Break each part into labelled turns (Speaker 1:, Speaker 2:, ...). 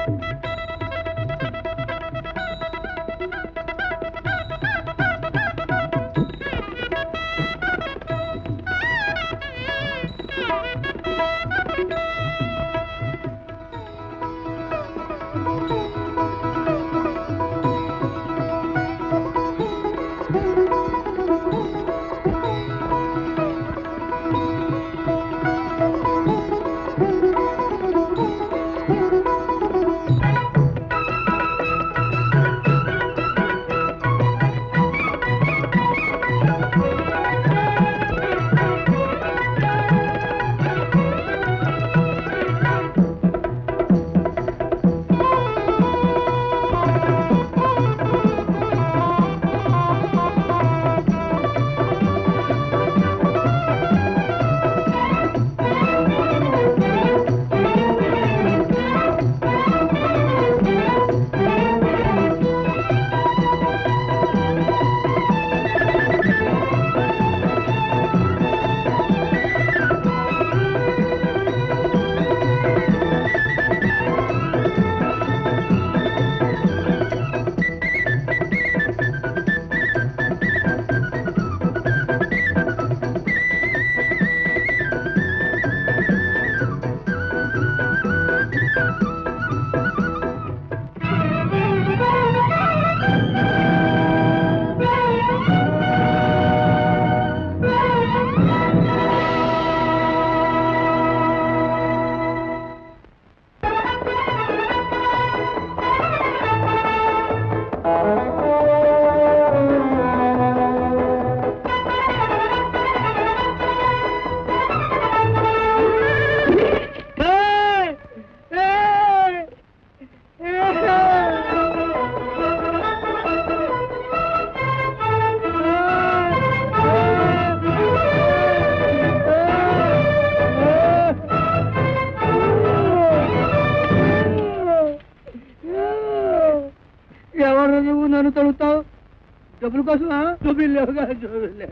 Speaker 1: ఎవరు నువ్వు నన్ను తడుగుతావు డబ్బుల కోసమా డబ్బులు లేవు కదా డబ్బులు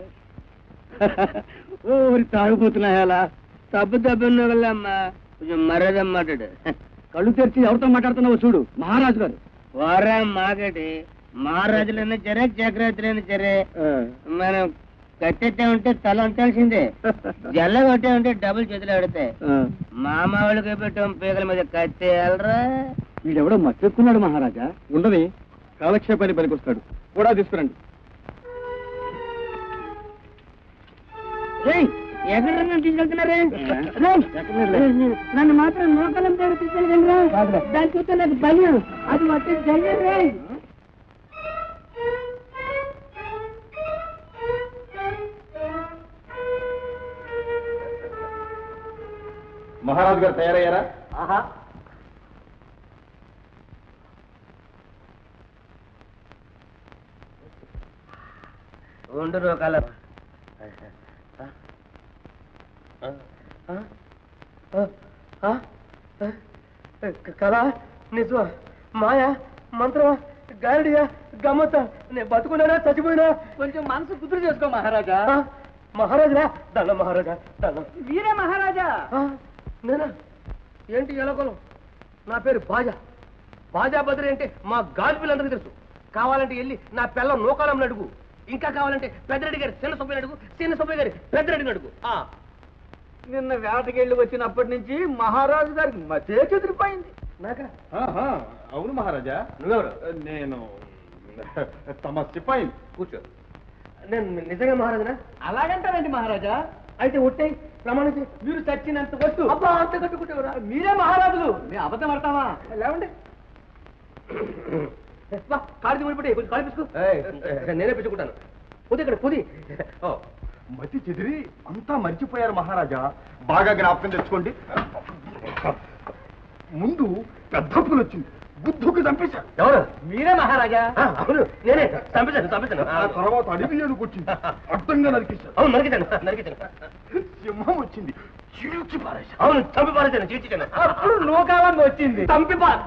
Speaker 1: ఓరి తాగిపోతున్నా ఎలా తప్పు తప్పు వెళ్ళమ్మా కొంచెం మర్యాద మాట్లాడు కళ్ళు తెరిచి ఎవరితో మాట్లాడుతున్నావు చూడు మహారాజు గారు వారా మాగడి మహారాజులైనా సరే చక్రవర్తులైనా సరే మనం కట్టెత్తే ఉంటే తల ఉంచాల్సిందే జల్ల కొట్టే ఉంటే డబ్బులు చేతులు ఆడతాయి మామ వాళ్ళకి పెట్టాం పీకల మీద కత్తి వెళ్ళరా
Speaker 2: వీడెవడో మచ్చెక్కున్నాడు మహారాజా ఉండని కాలక్షేపాన్ని పనికొస్తాడు కూడా తీసుకురండి
Speaker 1: రేయ్, ఎక్కడ నన్ను తీసుకెళ్తున్నారే రేయ్, నన్ను మాత్రం నూకలం పేరు తీసుకెళ్ళగలరా దాని చూస్తే నాకు భయం అది వచ్చే జరిగేది రే
Speaker 2: మహారాజు గారు తయారయ్యారా
Speaker 1: ఆహా ఉండు రోకాల కళ నిజమా మాయా మంత్రమా గాలిడియా గమ్మత నేను బతుకున్నానా చచ్చిపోయినా కొంచెం మనసు కుదురు చేసుకో మహారాజా మహారాజా దండం మహారాజా దండం వీరే మహారాజా నేనా ఏంటి ఎలకొలం నా పేరు బాజా బాజా బద్రి అంటే మా గాలి పిల్లలందరికీ తెలుసు కావాలంటే వెళ్ళి నా పిల్లం నూకాలం అడుగు ఇంకా కావాలంటే పెద్దరెడ్డి గారి చిన్న సుబ్బయ్య అడుగు చిన్న సుబ్బయ్య గారి పెద్దరెడ్డిని అడుగు ఆ.
Speaker 2: నిన్న వేటకెళ్ళి వచ్చినప్పటి నుంచి మహారాజు గారికి మతే చెదిరిపోయింది
Speaker 1: నాకా
Speaker 2: అవును మహారాజా
Speaker 1: నువ్వెవరు
Speaker 2: నేను తమ సిపాయి కూర్చో
Speaker 1: నేను నిజంగా మహారాజునా
Speaker 2: అలాగంటారండి మహారాజా
Speaker 1: అయితే ఒట్టే ప్రమాణించి మీరు చచ్చినంత వస్తు అబ్బా అంత కట్టుకుంటేవరా
Speaker 2: మీరే మహారాజులు మేము అబద్ధం పడతామా
Speaker 1: లేవండి వా, కాళ్ళు ముడిపెట్టి కొంచెం కాళ్ళు పిసుకు నేనే పిచ్చుకుంటాను పొది ఇక్కడ పొది ఓ
Speaker 2: మతి చెదిరి అంతా మర్చిపోయారు మహారాజా బాగా జ్ఞాపకం తెచ్చుకోండి ముందు పెద్ద పులి వచ్చింది బుద్ధుకి చంపేశారు
Speaker 1: ఎవరు మీరే మహారాజా అవును నేనే చంపేశాను చంపేశాను
Speaker 2: ఆ తర్వాత అడవి ఏనుగు వచ్చింది అడ్డంగా నరికేశారు
Speaker 1: అవును నరికితాను నరికితాను
Speaker 2: సింహం వచ్చింది చీల్చి పారేశారు
Speaker 1: అవును చంపి పారేశాను చీల్చిటాను
Speaker 2: అప్పుడు నూకాలంగా వచ్చింది
Speaker 1: చంపి పార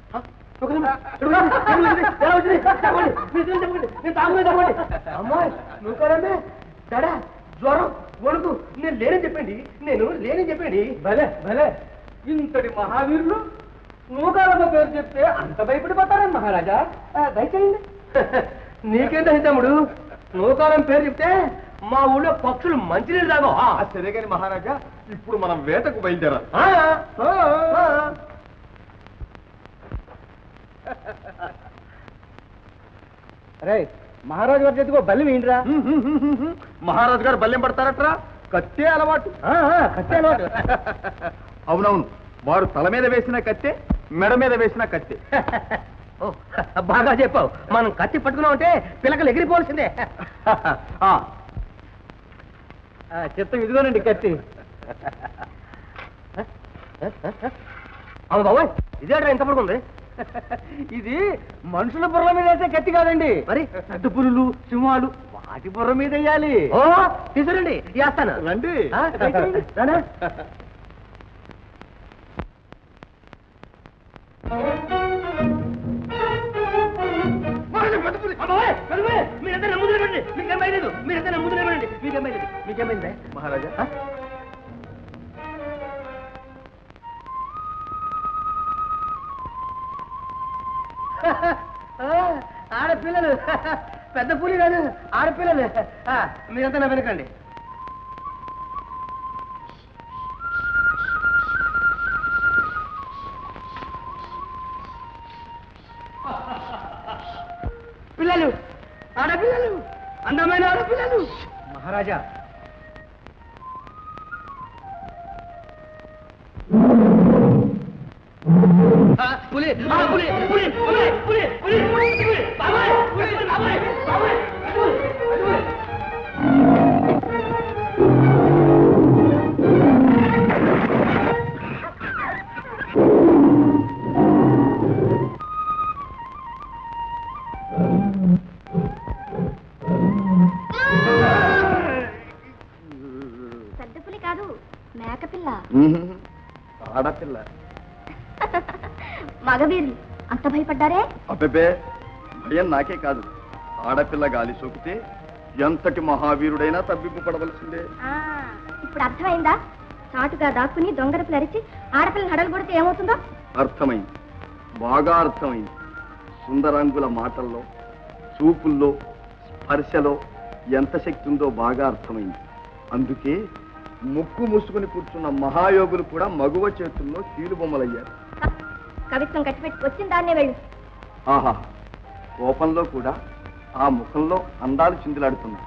Speaker 1: అమ్మాయి నువ్వు కదండి దడా జ్వరం వణుకు నేను లేనని చెప్పండి నేను లేనని చెప్పండి
Speaker 2: భలే భలే ఇంతటి మహావీరులు
Speaker 1: నూకాలమ్మ పేరు చెప్తే అంత భయపడిపోతారని మహారాజా ఆ, దయచేయండి నీకేంట తమ్ముడు నూకాలం పేరు చెప్తే మా ఊళ్ళో పక్షులు మంచినీళ్ళు తాగో
Speaker 2: ఆ, సరే కానీ మహారాజా ఇప్పుడు మనం వేటకు బయలుదేరాలి
Speaker 1: రే మహారాజు గారి చేతికో బల్లి వేయండిరా
Speaker 2: మహారాజు గారు బల్లెం పడతారట్రా కత్తే అలవాటు
Speaker 1: కత్తి అలవాటు
Speaker 2: అవునవును వారు తల మీద వేసిన కత్తే మెడ మీద వేసిన కత్తే
Speaker 1: ఓ, బాగా చెప్పావు మనం కత్తి పట్టుకున్నామంటే పిలకలు ఎగిరిపోవాల్సిందే
Speaker 2: ఆ,
Speaker 1: చిత్తం ఇదిగోనండి కత్తి అవు బాబాయ్ ఇదేట్రా ఎంత పడుకుంది ఇది మనుషుల బుర్ర మీద వేసే కత్తి కాదండి మరి పెద్ద పులులు సింహాలు వాటి బుర్ర మీద వేయాలి ఓ తీసుకురండి వేస్తాను
Speaker 2: రండి
Speaker 1: ఆ, దయచేయండి. రానా? అబ్బాయ్, అబ్బాయ్, మీరంతా నా ముందు నిలబడండి. మీకేం భయలేదు. మీరంతా నా ముందు నిలబడండి. మీకేం భయలేదు. మీకేం భయలేదా?
Speaker 2: మహారాజా
Speaker 1: ఆ? ఆ, ఆడపిల్లలు పెద్ద పులి కాదు ఆడపిల్లలు ఆ, మీరంతా నా వెనకండి పిల్లలు ఆడపిల్లలు అందమైన ఆడపిల్లలు మహారాజా ఆ, పులి ఆ, పులి పులి పులి పులి పులి పులి బాబాయ్ పులి బాబాయ్ బాబాయ్ పులి, పులి.
Speaker 3: పెద్ద పులి కాదు మేకపిల్ల
Speaker 2: ఆడపిల్ల
Speaker 3: మగవీరులు అంత భయపడ్డారే
Speaker 2: అబ్బెబే భయం నాకే కాదు ఆడపిల్ల గాలి సోకితే ఎంతటి మహావీరుడైనా తబ్బిబ్బు పడవలసిందే
Speaker 3: ఆ, ఇప్పుడు అర్థమైందా చాటుగా దాక్కుని దొంగరపులు అరిచి ఆడపిల్లని హడలు కొడితే ఏమవుతుందో
Speaker 2: అర్థమైంది బాగా అర్థమైంది సుందరాంగుల మాటల్లో చూపుల్లో స్పర్శలో ఎంత శక్తి ఉందో బాగా అర్థమైంది అందుకే ముక్కు మూసుకుని కూర్చున్న మహాయోగులు కూడా మగువ చేతుల్లో కీలుబొమ్మలయ్యారు
Speaker 3: హ, కవిత్వం కట్టిపెట్టి వచ్చిన దాన్నే వెళ్ళు
Speaker 2: ఆహా కోపంలో కూడా ఆ ముఖంలో అందాలు చిందులాడుతున్నాయి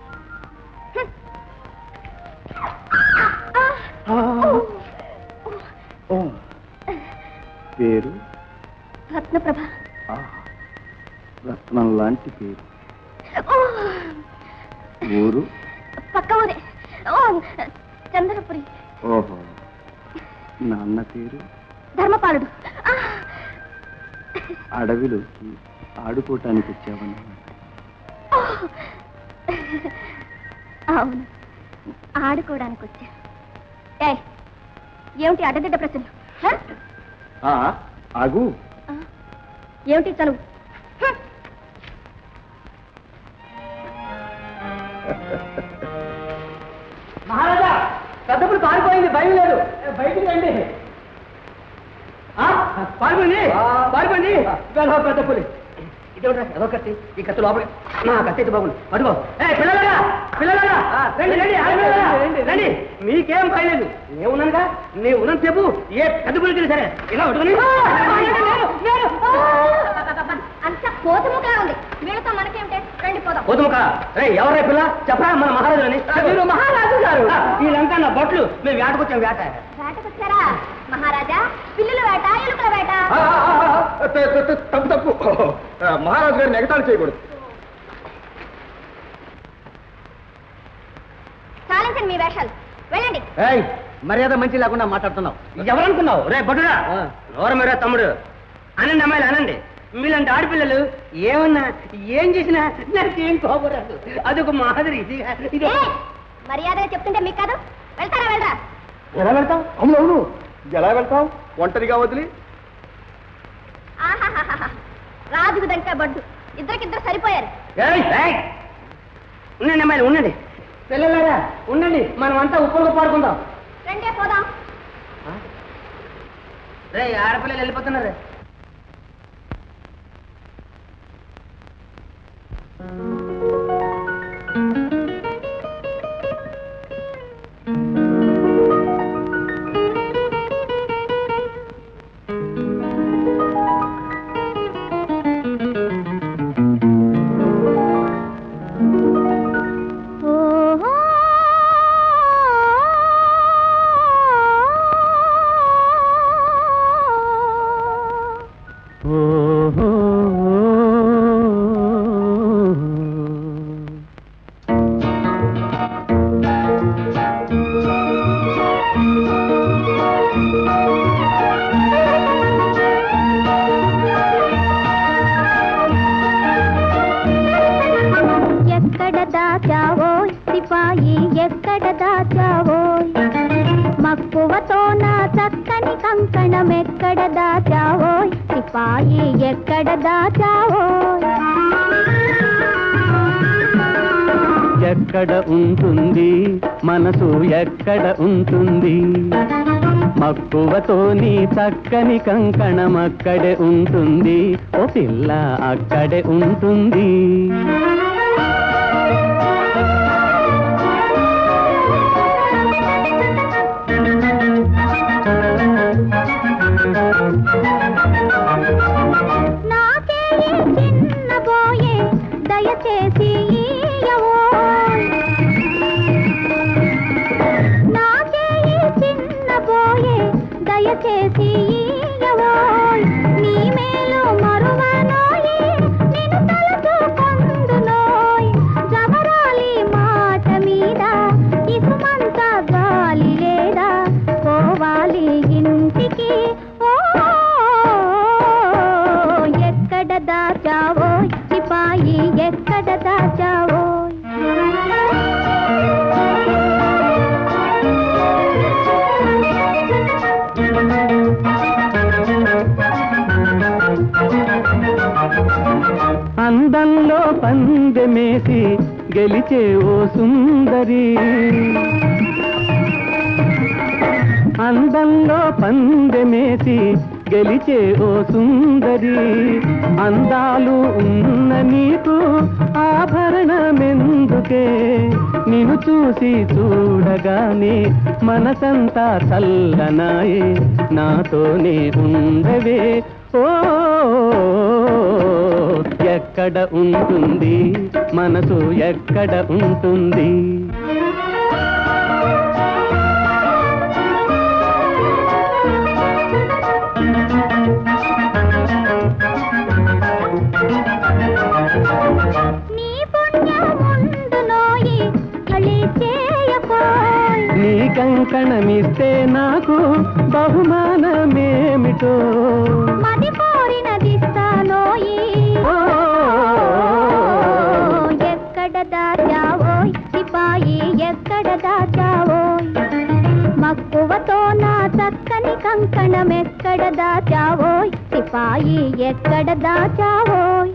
Speaker 2: ఓ, పేరు
Speaker 3: రత్నప్రభ
Speaker 2: ఆహా, రత్నం లాంటి పేరు
Speaker 3: ఓ,
Speaker 2: ఊరు
Speaker 3: పక్క ఊరే ఓ చంద్రపురి
Speaker 2: ఓహో నాన్న పేరు
Speaker 3: ధర్మపాలుడు ఆ,
Speaker 2: అడవిలోకి ఆడుకోవటానికి వచ్చావన్నమాట
Speaker 3: ఓ. అవును ఆడుకోవడానికి వచ్చా ఏ ఏమిటి అడ్డదిడ్డ ప్రశ్నలు హ?
Speaker 2: ఆ, ఆగు
Speaker 3: ఆ, ఏమిటి చనువు హ.
Speaker 1: మహారాజా పెద్ద పులి పారిపోయింది భయం లేదు బయటికి రండి ఆ, పారిపోయింది పారిపోయింది వెళ్ళో పెద్ద పులి ఇదేమిటా ఏదో కత్తి ఈ కత్తి లోపలి నా కత్తి అయితే బాగుంది అడుగో ఏ పిల్లలరా పిల్లలరా రండి రండి ఆడపిల్లలరా, రండి మీకేం భయం లేదు నేనున్నానుగా నేను ఉన్నంత సేపు ఏ పెద్ద పులి తిని సరే ఇలా పట్టుకొని
Speaker 3: అంత కోతముఖలా ఉంది వీళ్ళతో మనకేమిటే రండి పోదాం
Speaker 1: గౌతమక రే ఎవరే పిల్ల చెప్పరా మన మహారాజులని మీరు మహారాజు గారు వీళ్ళంతా నా బొట్లు మేము వేటకొచ్చాం వేట
Speaker 3: వేటకొచ్చారా మహారాజా పిల్లుల వేట ఎలుకల వేట
Speaker 2: ఆ, ఆ, ఆ, ఆ, త- త- త- తప్పు తప్పు ఆ, మహారాజు గారిని ఎగతాళి చేయకూడదు
Speaker 3: చాలించండి మీ వేషాలు వెళ్ళండి
Speaker 1: ఏయ్ మర్యాద మంచి లేకుండా మాట్లాడుతున్నావు ఎవరనుకున్నావు రే బడురా ఎవరు మీరా తమ్ముడు అనండి అమ్మాయిలు అనండి మీలాంటి ఆడపిల్లలు ఏమన్నా ఏం చేసినా నాకేం కోపరాదు అదొక మాదిరి ఇది ఇది
Speaker 3: ఏయ్, మర్యాదగా చెప్తుంటే మీకు కాదు వెళ్తారా వెళ్ళరా
Speaker 1: ఎలా పెడతావు
Speaker 2: అవునవును ఎలా వెళ్తాం ఒంటరిగా వదిలి
Speaker 3: ఆహాహాహా. రాజుకు దంకా బడ్డు ఇద్దరికిద్దరు సరిపోయారు
Speaker 1: ఏయ్, ఏయ్. ఉండండి అమ్మాయిలు ఉండండి పిల్లలారా ఉండండి మనం అంతా ఉప్పులుగా పాడుకుందాం
Speaker 3: రండే పోదాం
Speaker 1: రే ఆడపిల్లలు వెళ్ళిపోతున్నారు
Speaker 3: ఓహో ఎక్కడ దాచావోయ్ సిపాయి ఎక్కడ దాచావోయ్ మక్కువతో నా చక్కని కంకణం ఎక్కడ దాచావోయ్ సిపాయి ఎక్కడ దాచావోయ్
Speaker 4: ఎక్కడ ఉంటుంది మనసు ఎక్కడ ఉంటుంది మక్కువతో నీ చక్కని కంకణం అక్కడే ఉంటుంది ఓ పిల్ల అక్కడే ఉంటుంది
Speaker 3: నాకే ఈ చిన్న బోయే దయచేసి ఈయవోయ్ నాకే ఈ చిన్న బోయే దయచేసి ఈయవోయ్ నీ మేలు మరువనోయి నిన్ను తలచుకొందునోయ్ జమరాలి మాట మీద ఇసుమంత గాలి లేదా పోవాలి ఇంటికి ఓ ఎక్కడ దాచావోయ్ సిపాయి ఎక్కడ దాచావోయ్
Speaker 4: అందంలో పందెమేసి గెలిచే ఓ సుందరి అందంలో పందెమేసి గెలిచే ఓ సుందరి అందాలు ఉన్న నీకు ఆభరణమెందుకే నిన్ను చూసి చూడగానే మనసంతా చల్లనాయే నాతోనే ఉండవే ఓ ఎక్కడ ఉంటుంది మనసు ఎక్కడ ఉంటుంది
Speaker 3: నీ పుణ్యముందునోయి కళి చేయకోయ్
Speaker 4: నీ కంకణమిస్తే నాకు బహుమానమేమిటో
Speaker 3: మది కోరినదిస్తానోయి
Speaker 4: ఓ,
Speaker 3: ఎక్కడ దాచావోయ్ సిపాయి ఎక్కడ దాచావోయ్ మక్కువతో నా చక్కని కంకణం ఎక్కడ దాచావోయ్ సిపాయి ఎక్కడ దాచావోయ్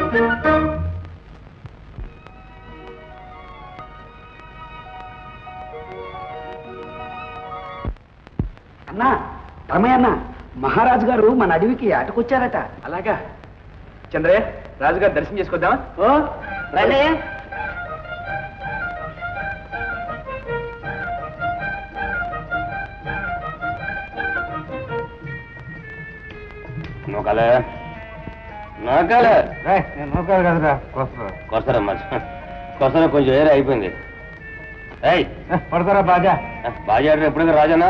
Speaker 1: అన్నా రమయ్య అన్న మహారాజు గారు మన అడవికి ఆటకొచ్చారట
Speaker 2: అలాగా చంద్రయ్య రాజుగారు దర్శనం చేసుకొద్దామా
Speaker 1: ఓ రండి
Speaker 5: నూకాలే నూకాలే
Speaker 1: నేను నూకాలు కదరా
Speaker 5: కొసరా మరి కొసరా కొంచెం ఏరే అయిపోయింది ఏయ్
Speaker 1: పడతారా బాగా
Speaker 5: బాజీ ఆడారు ఎప్పుడైనా రాజానా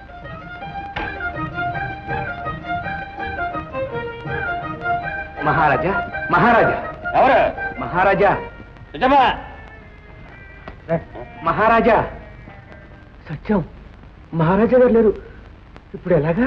Speaker 1: మహారాజా మహారాజా
Speaker 5: ఎవరు
Speaker 1: మహారాజా
Speaker 5: నిజమా
Speaker 1: మహారాజా సత్యం మహారాజా గారు లేరు ఇప్పుడు ఎలాగా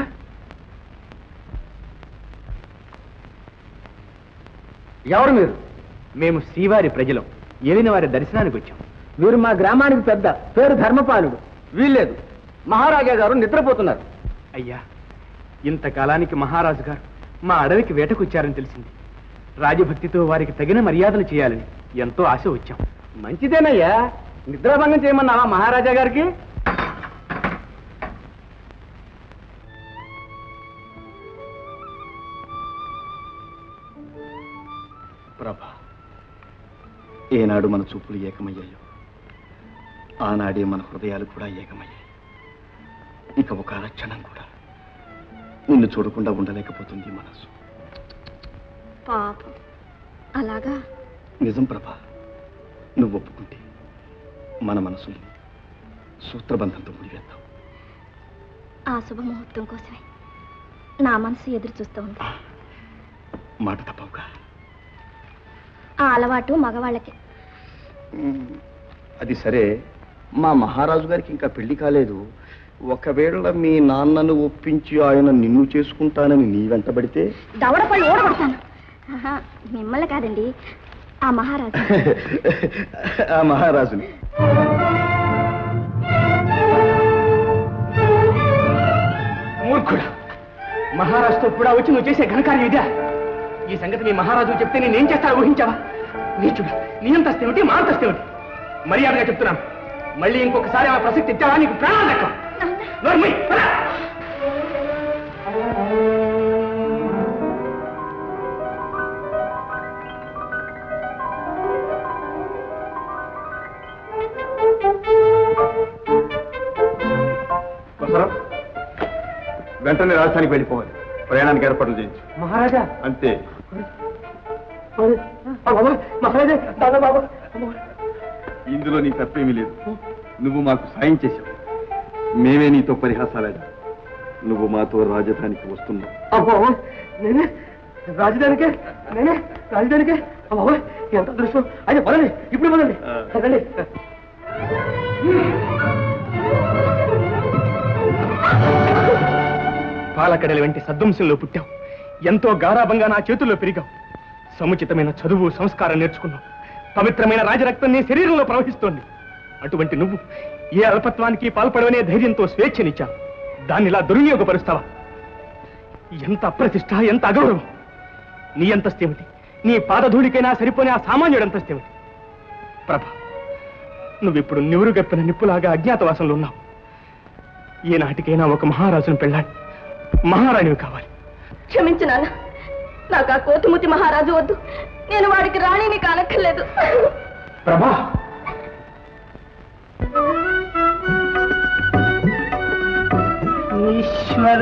Speaker 1: ఎవరు మీరు మేము శ్రీవారి ప్రజలం ఏలిన వారి దర్శనానికి వచ్చాం వీరు మా గ్రామానికి పెద్ద పేరు ధర్మపాలుడు వీల్లేదు మహారాజా గారు నిద్రపోతున్నారు అయ్యా ఇంతకాలానికి మహారాజు గారు మా అడవికి వేటకొచ్చారని తెలిసింది రాజభక్తితో వారికి తగిన మర్యాదలు చేయాలని ఎంతో ఆశ వచ్చాం మంచిదేనయ్యా నిద్రాభంగం చేయమన్నావా మహారాజా గారికి
Speaker 2: ప్రభ ఏనాడు మన చూపులు ఏకమయ్యాయో ఆనాడే మన హృదయాలు కూడా ఏకమయ్యాయి ఇక ఒక అరక్షణం కూడా నిన్ను చూడకుండా ఉండలేకపోతుంది ఈ మనసు
Speaker 3: పాపం అలాగా
Speaker 2: నిజం ప్రభా నువ్వు ఒప్పుకుంటే మన మనసుల్ని సూత్రబంధంతో ముడివేద్దాం
Speaker 3: ఆ శుభముహూర్తం కోసమే నా మనసు ఎదురు చూస్తూ ఉంది
Speaker 2: మాట తప్పవుగా
Speaker 3: ఆ అలవాటు మగవాళ్ళకి
Speaker 2: అది సరే మా మహారాజు గారికి ఇంకా పెళ్లి కాలేదు ఒకవేళ మీ నాన్నను ఒప్పించి ఆయన నిన్ను చేసుకుంటానని నీ వెంటబడితే
Speaker 3: దవడ పళ్ళు ఓడగొడతాను ఆహా, మిమ్మల్ని కాదండి ఆ మహారాజు
Speaker 2: ఆ మహారాజుని
Speaker 1: మూర్ఖుడా మహారాజుతో కూడా వచ్చి నువ్వు చేసే ఘనకార్యం ఇదే ఈ సంగతి మీ మహారాజు చెప్తే నేనేం చేస్తాను ఊహించావా నీచుడా నీ అంతస్తు ఏమిటి మా అంతస్తు ఏమిటి మర్యాదగా చెప్తున్నాను మళ్ళీ ఇంకొకసారి ఆ ప్రసక్తి ఇచ్చావా నీకు ప్రాణం దక్కం నోర్మై, పద.
Speaker 2: వెంటనే రాజధానికి వెళ్ళిపోవాలి ప్రయాణానికి ఏర్పాట్లు చేయించు
Speaker 1: మహారాజా
Speaker 2: అంతే
Speaker 1: అరే, ఆ బాబా, మహారాజా దాదా బాబా
Speaker 2: ఇందులో నీ తప్పేమీ లేదు నువ్వు మాకు సాయం చేశావు మేమే నీతో పరిహాసాలేదా నువ్వు మాతో రాజధానికి వస్తున్నావు
Speaker 1: అబ్బో నేనే రాజధానికే నేనే రాజధానికే అబ్బో ఎంత అదృష్టం అయితే పదండి ఇప్పుడు పదండి
Speaker 2: ఆ.
Speaker 1: రండి పాలకడల వెంటి సద్వంశంలో పుట్టావు ఎంతో గారాభంగా నా చేతుల్లో పెరిగావు సముచితమైన చదువు సంస్కారం నేర్చుకున్నావు పవిత్రమైన రాజరక్తం నీ శరీరంలో ప్రవహిస్తోంది అటువంటి నువ్వు ఏ అల్పత్వానికి పాల్పడవనే ధైర్యంతో స్వేచ్ఛనిచ్చావు దాన్ని ఇలా దుర్వినియోగపరుస్తావా ఎంత అప్రతిష్ట ఎంత అగౌరవం నీ అంతస్తేమిటి నీ పాదధూళికైనా సరిపోని ఆ సామాన్యుడు అంతస్తేమిటి ప్రభ నువ్విప్పుడు నివురుగప్పిన నిప్పులాగా అజ్ఞాతవాసంలో ఉన్నావు ఏనాటికైనా ఒక మహారాజును పెళ్ళాలి మహారాణివి కావాలి
Speaker 3: క్షమించు నాన్న నాకు ఆ కోతిమూతి మహారాజు వద్దు నేను వాడికి రాణిని కానక్కర్లేదు
Speaker 1: ప్రభా ఈశ్వర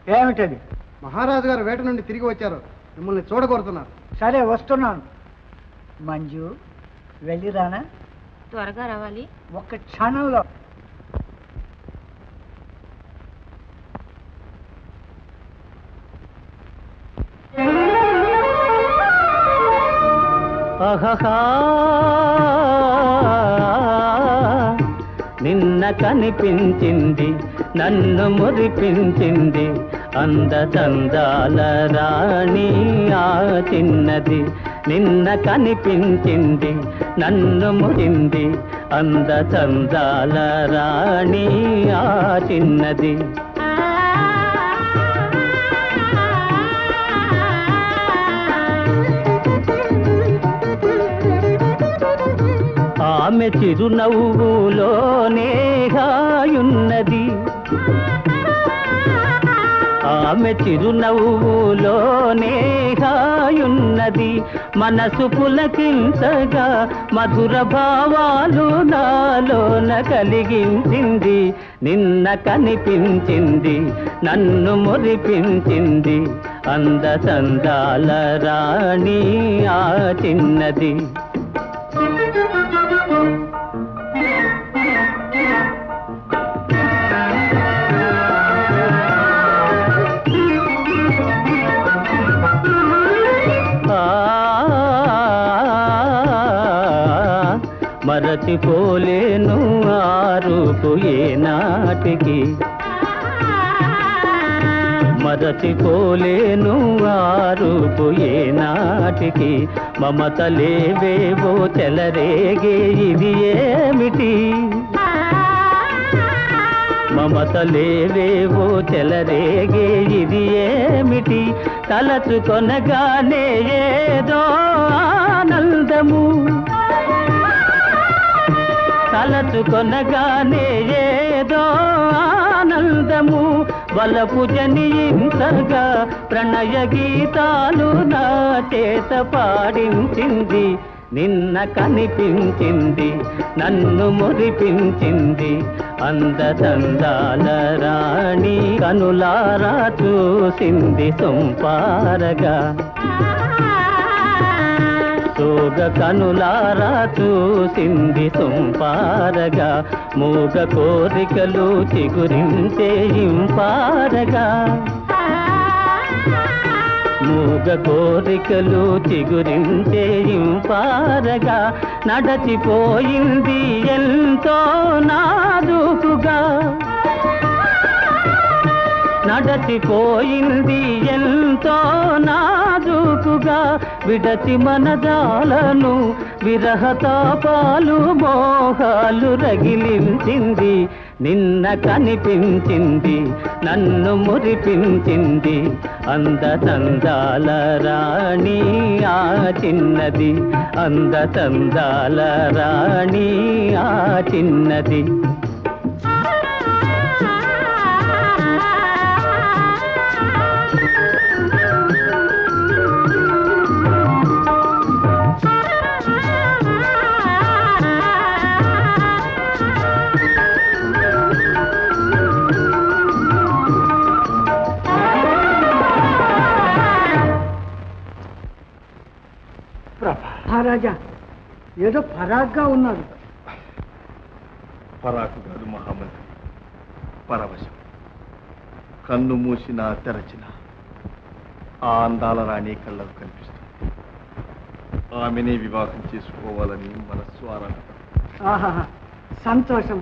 Speaker 1: ఏమిటది
Speaker 6: మహారాజు గారు వేట నుండి తిరిగి వచ్చారు మిమ్మల్ని చూడగోరుతున్నారు
Speaker 1: సరే వస్తున్నాను మంజు వెళ్ళిరానా
Speaker 3: త్వరగా రావాలి
Speaker 1: ఒక్క క్షణంలో
Speaker 4: అహహా నిన్న కనిపించింది నన్ను మురిపించింది అందచందాల రాణి ఆ చిన్నది నిన్న కనిపించింది నన్ను మురింది అందచందాల రాణి ఆ చిన్నది ఆమె చిరునవ్వులోనే హాయున్నది ఆమె చిరునవ్వులోనే హాయున్నది మనసు పులకించగా మధుర భావాలు నాలోన కలిగించింది నిన్న కనిపించింది నన్ను మురిపించింది అంద చందాల రాణి ఆ చిన్నది ఆ, మరచిపోలేను ఆరుపు ఏనాటికి మరచిపోలేను ఆరుపు ఏనాటికి మమతలేవేవో చెలరేగే ఇది ఏమిటి మమతలేవేవో చెలరేగే ఇది ఏమిటి తలచుకొనగానే ఏదో ఆనందము తలచుకొనగానే ఏదో ఆనందము వలపు జనించగా ప్రణయ గీతాలు నా చేత పాడించింది నిన్న కనిపించింది నన్ను మురిపించింది అందదందాల రాణి కనులారా చూసింది సొంపారగా సోగ కనులారా చూసింది సొంపారగా మూగ కోరికలు చిగురించే ఇంపారగా మూగ కోరికలు చిగురించే ఇంపారగా నడచిపోయింది ఎంతో నాదుకుగా నడచిపోయింది ఎంతో నాజుకుగా విడచి మనదాలను విరహతాపాలు మోహాలు రగిలించింది నిన్న కనిపించింది నన్ను మురిపించింది అందచందాల రాణి ఆ చిన్నది అందచందాల రాణి ఆ చిన్నది
Speaker 1: మహారాజా ఏదో పరాగ్గా ఉన్నారు
Speaker 2: పరాకు కాదు మహామంత్రి పరవశం కన్ను మూసినా తెరచిన ఆ అందాల రాణి కళ్ళకు కనిపిస్తుంది ఆమెనే వివాహం చేసుకోవాలని మనస్సు ఆరాటపడుతుంది
Speaker 1: ఆహా సంతోషం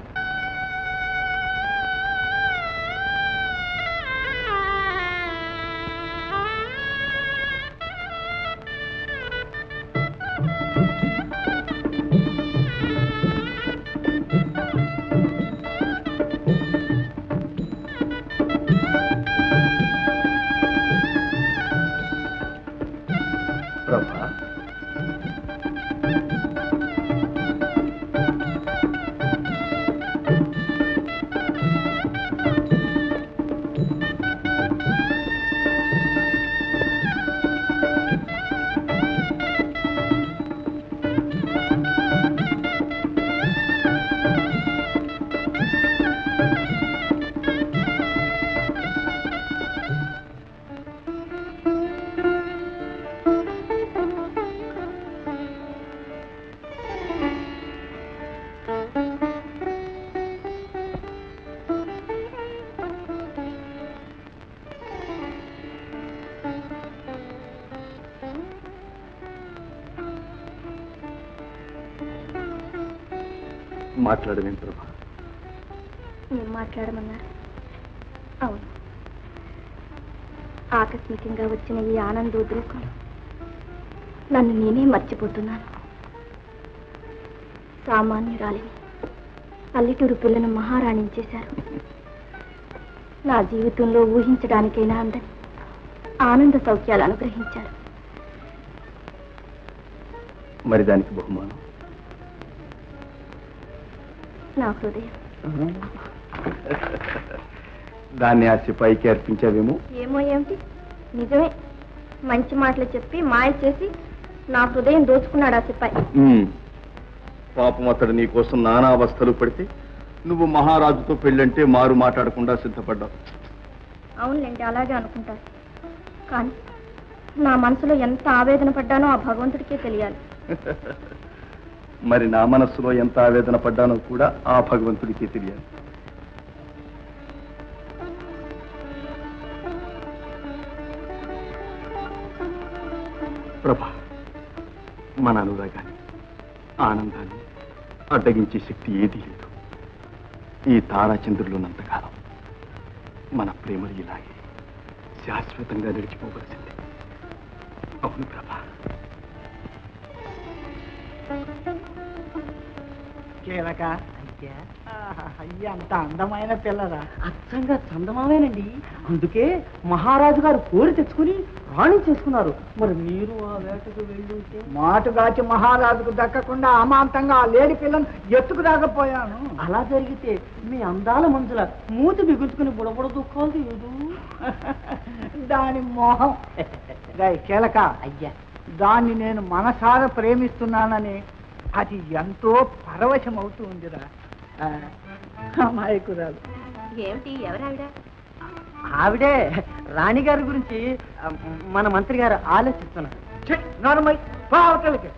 Speaker 2: ప్రభా మాట్లాడమేం ప్రభా
Speaker 3: మీరు మాట్లాడమన్నారు అవును ఆకస్మికంగా వచ్చిన ఈ ఆనందోద్రేకం నన్ను నేనే మర్చిపోతున్నాను సామాన్యురాలిని పల్లెటూరు పిల్లను మహారాణిని చేశారు నా జీవితంలో ఊహించడానికైనా అందని ఆనంద సౌఖ్యాలు అనుగ్రహించారు
Speaker 2: మరి దానికి బహుమానం
Speaker 3: నా హృదయం
Speaker 2: దాన్ని ఆ సిపాయికి అర్పించావేమో
Speaker 3: ఏమో ఏమిటి నిజమే మంచి మాటలు చెప్పి మాయ చేసి నా హృదయం దోచుకున్నాడు ఆ సిపాయి
Speaker 2: ఉమ్. పాపం అతడు నీ కోసం నానా అవస్థలు పడితే నువ్వు మహారాజుతో పెళ్ళంటే మారు మాట్లాడకుండా సిద్ధపడ్డావు
Speaker 3: అవునులేండి అలాగే అనుకుంటారు కానీ నా మనసులో ఎంత ఆవేదన పడ్డానో ఆ భగవంతుడికే తెలియాలి
Speaker 2: మరి నా మనస్సులో ఎంత ఆవేదన పడ్డానో కూడా ఆ భగవంతుడికే తెలియాలి ప్రభా మన అనురాగాన్ని ఆనందాన్ని అడ్డగించే శక్తి ఏదీ లేదు ఈ తారాచంద్రులున్నంతకాలం మన ప్రేమలు ఇలాగే శాశ్వతంగా నడిచిపోవలసింది అవును ప్రభా
Speaker 7: కీలక అయ్యా అంత అందమైన పిల్లరా అచ్చంగా చందమామేనండి అందుకే మహారాజు గారు కోరి తెచ్చుకుని రాణి చేసుకున్నారు మరి మీరు ఆ వేటకు వెళ్ళుంటే మాటుగాచి మహారాజుకు దక్కకుండా అమాంతంగా ఆ లేడి పిల్లను ఎత్తుకు దాకపోయాను అలా జరిగితే మీ అందాల మంజుల మూతి బిగుచుకుని బుడబుడ దుఃఖాలు తీయదు దాని మోహం గాయ్ కీలక అయ్యా దాన్ని నేను మనసారా ప్రేమిస్తున్నానని అది ఎంతో పరవశం అవుతూ ఉందిరా ఆ, అమాయకురాలు
Speaker 3: ఏమిటి ఎవరావిడ
Speaker 7: ఆవిడే రాణిగారి గురించి ఆ, మన మంత్రి గారు ఆలోచిస్తున్నారు నార్మల్ పావతలకి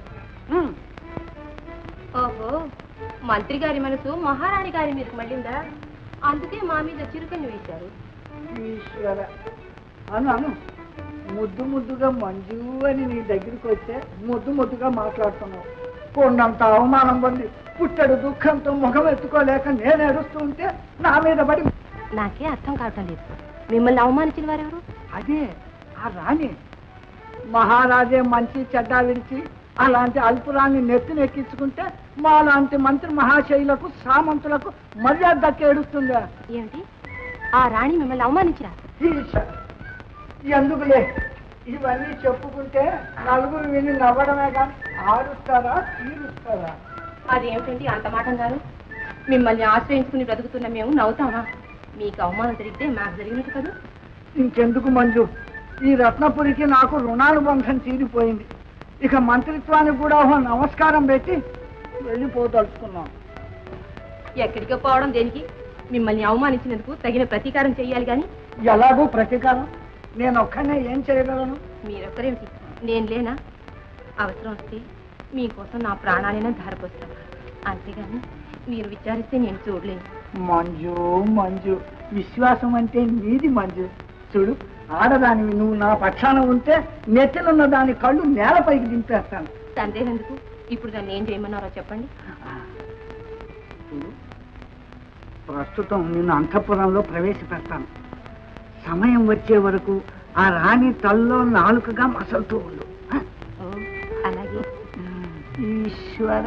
Speaker 3: ఓహో మంత్రి గారి మనసు మహారాణి గారి మీదకి మళ్ళిందా అందుకే మా మీద చిరుకన్ను వేశారు
Speaker 7: ఈశ్వర అను అను ముద్దు ముద్దుగా మంజు అని నీ దగ్గరికి వస్తే ముద్దు ముద్దుగా మాట్లాడుతున్నావు కొండంత అవమానం పొంది పుట్టడు దుఃఖంతో ముఖం ఎత్తుకోలేక నేను ఏడుస్తూ ఉంటే నా మీద పడి
Speaker 3: నాకే అర్థం కావటం లేదు మిమ్మల్ని అవమానించిన వారెవరు
Speaker 7: అదే ఆ రాణి మహారాజే మంచి చెడ్డ విడిచి అలాంటి అల్పురాన్ని నెత్తినెక్కించుకుంటే మా లాంటి మంత్రి మహాశైలకు సామంతులకు మర్యాద దక్కేడుస్తుందా
Speaker 3: ఏమిటి ఆ రాణి మిమ్మల్ని అవమానించిరా
Speaker 7: ఈశ్వర, ఎందుకులే ఇవన్నీ చెప్పుకుంటే నలుగురు విని నవ్వడమే కానీ ఆడుస్తారా తీరుస్తారా
Speaker 3: అదేమిటండి అంత మాటంగాను మిమ్మల్ని ఆశ్రయించుకుని బ్రతుకుతున్న మేము నవ్వుతామా మీకు అవమానం జరిగితే మాకు జరిగినట్టు కదా
Speaker 7: ఇంకెందుకు మంజు ఈ రత్నపురికి నాకు రుణానుబంధం తీరిపోయింది ఇక మంత్రిత్వానికి కూడా ఓ నమస్కారం పెట్టి వెళ్ళిపోదలుచుకున్నాం
Speaker 3: ఎక్కడికి పోవడం దేనికి మిమ్మల్ని అవమానించినందుకు తగిన ప్రతీకారం చేయాలి కానీ
Speaker 7: ఎలాగో ప్రతీకారం నేను ఒక్కనే ఏం చేయగలను
Speaker 3: మీరొక్కరేమిటి నేను లేనా అవసరం వస్తే మీకోసం నా ప్రాణాలైనా ధారపోస్తాను అంతేగాని మీరు విచారిస్తే నేను చూడలేను
Speaker 7: మంజు మంజు విశ్వాసం అంటే నీది మంజు చూడు ఆడదానివి నువ్వు నా పక్షాన ఉంటే నెత్తినున్న దాని కళ్ళు నేలపైకి దింపేస్తాను
Speaker 3: సందేహం ఎందుకు ఇప్పుడు దాన్ని ఏం చేయమన్నారో చెప్పండి
Speaker 7: చూడు, ప్రస్తుతం నిన్ను అంతఃపురంలో ప్రవేశపెడతాను సమయం వచ్చే వరకు ఆ రాణి తల్లో నాలుకగా మసలుతూ ఉండు హ?
Speaker 3: ఓ అలాగే
Speaker 7: ఈశ్వర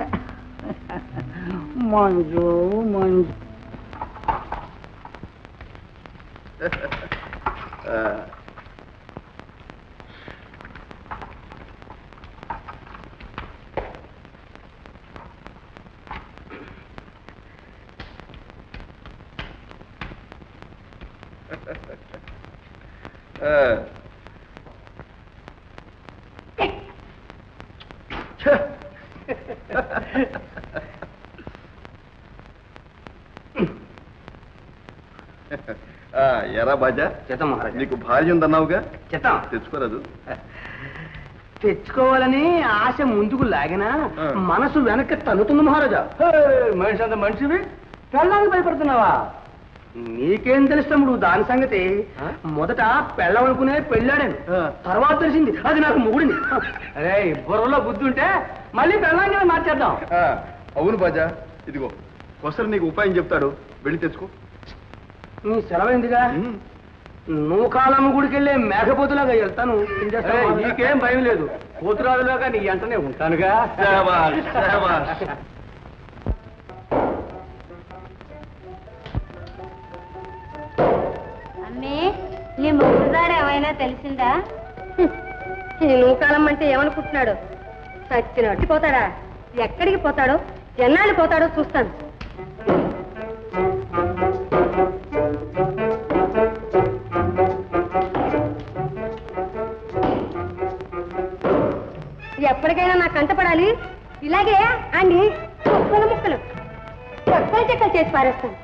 Speaker 7: మంజు మంజు
Speaker 2: ఎరా బాజా
Speaker 5: చేద్దాం మహారాజా
Speaker 2: నీకు భార్య ఉందన్నావుగా
Speaker 5: చేద్దాం
Speaker 2: తెచ్చుకోరాదు
Speaker 5: తెచ్చుకోవాలని ఆశ ముందుకు లాగినా
Speaker 2: ఆ.
Speaker 5: మనసు వెనక్కి తన్నుతుంది మహారాజా హే, మనిషి అంత మనిషివి పెళ్ళానికి భయపడుతున్నావా నీకేం తెలుసు తమ్ముడు దాని సంగతి
Speaker 2: ఆ?
Speaker 5: మొదట పెళ్ళం అనుకునే పెళ్ళాడాను
Speaker 2: ఆ.
Speaker 5: తర్వాత తెలిసింది అది నాకు మొగుడింది అరే బుర్రలో బుద్ధి ఉంటే మళ్ళీ పెళ్ళాన్ని మార్చేద్దాం
Speaker 2: ఆ, అవును బాజా ఇదిగో కొసరు నీకు ఉపాయం చెప్తాడు వెళ్ళి తెచ్చుకో
Speaker 5: నీ సెలవైందిగా
Speaker 2: ఉమ్.
Speaker 5: నువ్వు కాలమ్మ గుడికి వెళ్ళే మేకపోతులాగా వెళ్తాను
Speaker 2: ఏయ్,
Speaker 5: నీకేం భయం లేదు కూతురాదులాగా నీ వెంటనే ఉంటానుగా
Speaker 2: శాబాష్, శాబాష్.
Speaker 8: అమ్మే నీ మొక్కుదారు ఏమైనా తెలిసిందా
Speaker 3: ఈ నూకాలం అంటే ఏమనుకుంటున్నాడు చచ్చినట్టు పోతాడా ఎక్కడికి పోతాడో ఎన్నాళ్ళు పోతాడో చూస్తాను ఎప్పటికైనా నాకు కంటపడాలి ఇలాగే అండి ముక్కలు ముక్కలు చెక్కలు చెక్కలు చేసి పారేస్తాను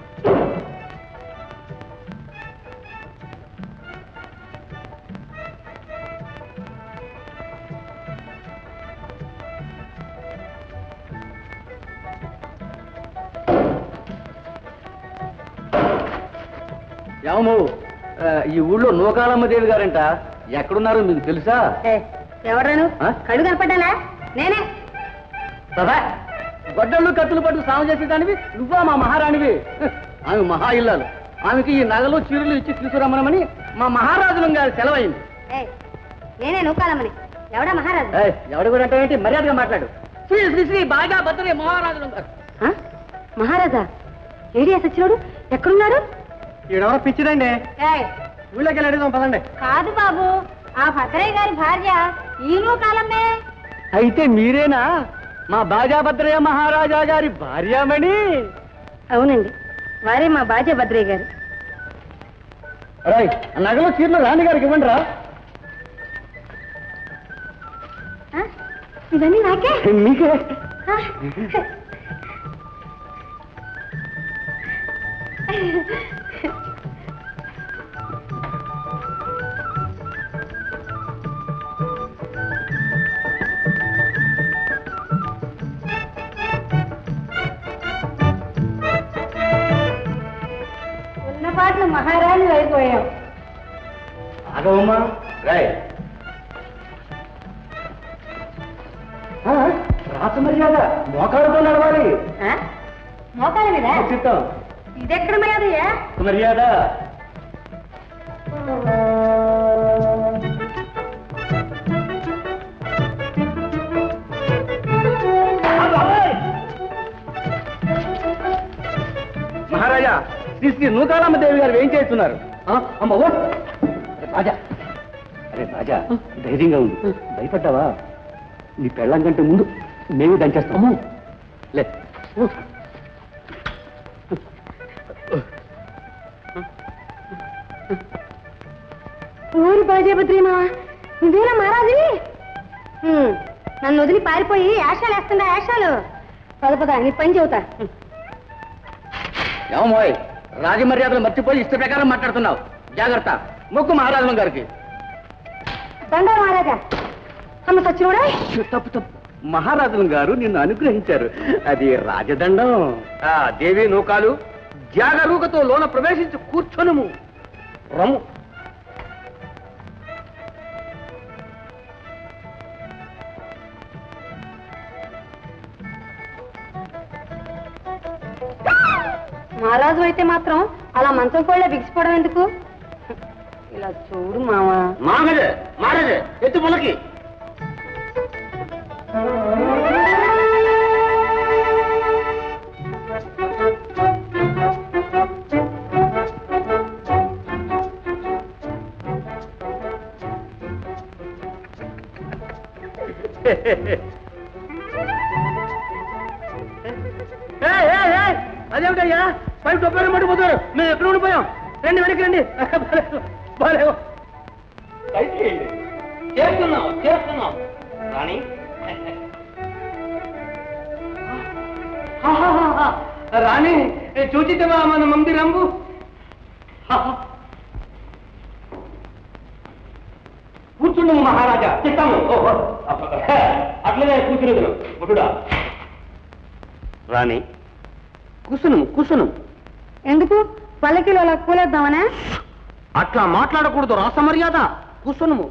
Speaker 5: ఏమో ఈ ఊళ్ళో నూకాలమ్మ దేవి గారంట ఎక్కడున్నారో మీకు తెలుసా
Speaker 3: ఏ, ఎవరాను
Speaker 5: ఆ?
Speaker 3: కళ్ళు కనపడ్డానా నేనే
Speaker 5: సదా గొడ్డళ్ళు కత్తులు పట్టు సాగు చేసేదానివి నువ్వా మా మహారాణివి హ్, ఆమె మహా ఇల్లాలు ఆమెకి ఈ నగలు చీరలు ఇచ్చి తీసుకురమ్మనమని మా మహారాజులం గారి సెలవైంది
Speaker 3: ఏయ్, నేనే నూకాలమ్మని ఎవడా మహారాజు
Speaker 5: ఏయ్, ఎవడు కూడా అంటే మర్యాదగా మాట్లాడు శ్రీ శ్రీ శ్రీ బాగా భద్రే మహారాజులం గారు
Speaker 3: ఆ? మహారాజా ఏడియా సచ్చినోడు ఎక్కడున్నాడు
Speaker 6: ఈడెవరో పిచ్చిదండి
Speaker 3: ఏయ్,
Speaker 6: ఊళ్ళోకి వెళ్ళి అడుగుదాం పదండి
Speaker 8: కాదు బాబు ఆ భద్రయ్య గారి భార్య ఈను కాలమే
Speaker 5: అయితే మీరేనా మా బాజాభద్రయ్య మహారాజా గారి భార్యామణి
Speaker 3: అవునండి వారే మా బాజా భద్రయ్య గారు
Speaker 5: రాయ్ ఆ నగలు చీరలు రాణి గారికి ఇవ్వండి రా
Speaker 3: ఆ? ఇవన్నీ నాకే
Speaker 5: మీకే
Speaker 3: ఆ? ఉన్నపాట్లు మహారాణి అయిపోయాం
Speaker 5: ఆగవమ్మా రాయ్ రాత మర్యాద మోకాళ్ళతో నడవాలి
Speaker 3: ఆ? మోకాల మీద
Speaker 5: చిత్తం
Speaker 3: ఇదెక్కడ మర్యాదయ్యా
Speaker 5: మర్యాద మహారాజా శ్రీ శ్రీ నూకాలమ్మ దేవి గారు ఏం చేస్తున్నారు అమ్మ ఓ అరే రాజా అరే రాజా ధైర్యంగా ఉంది భయపడ్డావా నీ పెళ్ళం కంటే ముందు మేము దంచేస్తాము లే
Speaker 3: ఊరి బాజాభద్రీమా నువ్వేనా మహారాజు నన్ను వదిలి పారిపోయి యాషాలు వేస్తుండా యాషాలు పద పద నీ పని చెబుతా
Speaker 5: ఏమోయ్ రాజమర్యాదలు మర్చిపోయి ఇష్ట ప్రకారం మాట్లాడుతున్నావు జాగ్రత్త మొక్కు మహారాజులం గారికి
Speaker 3: దండ మహారాజా అమ్మ సచ్చినోడా
Speaker 5: తప్పు తప్పు మహారాజులం గారు నిన్ను అనుగ్రహించారు అది రాజదండం ఆ దేవి నూకాలు జాగరూకతో లోన ప్రవేశించి కూర్చొనుము రము
Speaker 3: మహారాజు అయితే మాత్రం అలా మంచం కోళ్ళ బిగిసిపోవడం ఎందుకు ఇలా చూడు మావా
Speaker 5: మాగదే మారదే ఎత్తు పొలకి అదేమిటయ్యా పై డొబ్బలు మడిపోతారు మేము ఎక్కడ ఉండిపోయాం రండి వెనక్కి రండి బాలేవు చేస్తున్నాం చేస్తున్నాం రాణి రాణి చూచితవా మన మందిరంబు కూర్చుండము మహారాజా చెప్తాము అట్లనే కూర్చుని ముడుడా రాణి కూర్చును కూర్చును
Speaker 3: ఎందుకు పల్లకిలో అలా కూలేద్దామనా
Speaker 5: అట్లా మాట్లాడకూడదు రాసమర్యాద కూర్చునుము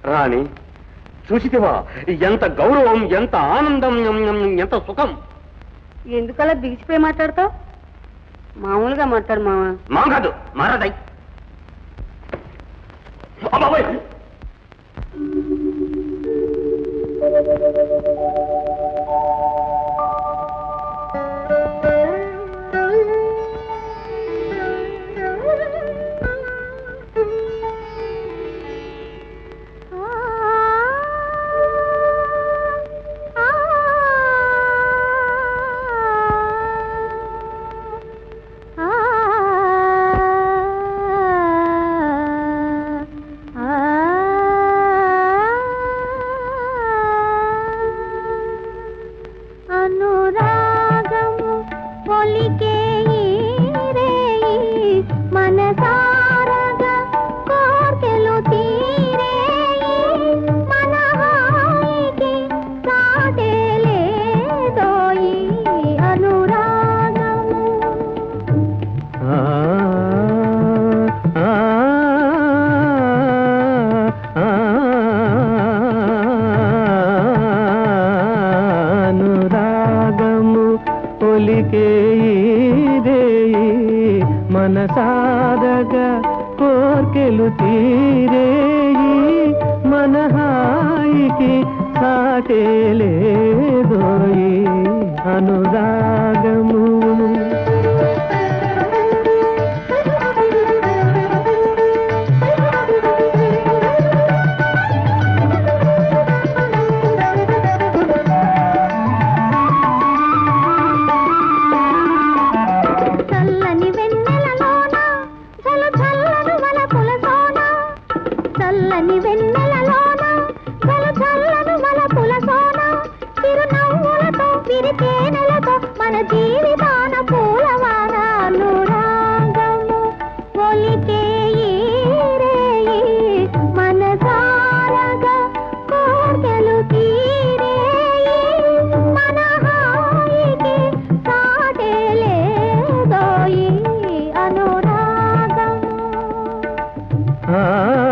Speaker 5: రాణి చూసితివా ఎంత గౌరవం ఎంత ఆనందం ఎంత సుఖం
Speaker 3: ఎందుకలా బిగిసిపోయి మాట్లాడతావు మామూలుగా మాట్లాడు మామ
Speaker 5: మా కాదు మారదై అబ్బాబోయ్
Speaker 3: అనురాగము పొలికే మనసారగా కోర్కెలు తీరే మన హాయికి సాటే లేదోయి అనురాగము
Speaker 4: అనురాగము ఒలికే రేయి మనసారగా కోర్కెలు తీరేయి మన హాయికి సాటేలేదోయి అనురాగము
Speaker 3: చల్లని వెన్నెలలోన చలు చల్లను వలపుల సోన చల్లని వెన్నెలలోన చలు చల్లను వలపుల సోన చిరునవ్వులతో విరితేనెలతో మన జీవితాన పూలవాన అనురాగము ఒలికే ఈ రేయి మనసారగా కోర్కెలు తీరేయి మన హాయికి సాటే లేదోయి అనురాగము
Speaker 4: ఆ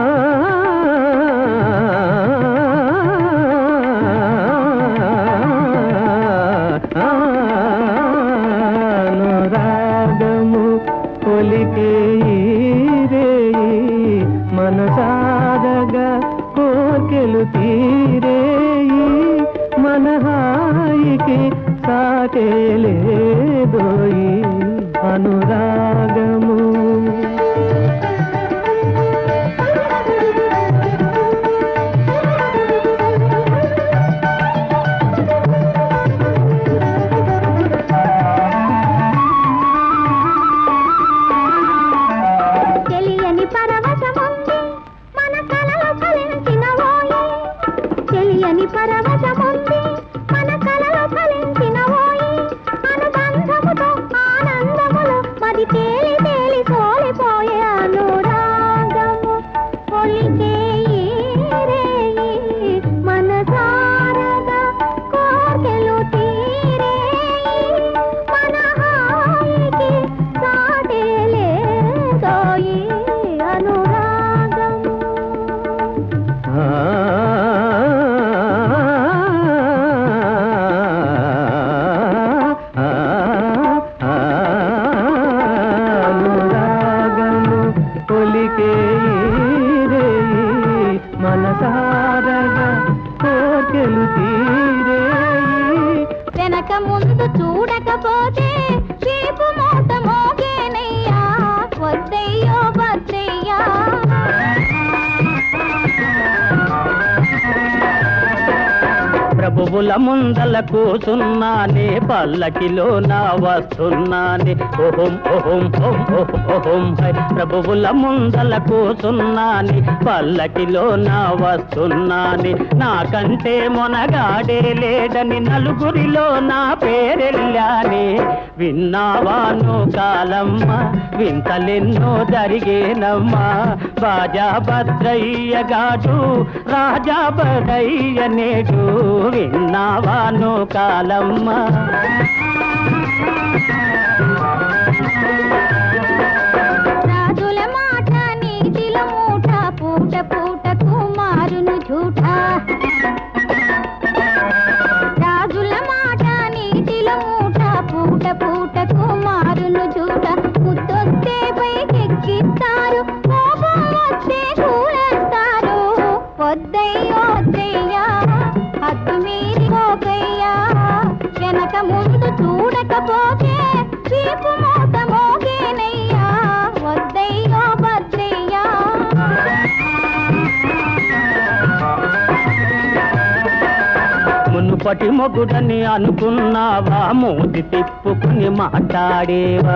Speaker 4: అనురాగము కొలికే రేయి మనసారగా కోర్కెలు తీరేయి మన హాయికి సాటేలేదోయి అనురాగము
Speaker 3: తెలియని పరవశముంది మన కలలో ఫలించిన ఓయి తెలియని పరవశముంది మన కలలో ఫలించిన ఓయి అనుబంధముతో ఆనందములు మది తేలి తేలి సోలిపోయే అనురాగము ఒలికే ఈ రేయి మనసారగా కోర్కెలు తీరేయి మన హాయికి సాటే లేదోయి అనురాగము
Speaker 4: ఆ అనురాగము కొలికే రేయి మనసారగా కోర్కెలు తీరేయి
Speaker 3: వెనక ముందు చూడకపోతే వీపు మూత మోగేనయ్యా వద్దయ్యో భద్రయ్యా
Speaker 4: ప్రభువుల ముందల కూసున్నానే పల్లకిలో నా వస్తున్నానే ఓహం ఓహం ఓం ఓహం ఓహం హై ప్రభువుల ముందల కూసున్నానే పల్లకిలో నా వస్తున్నానే నాకంటే మొనగాడే లేడని నలుగురిలో నా పేరెళ్ళానే విన్నావాను కాలమ్మ వింతలెన్నో జరిగేనమ్మా బాజా భద్రయ్య గాడు రాజా భద్రయ్య నేడు విన్నావాను కాలమ్మ
Speaker 3: రాజుల మాట నీతిల మూట పూట పూటకు మారును చూడకపోతే చీపు మూత మోగేనయ్యా వద్దయ్యో భద్రయ్యా
Speaker 4: మునుపటి మొగుడని అనుకున్నావా మూతి తిప్పుకుని మాట్లాడేవా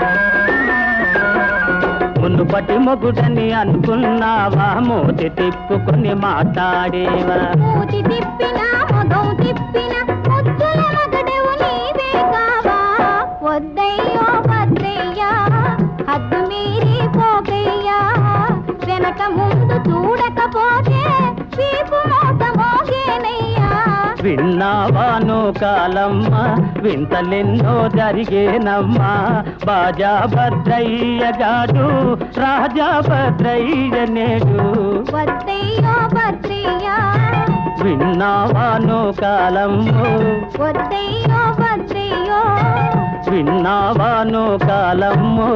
Speaker 4: మునుపటి మొగుడని అనుకున్నావా మూతి తిప్పుకుని మాట్లాడేవా
Speaker 3: మూతి తిప్పినా మొగం తిప్పినా ముద్దుల మగడవు నీవే కావా వద్దయ్యో భద్రయ్యా హద్దు మీరి పోకయ్యా వెనక ముందు చూడకపోతే చీపు మూత మోగేనయ్యా
Speaker 4: విన్నావాను కాలమ్మ వింతలెన్నో జరిగేనమ్మా బాజా భద్రయ్య గాడు రాజా భద్రయ్య నేడు
Speaker 3: వద్దయ్యో భద్రయ్యా
Speaker 4: విన్నావాను కాలమ్ము
Speaker 3: వద్దయ్యో భద్రయ్యో
Speaker 4: విన్నావాను కాలమ్ము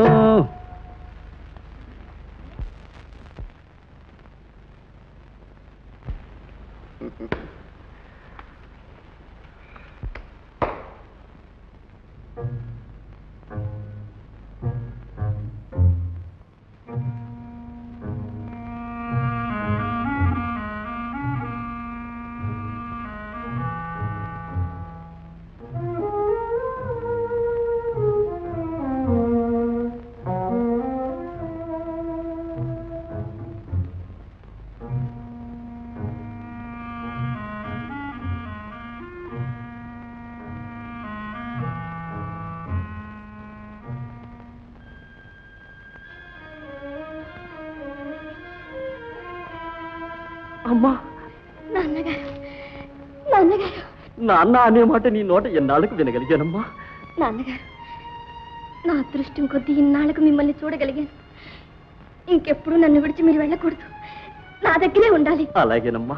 Speaker 4: అమ్మా
Speaker 3: నాన్నగారు నాన్నగారు
Speaker 4: నాన్న అనే మాట నీ నోట ఎన్నాళ్ళకు వినగలిగానమ్మా
Speaker 3: నాన్నగారు నా అదృష్టం కొద్దీ ఇన్నాళ్ళకు మిమ్మల్ని చూడగలిగాను ఇంకెప్పుడు నన్ను విడిచి మీరు వెళ్ళకూడదు నా దగ్గరే ఉండాలి
Speaker 4: అలాగేనమ్మా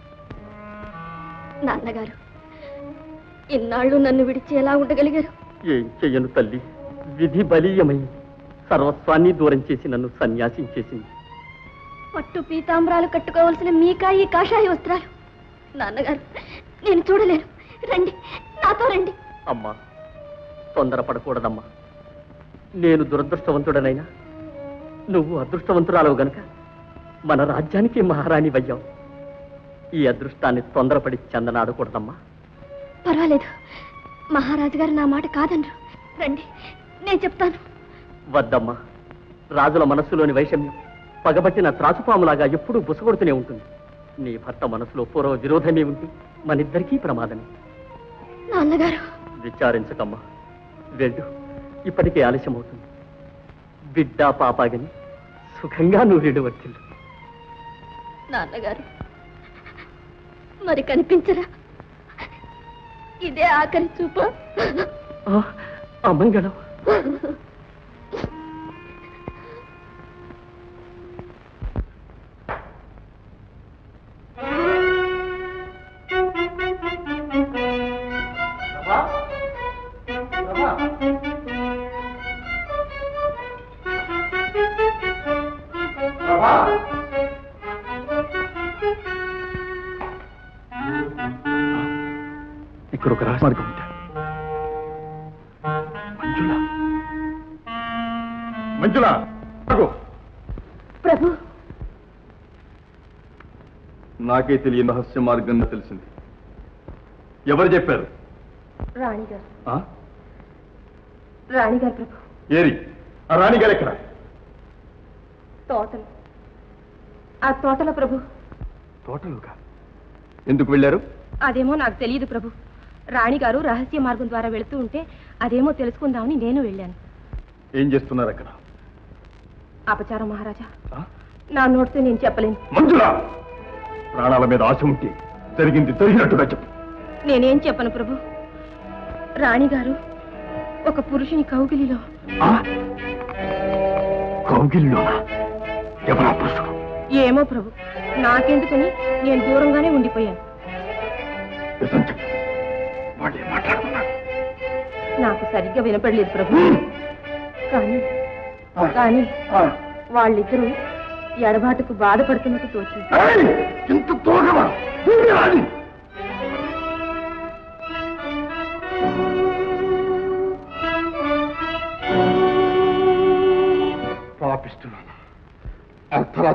Speaker 3: నాన్నగారు ఇన్నాళ్ళు నన్ను విడిచి ఎలా ఉండగలిగారు
Speaker 4: ఏం చెయ్యను తల్లి విధి బలీయమై సర్వస్వాన్ని దూరం చేసి నన్ను సన్యాసించేసింది
Speaker 3: పట్టు పీతాంబరాలు కట్టుకోవలసిన మీకా ఈ కాషాయ వస్త్రాలు నాన్నగారు నేను చూడలేను రండి నాతో రండి
Speaker 4: అమ్మా తొందరపడకూడదమ్మా నేను దురదృష్టవంతుడనైనా నువ్వు అదృష్టవంతురాలవు గనుక మన రాజ్యానికి మహారాణి వయ్యావు ఈ అదృష్టాన్ని తొందరపడి చెందనాడకూడదమ్మా
Speaker 3: పర్వాలేదు మహారాజు గారు నా మాట కాదనరు రండి నేను చెప్తాను
Speaker 4: వద్దమ్మా రాజుల మనస్సులోని వైషమ్యం పగబట్టిన త్రాచుపాములాగా ఎప్పుడూ బుసగొడుతూనే ఉంటుంది నీ భర్త మనసులో పూర్వ విరోధమే ఉంటే మనిద్దరికీ ప్రమాదమే
Speaker 3: నాన్నగారు
Speaker 4: విచారించకమ్మా వెళ్ళు ఇప్పటికే ఆలస్యం అవుతుంది బిడ్డ పాపాగని సుఖంగా నూరేడు వర్తిల్లు
Speaker 3: నాన్నగారు మరి కనిపించరా ఇదే ఆఖరి చూపు
Speaker 4: ఆ, అమంగళం
Speaker 2: ఇక్కడ ఒక రాజమార్గం ఉంది మంజుల మంజుల ఆగు.
Speaker 3: ప్రభు
Speaker 2: నాకే తెలియని రహస్య మార్గం తెలిసింది ఎవరు చెప్పారు
Speaker 3: రాణిగారు
Speaker 2: ఆ?
Speaker 3: రాణిగారు ప్రభు
Speaker 2: ఏరి ఆ రాణి గారు ఎక్కడ
Speaker 3: తోటలు ఆ తోటల ప్రభు
Speaker 2: తోటలుగా ఎందుకు వెళ్ళారు
Speaker 9: అదేమో నాకు తెలియదు ప్రభు రాణిగారు రహస్య మార్గం ద్వారా వెళుతూ ఉంటే అదేమో తెలుసుకుందామని నేను వెళ్ళాను
Speaker 2: ఏం చేస్తున్నారు అక్కడ
Speaker 9: అపచారం మహారాజా
Speaker 2: ఆ?
Speaker 9: నా నోటితో నేను చెప్పలేను
Speaker 2: మంజుల ప్రాణాల మీద ఆశ ఉంటే జరిగింది జరిగినట్టుగా చెప్పు
Speaker 9: నేనేం చెప్పను ప్రభు రాణిగారు ఒక పురుషుని కౌగిలిలో
Speaker 2: ఆ? కౌగిలిలోనా ఎవరా పురుషుడు
Speaker 9: ఏమో ప్రభు నాకెందుకని నేను దూరంగానే ఉండిపోయాను
Speaker 2: నిజం చెప్పు వాళ్ళే మాట్లాడుతున్నారు
Speaker 9: నాకు సరిగ్గా వినపడలేదు ప్రభు కానీ కానీ వాళ్ళిద్దరూ ఎడబాటుకు బాధపడుతున్నట్టు తోచింది
Speaker 2: ఏయ్! ఇంత తోగమా దీని రాణి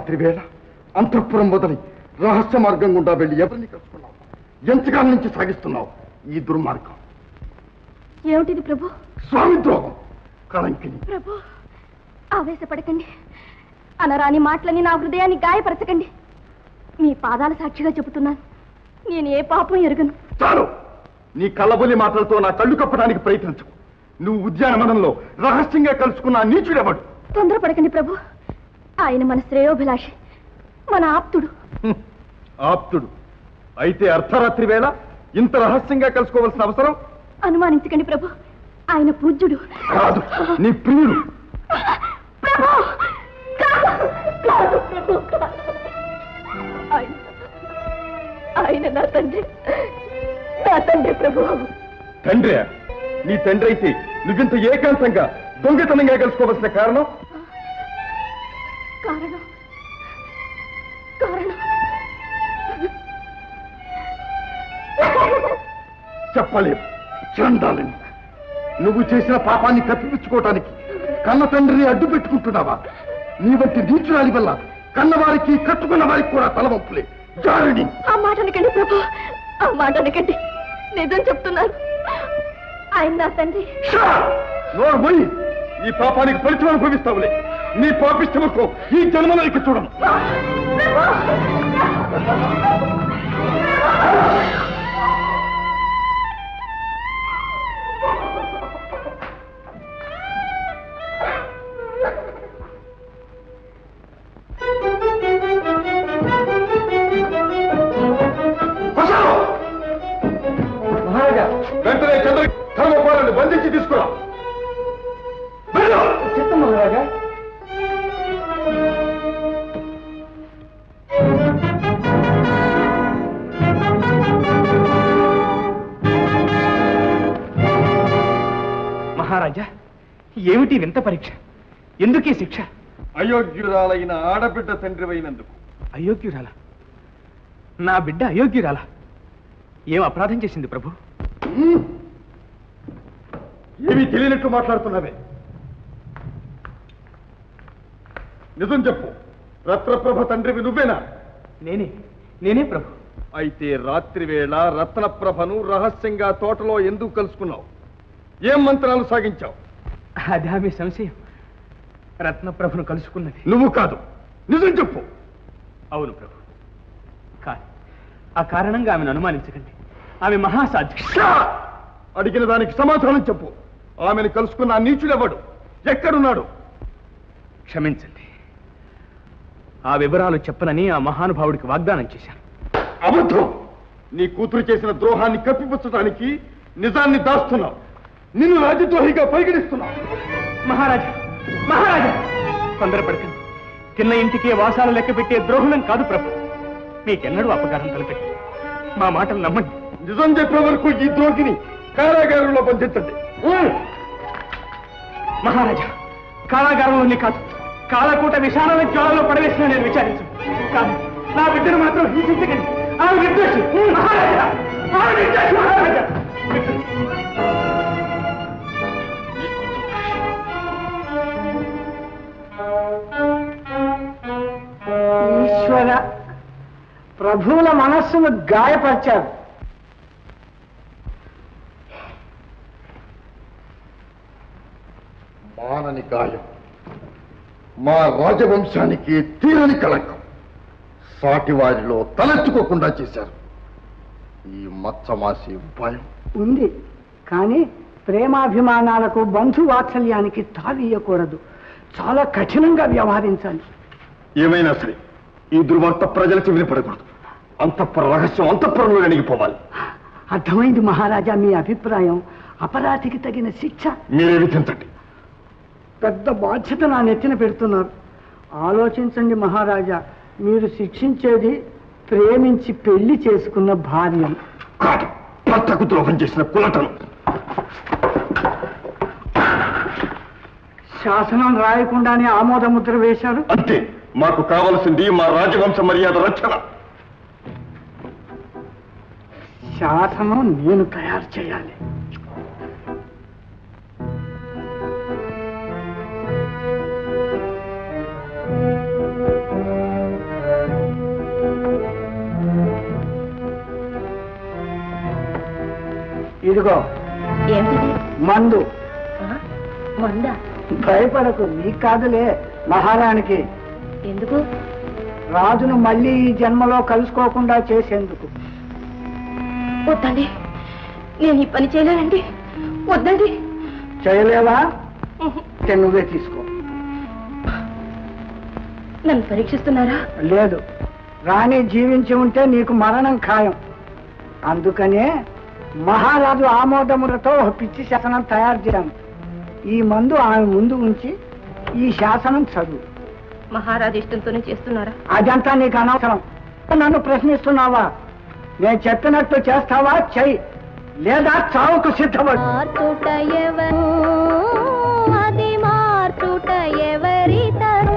Speaker 10: అర్ధరాత్రి వేళ అంతఃపురం వదిలి రహస్య మార్గం గుండా వెళ్ళి ఎవరిని కలుసుకున్నావు ఎంతకాలం నుంచి సాగిస్తున్నావు ఈ దుర్మార్గం
Speaker 3: ఏమిటిది ప్రభు
Speaker 10: స్వామి ద్రోహం కళంకిని
Speaker 3: ప్రభు ఆవేశపడకండి అనరాని మాటలని నా హృదయాన్ని గాయపరచకండి మీ పాదాల సాక్షిగా చెబుతున్నాను నేను ఏ పాపం ఎరుగను
Speaker 10: చాలు నీ కళ్ళబొల్లి మాటలతో నా కళ్ళు కప్పడానికి ప్రయత్నించు నువ్వు ఉద్యానవనంలో రహస్యంగా కలుసుకున్న ఆ నీచుడెవడు
Speaker 3: తొందరపడకండి ప్రభు ఆయన మన శ్రేయోభిలాషి మన ఆప్తుడు
Speaker 10: హ్మ్. ఆప్తుడు అయితే అర్ధరాత్రి వేళ ఇంత రహస్యంగా కలుసుకోవాల్సిన అవసరం
Speaker 3: అనుమానించకండి ప్రభు ఆయన పూజ్యుడు
Speaker 10: కాదు నీ ప్రియుడు
Speaker 3: ప్రభు కాదు, కాదు ప్రభు, కాదు. ఆయన ఆయన నా తండ్రి నా తండ్రి ప్రభు
Speaker 10: తండ్రి నీ తండ్రి అయితే నువ్వింత ఏకాంతంగా దొంగతనంగా కలుసుకోవాల్సిన కారణం
Speaker 3: కారణం కారణం
Speaker 10: చెప్పలేవు చండాలని నువ్వు చేసిన పాపాన్ని కప్పిపుచ్చుకోవటానికి కన్న తండ్రిని అడ్డు పెట్టుకుంటున్నావా నీ వంటి నీచురాలి వల్ల కన్నవారికి కట్టుకున్న వారికి కూడా తలవంపులే జారిని
Speaker 3: ఆ మాట అనకండి ప్రభు ఆ మాట అనకండి నిజం చెప్తున్నాను ఆయన నా తండ్రి
Speaker 10: నోరు పోయి ఈ పాపానికి ఫలితం అనుభవిస్తావులే నీ పాపిష్టముకో ఈ జన్మలో ఇక చూడను
Speaker 1: మహారాజా
Speaker 10: వెంటనే చంద్ర ధర్మపాలను బంధించి తీసుకురా వెళ్ళు!
Speaker 1: చిత్తం మహారాజా
Speaker 5: మహారాజా ఏమిటి వింత పరీక్ష ఎందుకీ శిక్ష
Speaker 10: అయోగ్యురాలైన ఆడబిడ్డ తండ్రివైనందుకు
Speaker 5: అయోగ్యురాల నా బిడ్డ అయోగ్యురాల ఏం అపరాధం చేసింది ప్రభు
Speaker 10: ఏమీ తెలియనట్టు మాట్లాడుతున్నావే నిజం చెప్పు రత్నప్రభ తండ్రివి నువ్వేనా
Speaker 5: నేనే నేనే ప్రభు
Speaker 10: అయితే రాత్రి వేళ రత్నప్రభను రహస్యంగా తోటలో ఎందుకు కలుసుకున్నావు ఏం మంత్రాలు సాగించావు
Speaker 5: అదే మీ సంశయం రత్నప్రభును కలుసుకున్నది
Speaker 10: నువ్వు కాదు నిజం చెప్పు
Speaker 5: అవును ప్రభు కాదు ఆ కారణంగా ఆమెను అనుమానించకండి ఆమె మహాసాధ్వి
Speaker 10: షా! అడిగిన దానికి సమాధానం చెప్పు ఆమెను కలుసుకున్న ఆ నీచుడెవడు ఎక్కడున్నాడు
Speaker 5: క్షమించండి ఆ వివరాలు చెప్పనని ఆ మహానుభావుడికి వాగ్దానం చేశాను
Speaker 10: అబద్ధం నీ కూతురు చేసిన ద్రోహాన్ని కప్పిపుచ్చడానికి నిజాన్ని దాస్తున్నావు నిన్ను రాజద్రోహిగా పరిగణిస్తున్నావు
Speaker 5: మహారాజా మహారాజా తొందరపడకండి తిన్న ఇంటికే వాసాలు లెక్క పెట్టే ద్రోహులం కాదు ప్రభు మీకెన్నడూ అపకారం తలపెట్టి మా మాటలు నమ్మండి
Speaker 10: నిజం చెప్పే వరకు ఈ ద్రోహిని కారాగారంలో బంధించండి
Speaker 5: మహారాజా కారాగారంలోని కాదు కాలకూట విశాలమైన జ్వాలలో పడవేసిన నేను విచారించు కానీ నా బిడ్డను మాత్రం హింసించకండి ఆమె నిర్దోషి మహారాజా ఆమె నిర్దోషి మహారాజా
Speaker 7: ఈశ్వర ప్రభువుల మనస్సును గాయపరిచారు
Speaker 10: మానని గాయం మా రాజవంశానికి తీరని కళంకం సాటి వారిలో తలెత్తుకోకుండా చేశారు ఈ మచ్చమాసి ఉపాయం
Speaker 7: ఉంది కానీ ప్రేమాభిమానాలకు బంధు వాత్సల్యానికి తావీయకూడదు చాలా కఠినంగా వ్యవహరించాలి
Speaker 10: ఏమైనా సరే ఈ దుర్వార్త ప్రజలకు వినపడకూడదు అంతఃపుర రహస్యం అంతఃపురంలో వెనిగిపోవాలి
Speaker 7: అర్థమైంది మహారాజా మీ అభిప్రాయం అపరాధికి తగిన శిక్ష
Speaker 10: మీరే విధించండి
Speaker 7: పెద్ద బాధ్యత నా నెత్తిన పెడుతున్నారు ఆలోచించండి మహారాజా మీరు శిక్షించేది ప్రేమించి పెళ్లి చేసుకున్న భార్యను
Speaker 10: కాదు భర్తకు ద్రోహం చేసిన కులటను
Speaker 7: శాసనం రాయకుండానే ఆమోద ముద్ర వేశారు
Speaker 10: అంతే మాకు కావలసింది మా రాజవంశ మర్యాద రక్షణ
Speaker 7: శాసనం నేను తయారు చేయాలి ఇదిగో
Speaker 9: ఏమిటి
Speaker 7: మందు
Speaker 9: మందా
Speaker 7: భయపడకు నీకు కాదులే మహారాణికి
Speaker 9: ఎందుకు
Speaker 7: రాజును మళ్ళీ ఈ జన్మలో కలుసుకోకుండా చేసేందుకు
Speaker 9: వద్దండి నేను ఈ పని చేయలేనండి వద్దండి
Speaker 7: చేయలేవా అయితే నువ్వే తీసుకో
Speaker 9: నన్ను పరీక్షిస్తున్నారా
Speaker 7: లేదు రాణి జీవించి ఉంటే నీకు మరణం ఖాయం అందుకనే మహారాజు ఆమోదములతో ఒక పిచ్చి శాసనం తయారు చేశాను ఈ మందు ఆమె ముందు ఉంచి ఈ శాసనం చదువు
Speaker 9: మహారాజు ఇష్టంతోనే చేస్తున్నారా
Speaker 7: అదంతా నీకు అనవసరం నన్ను ప్రశ్నిస్తున్నావా నేను చెప్పినట్టు చేస్తావా చెయ్యి లేదా చావుకు సిద్ధపడు
Speaker 3: మార్చుట ఎవరు అది మార్చుట ఎవరి తరు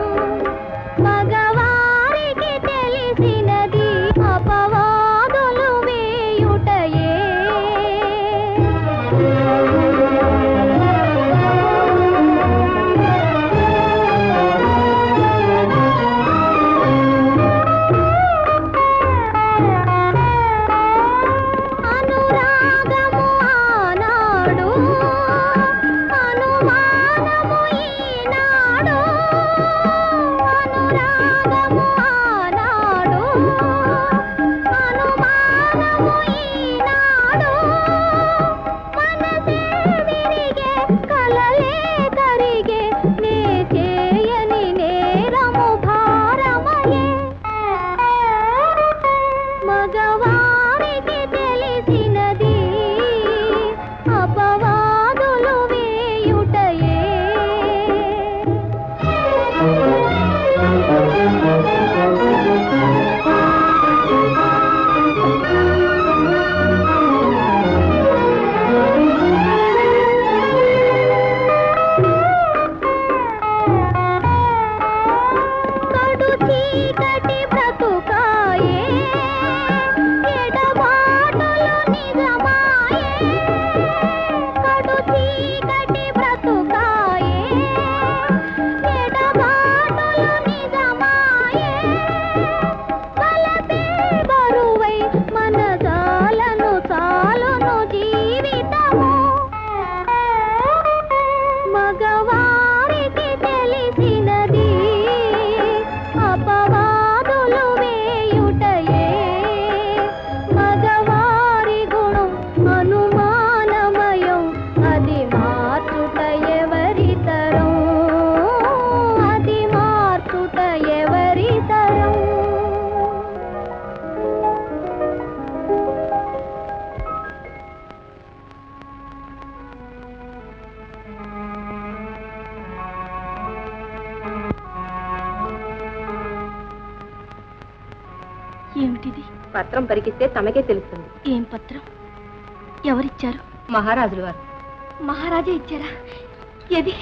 Speaker 3: మగవారికి తెలిసినది అపవాదులు వేయుటయే అనురాగము ఆనాడు అనుమానము ఈనాడు అనురాగము ఆనాడు అనుమానము ఈనాడు మనసే విరిగే కలలే కరిగే నే చేయని నేరము భారమయే మగవారికి తెలిసినది అపవాదులు వేయుటయే కడు చీకటి బ్రతుకాయే ఎడబాటులు నిజమాయే కడు చీకటి బ్రతుకాయే ఎడబాటులు నిజమాయే కలపే బరువై మన జాలను చాలును జీవితము మగవారికి తెలిసినది అపవాదులు వేయుటయే మగవారి గుణం అనుమానమయం అది మార్చుట ఎవరి తరం అది మార్చుట ఎవరి తరం
Speaker 9: ఏమిటిది పత్రం పరికిస్తే తమకే తెలుస్తుంది ఏం పత్రం ఎవరిచ్చారు మహారాజులు వారు మహారాజా ఇచ్చారా ఏది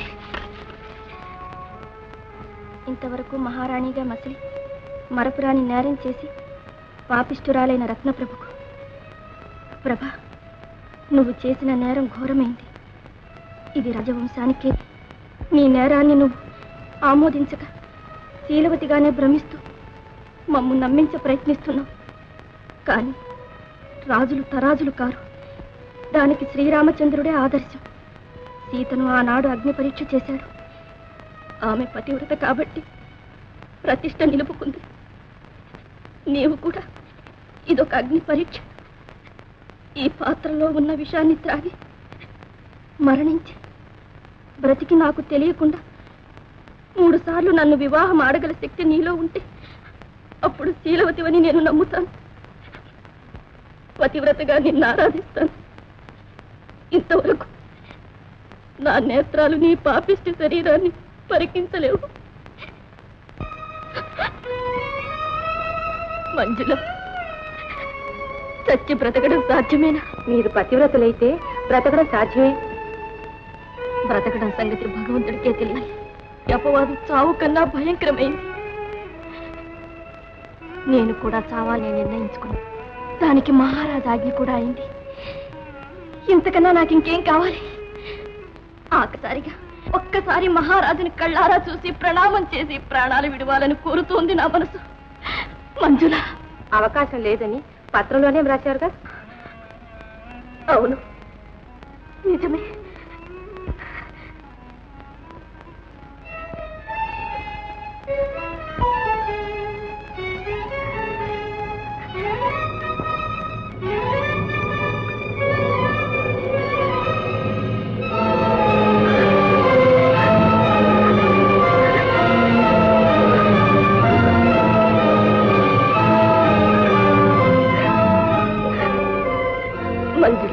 Speaker 9: ఇంతవరకు మహారాణిగా మసిలి మరపురాని నేరం చేసి పాపిష్టురాలైన రత్నప్రభుకు ప్రభ నువ్వు చేసిన నేరం ఘోరమైంది ఇది రాజవంశానికే నీ నేరాన్ని నువ్వు ఆమోదించక శీలవతిగానే భ్రమిస్తూ మమ్ము నమ్మించ ప్రయత్నిస్తున్నావు కానీ రాజులు తరాజులు కారు దానికి శ్రీరామచంద్రుడే ఆదర్శం సీతను ఆనాడు అగ్ని పరీక్ష చేశాడు ఆమె పతివ్రత కాబట్టి ప్రతిష్ట నిలుపుకుంది నీవు కూడా ఇదొక అగ్ని పరీక్ష ఈ పాత్రలో ఉన్న విషాన్ని త్రాగి మరణించి బ్రతికి నాకు తెలియకుండా మూడు సార్లు నన్ను వివాహం ఆడగల శక్తి నీలో ఉంటే అప్పుడు శీలవతివని నేను నమ్ముతాను పతివ్రతగా నిన్ను ఆరాధిస్తాను ఇంతవరకు నా నేత్రాలు నీ పాపిష్టి శరీరాన్ని పరికించలేవు మంజుల చచ్చి బ్రతకడం సాధ్యమేనా మీరు పతివ్రతలైతే బ్రతకడం సాధ్యమే బ్రతకడం సంగతి భగవంతుడికే తెలియాలి అపవాదు చావు కన్నా భయంకరమైంది నేను కూడా చావాలని నిర్ణయించుకున్నాను దానికి మహారాజు ఆజ్ఞ కూడా అయింది ఇంతకన్నా నాకు ఇంకేం కావాలి ఆఖసారిగా ఒక్కసారి మహారాజుని కళ్ళారా చూసి ప్రణామం చేసి ప్రాణాలు విడవాలని కోరుతోంది నా మనసు మంజుల అవకాశం లేదని పత్రంలోనే వ్రాశారుగా అవును నిజమే మంజుల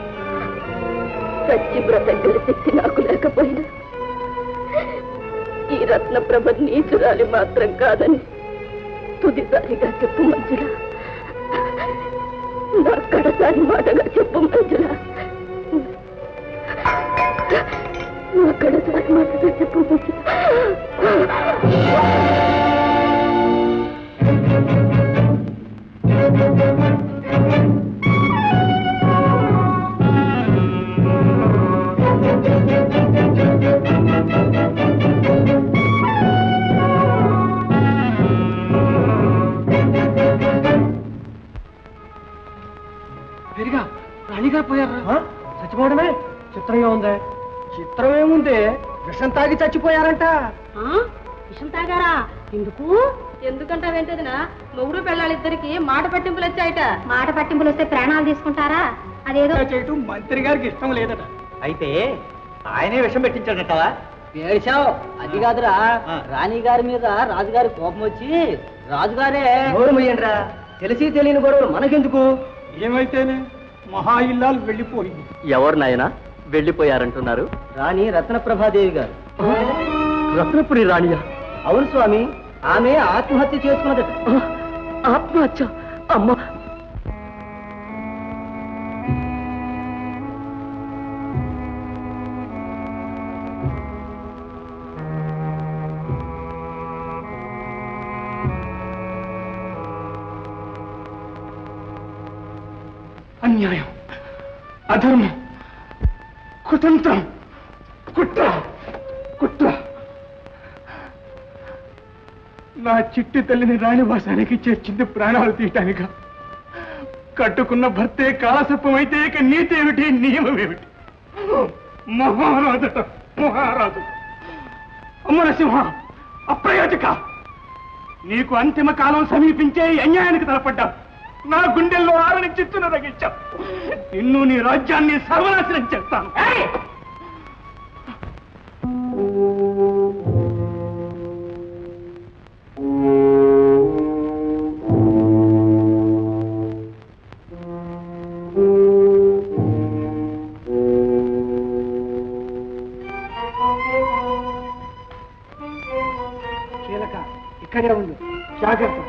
Speaker 9: సచ్చి బ్రతకగల శక్తి నాకు లేకపోయినా ఈ రత్నప్రభ నీచురాలి మాత్రం కాదని తుదిసారిగా చెప్పు మంజుల నా కడసారి మాటగా చెప్పు మంజుల నా కడసారి మాటగా చెప్పు మంజుల
Speaker 1: పెరిగా రాణిగా పోయారా చచ్చిపోవడమే చిత్రంగా ఉందే చిత్రం ఏముంది విషం తాగి చచ్చిపోయారంట
Speaker 3: విషం తాగారా ఎందుకు
Speaker 8: ఎందుకంటే వెంటదినా మొగుడు పెళ్ళాలిద్దరికి మాట పట్టింపులు వచ్చాయట
Speaker 3: మాట పట్టింపులు వస్తే ప్రాణాలు తీసుకుంటారా అదేదో
Speaker 1: చేయటం మంత్రి గారికి ఇష్టం లేదట
Speaker 7: అయితే ఆయనే విషం పెట్టించాడటవా
Speaker 1: ఏడిచావు అది కాదురా రాణి గారి మీద రాజుగారి కోపం వచ్చి రాజుగారే గౌరవయ్యండిరా తెలిసి తెలియని గొడవలు మనకెందుకు
Speaker 11: ఏమైతేనే మహా ఇల్లాలు వెళ్ళిపోయింది
Speaker 4: ఎవరు నాయనా వెళ్ళిపోయారంటున్నారు
Speaker 1: రాణి రత్నప్రభాదేవి గారు
Speaker 4: రత్నపురి రాణియా
Speaker 1: అవును స్వామి ఆమె ఆత్మహత్య చేసుకున్నదట
Speaker 4: ఆత్మహత్య అమ్మ
Speaker 11: అన్యాయం అధర్మం కుతంత్రం కుట్ర కుట్ర నా చిట్టి తల్లిని రాణివాసానికి చేర్చింది ప్రాణాలు తీయటానిక కట్టుకున్న భర్తే కాలసర్పం అయితే ఇక నీతి ఏమిటి నియమం ఏమిటి మహారాజట మహారాజు అమ్మ నరసింహ అప్రయోజక నీకు అంతిమ కాలం సమీపించే ఈ అన్యాయానికి తలపడ్డా నా గుండెల్లో ఆరని చిచ్చున రగించావు నిన్ను నీ రాజ్యాన్ని సర్వనాశనం చేస్తాను కీలక ఇక్కడే ఉండు జాగ్రత్త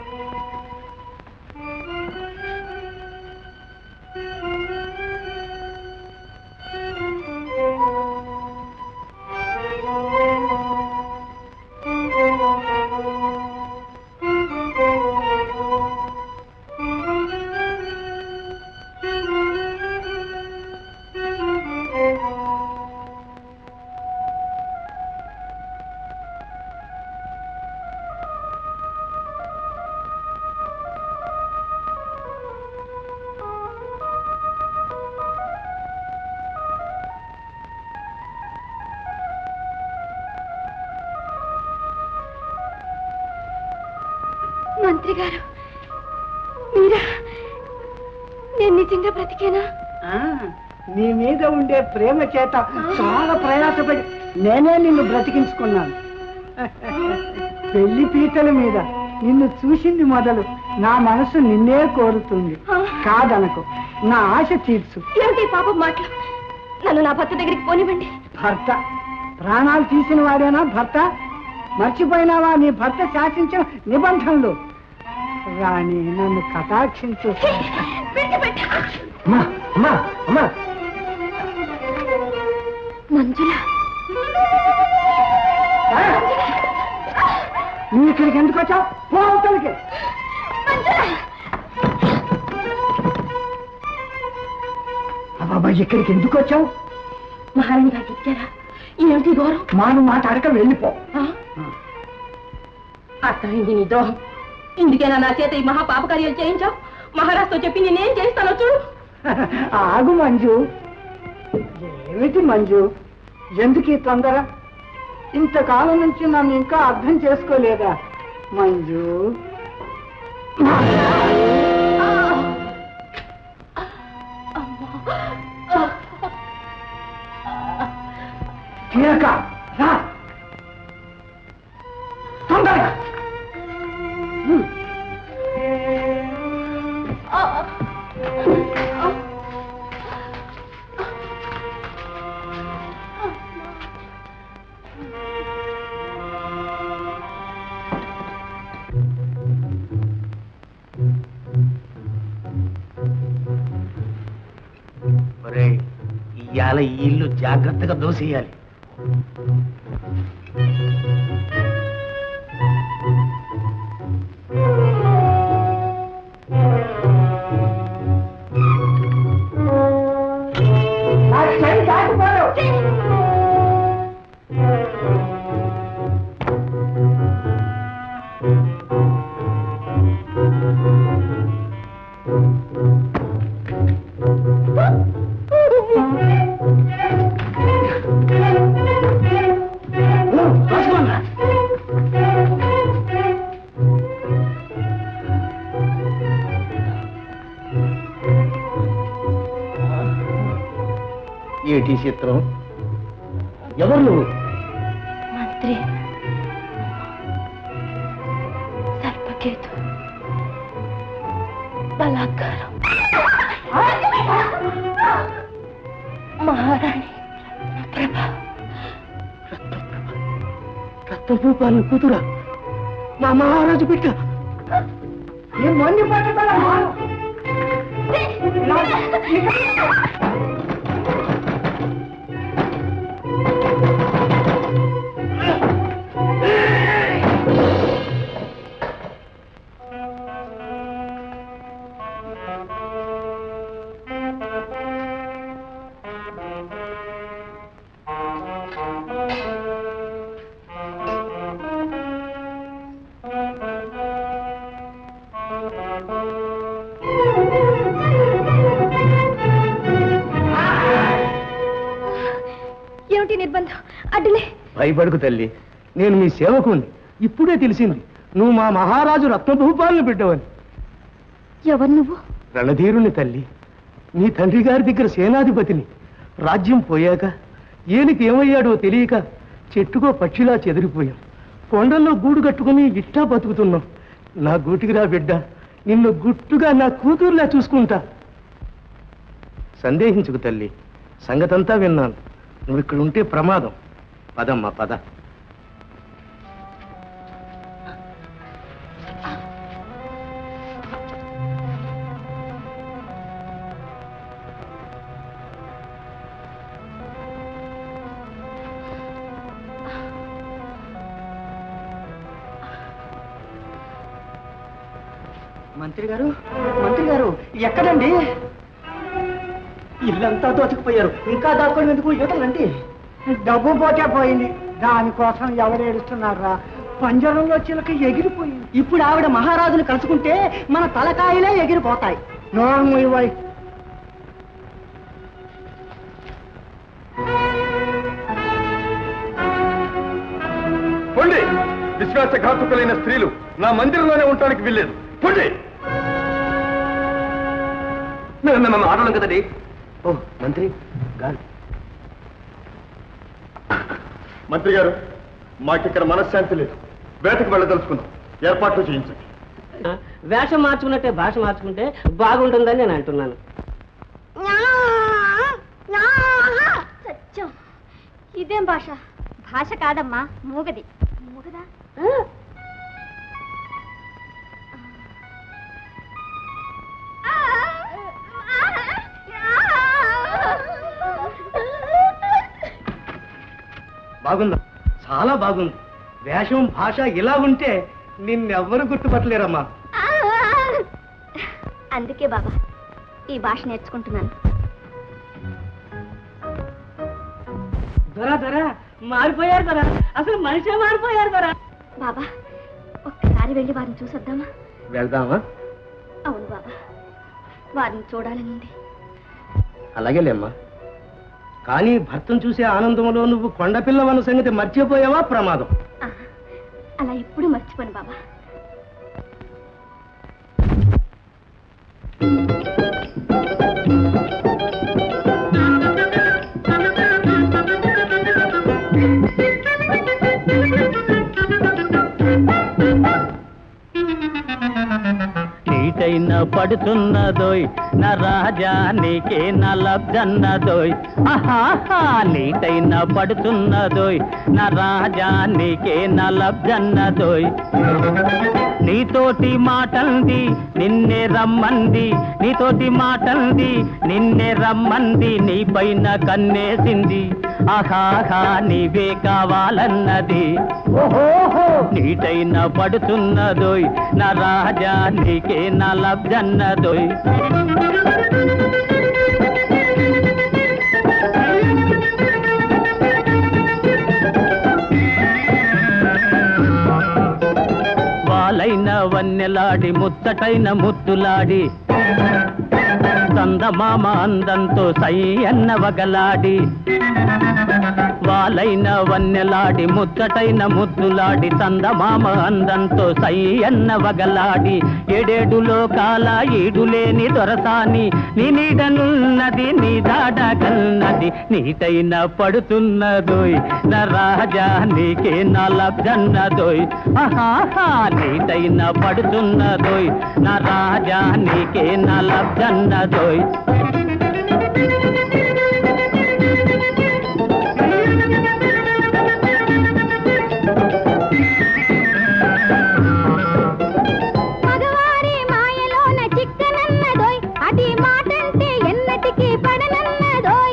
Speaker 9: మంత్రి గారు మీరా నేను నిజంగా బ్రతికేనా
Speaker 7: నీ మీద ఉండే ప్రేమ చేత చాలా ప్రయాసపడి నేనే నిన్ను బ్రతికించుకున్నాను పెళ్లి పీటల మీద నిన్ను చూసింది మొదలు నా మనసు నిన్నే కోరుతుంది కాదనకు నా ఆశ తీర్చు
Speaker 9: ఏమిటి ఈ పాపం మాటలు నన్ను నా భర్త దగ్గరికి పోనివ్వండి
Speaker 7: భర్త ప్రాణాలు తీసిన వాడేనా భర్త మర్చిపోయినావా నీ భర్త శాసించిన నిబంధనలు రాణి నన్ను కటాక్షించు
Speaker 1: అమ్మా అమ్మా అమ్మా
Speaker 9: మంజుల
Speaker 7: నువ్వు ఇక్కడికి ఎందుకు వచ్చావు పో అవతలికి బాబా ఇక్కడికి ఎందుకు వచ్చావు
Speaker 9: మహారాణి గారికి ఇచ్చారా ఏమిటి ఘోరం
Speaker 7: మాను మాట అడక వెళ్ళిపో
Speaker 9: ఆ? అర్థమైంది నీ ద్రోహం ఇందుకేనా నా చేత ఈ మహా పాపకార్యాలు చేయించావు మహారాజుతో చెప్పి నేనేం చేస్తానో చూడు
Speaker 7: ఆగు మంజు ఏమిటి మంజు ఎందుకు ఈ తొందర ఇంతకాలం నుంచి నన్ను ఇంకా అర్థం చేసుకోలేదా మంజు కీలక రా తొందరగా హ్మ్.
Speaker 5: ఒరేయ్ ఇవాళ ఈ ఇల్లు జాగ్రత్తగా దోసేయాలి
Speaker 7: నా చెయ్యి దాటిపోయావు.
Speaker 5: ఏటి చిత్రం ఎవరు నువ్వు
Speaker 9: మంత్రి సర్పకేతు బలాత్కారం మహారాణి ప్రభ
Speaker 5: రక్తభూపాలను కూతురా మా మహారాజు బిడ్డ
Speaker 7: ఈ మొండి పట్టుదల మాను.
Speaker 9: ఏమిటి నిర్బంధం అడ్డులే
Speaker 5: భయపడుకు తల్లి నేను మీ సేవకుని ఇప్పుడే తెలిసింది నువ్వు మా మహారాజు రత్నభూపాలను బిడ్డవని
Speaker 9: ఎవరు నువ్వు
Speaker 5: రణధీరుని తల్లి నీ తండ్రి గారి దగ్గర సేనాధిపతిని రాజ్యం పోయాక ఏనికి ఏమయ్యాడో తెలియక చెట్టుకో పక్షిలా చెదిరిపోయాం కొండల్లో గూడు కట్టుకుని ఇట్టా బతుకుతున్నాం నా గూటికి రా బిడ్డ నిన్ను గుట్టుగా నా కూతురులా చూసుకుంటా సందేహించుకు తల్లి సంగతంతా విన్నాను నువ్వు ఇక్కడ ఉంటే ప్రమాదం పదమ్మా పద
Speaker 7: మంత్రి గారు మంత్రి గారు ఎక్కడండి ఇల్లంతా దోచుకుపోయారు ఇంకా దాక్కోవడం ఎందుకు యువతలండి డబ్బు పోతే పోయింది దానికోసం ఎవరు ఏడుస్తున్నారా పంజరంలో చిలక ఎగిరిపోయింది ఇప్పుడు ఆవిడ మహారాజుని కలుసుకుంటే మన తలకాయలే ఎగిరిపోతాయి నోరు ఇవ్వై
Speaker 10: పొండి విశ్వాసఘాతుకులైన స్త్రీలు నా మందిరంలోనే ఉండటానికి వీల్లేదు పొండి నన్ను ఆడడం కదండి
Speaker 5: ఓ మంత్రి గాలి
Speaker 10: మంత్రి గారు మాకిక్కడ మనశ్శాంతి లేదు వేటకు వెళ్ళదలుచుకున్నాం ఏర్పాట్లు చేయించండి
Speaker 12: వేషం మార్చుకున్నట్టే భాష మార్చుకుంటే బాగుంటుందని నేను అంటున్నాను
Speaker 9: సత్యం ఇదేం భాష భాష కాదమ్మా మూగది మూగదా
Speaker 5: బాగుందా చాలా బాగుంది వేషం భాష ఇలా ఉంటే నిన్నెవ్వరు గుర్తుపట్టలేరమ్మా
Speaker 9: అందుకే బాబా ఈ భాష నేర్చుకుంటున్నాను
Speaker 12: దొరా దొరా మారిపోయారు దొరా అసలు మనిషే మారిపోయారు దొరా
Speaker 9: బాబా ఒక్కసారి వెళ్ళి వారిని చూసొద్దామా
Speaker 5: వెళ్దామా
Speaker 9: అవును బాబా వారిని చూడాలని ఉంది
Speaker 1: అలాగేలేమ్మా కానీ భర్తను చూసే ఆనందంలో నువ్వు కొండపిల్లవన్న సంగతి మర్చిపోయావా ప్రమాదం
Speaker 9: అలా ఎప్పుడు మర్చిపోను బాబా
Speaker 4: నీటైన పడుతున్నదోయ్ నా రాజా నీకే నా లబ్జన్నదోయ్ ఆహాహా నీటైన పడుతున్నదోయ్ నా రాజా నీకే నా లబ్జన్నదోయ్ నీతోటి మాటంది నిన్నే రమ్మంది నీతోటి మాటంది నిన్నే రమ్మంది నీ పైన కన్నేసింది ఆహాహా నీవే కావాలన్నది ఓహోహో నీటైన పడుతున్నదోయ్ నా రాజా నీకే నా లబ్జన్నదోయ్ వాలైన వన్నెలాడి ముచ్చటైన ముద్దులాడి చందమామ అందంతో సై అన్న వగలాడి వాలైన వన్నెలాడి ముచ్చటైన ముద్దులాడి చందమామ అందంతో సై అన్న వగలాడి ఏడేడు లోకాల ఈడులేని దొరసాని నీ నీడనున్నది నీ దాడగన్నది నీటైన పడుతున్నదోయ్ నా రాజా నీకే నా లబ్జన్నదోయ్ ఆహాహా నీటైన పడుతున్నదోయ్ నా రాజా నీకే నా లబ్జన్నదోయ్
Speaker 3: మగవారి మాయలోన చిక్కనన్నదోయ్ అది మాటంటే ఎన్నటికీ పడనన్నదోయ్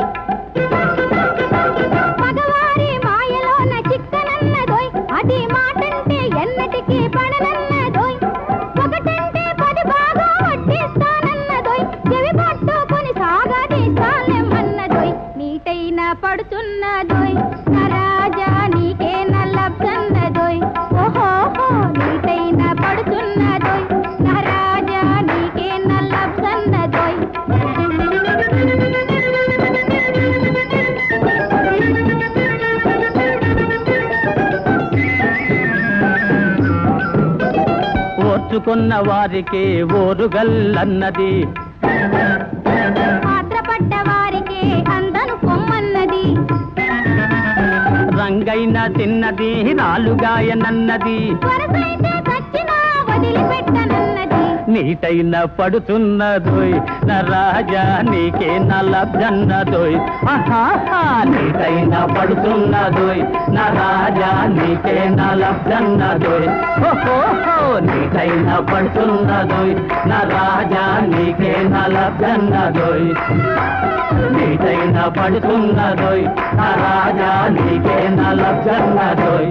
Speaker 3: మగవారి మాయలోన చిక్కనన్నదోయ్ అది మాటంటే ఎన్నటికీ పడనన్నదోయ్ ఒకటంటే పది బాగా వడ్డిస్తానన్నదోయ్ చెవి పట్టుకొని సాగదీస్తానెమ్మన్నదోయ్ నీటైన పడుతున్నదోయ్ నా రాజా నీకే నల్లబ్దన్నదోయ్ ఓహోహో నీటైన పడుతున్నదోయ్ నా రాజా నీకే నల్లబ్దన్నదోయ్
Speaker 4: ఓర్చుకున్న వారికి ఓరుగల్లన్నది
Speaker 3: పాత్రపడ్డ వారికే అందను పొమ్మన్నది
Speaker 4: రంగైన తిన్నది రాలుగాయనన్నది
Speaker 3: వరసైతే చచ్చినా వదిలిపెట్టనన్నది
Speaker 4: నీటైన పడుతున్నదోయ్ నా రాజా నీకే నా లబ్జన్నదోయ్ ఆహాహా నీటైన పడుతున్నదోయ్ నా రాజా నీకే నా లబ్జన్నదోయ్ ఓహోహో నీటైన పడుతున్నదోయ్ నా రాజా నీకే నా లబ్జన్నదోయ్ నీటైన పడుతున్నదోయ్ నా రాజా నీకే నా లబ్జన్నదోయ్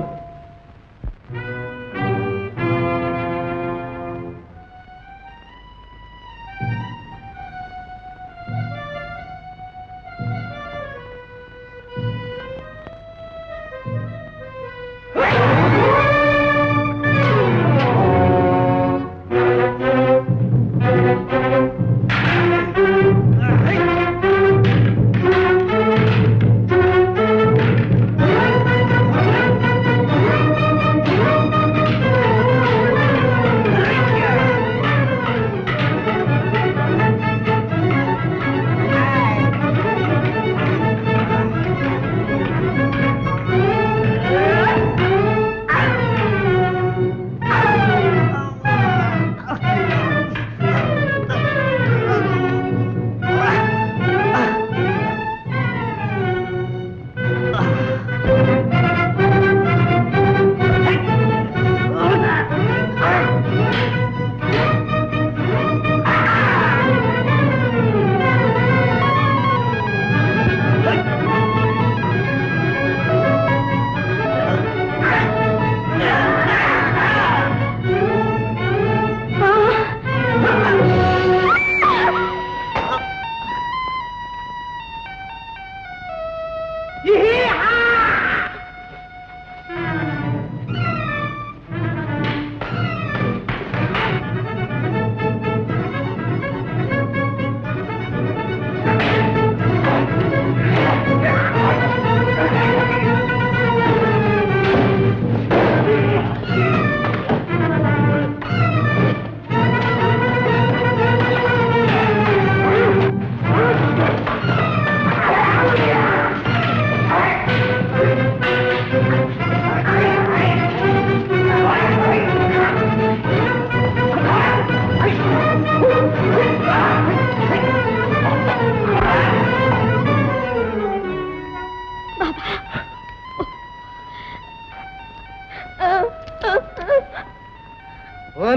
Speaker 3: ఆ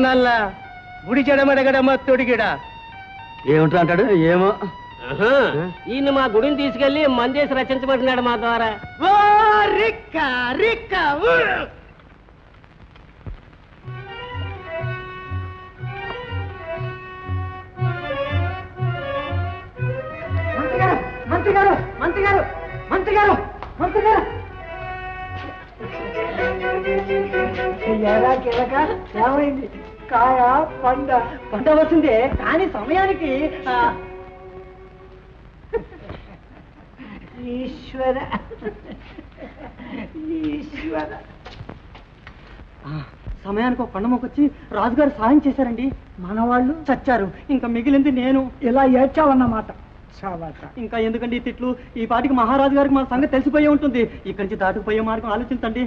Speaker 1: నల్ల గుడి చెడమడగడమ్మ తొడిగిడ
Speaker 5: ఏమిట్రా అంటాడు ఏమో
Speaker 12: ఈయన మా గుడిని తీసుకెళ్లి మందేసి రచించమంటున్నాడు మా ద్వారా
Speaker 1: ఓ రిక్క రిక్క ఊ!
Speaker 7: మంత్రి గారు మంత్రి గారు మంత్రి గారు మంత్రి గారు ఎలా కిలక ఏమైంది కాయ పండ పంట వస్తుంది కానీ సమయానికి ఆ, ఈశ్వర ఈశ్వర ఆ, సమయానికి ఒక కొండమొకొచ్చి రాజుగారు సాయం చేశారండి మన వాళ్ళు చచ్చారు ఇంకా మిగిలింది నేను ఇలా ఏడ్చావన్నమాట ఇంకా ఎందుకండి ఈ తిట్లు ఈ పాటికి మహారాజు గారికి మన సంగతి తెలిసిపోయి ఉంటుంది ఇక్కడి నుంచి దాటుకుపోయే మార్గం ఆలోచించండి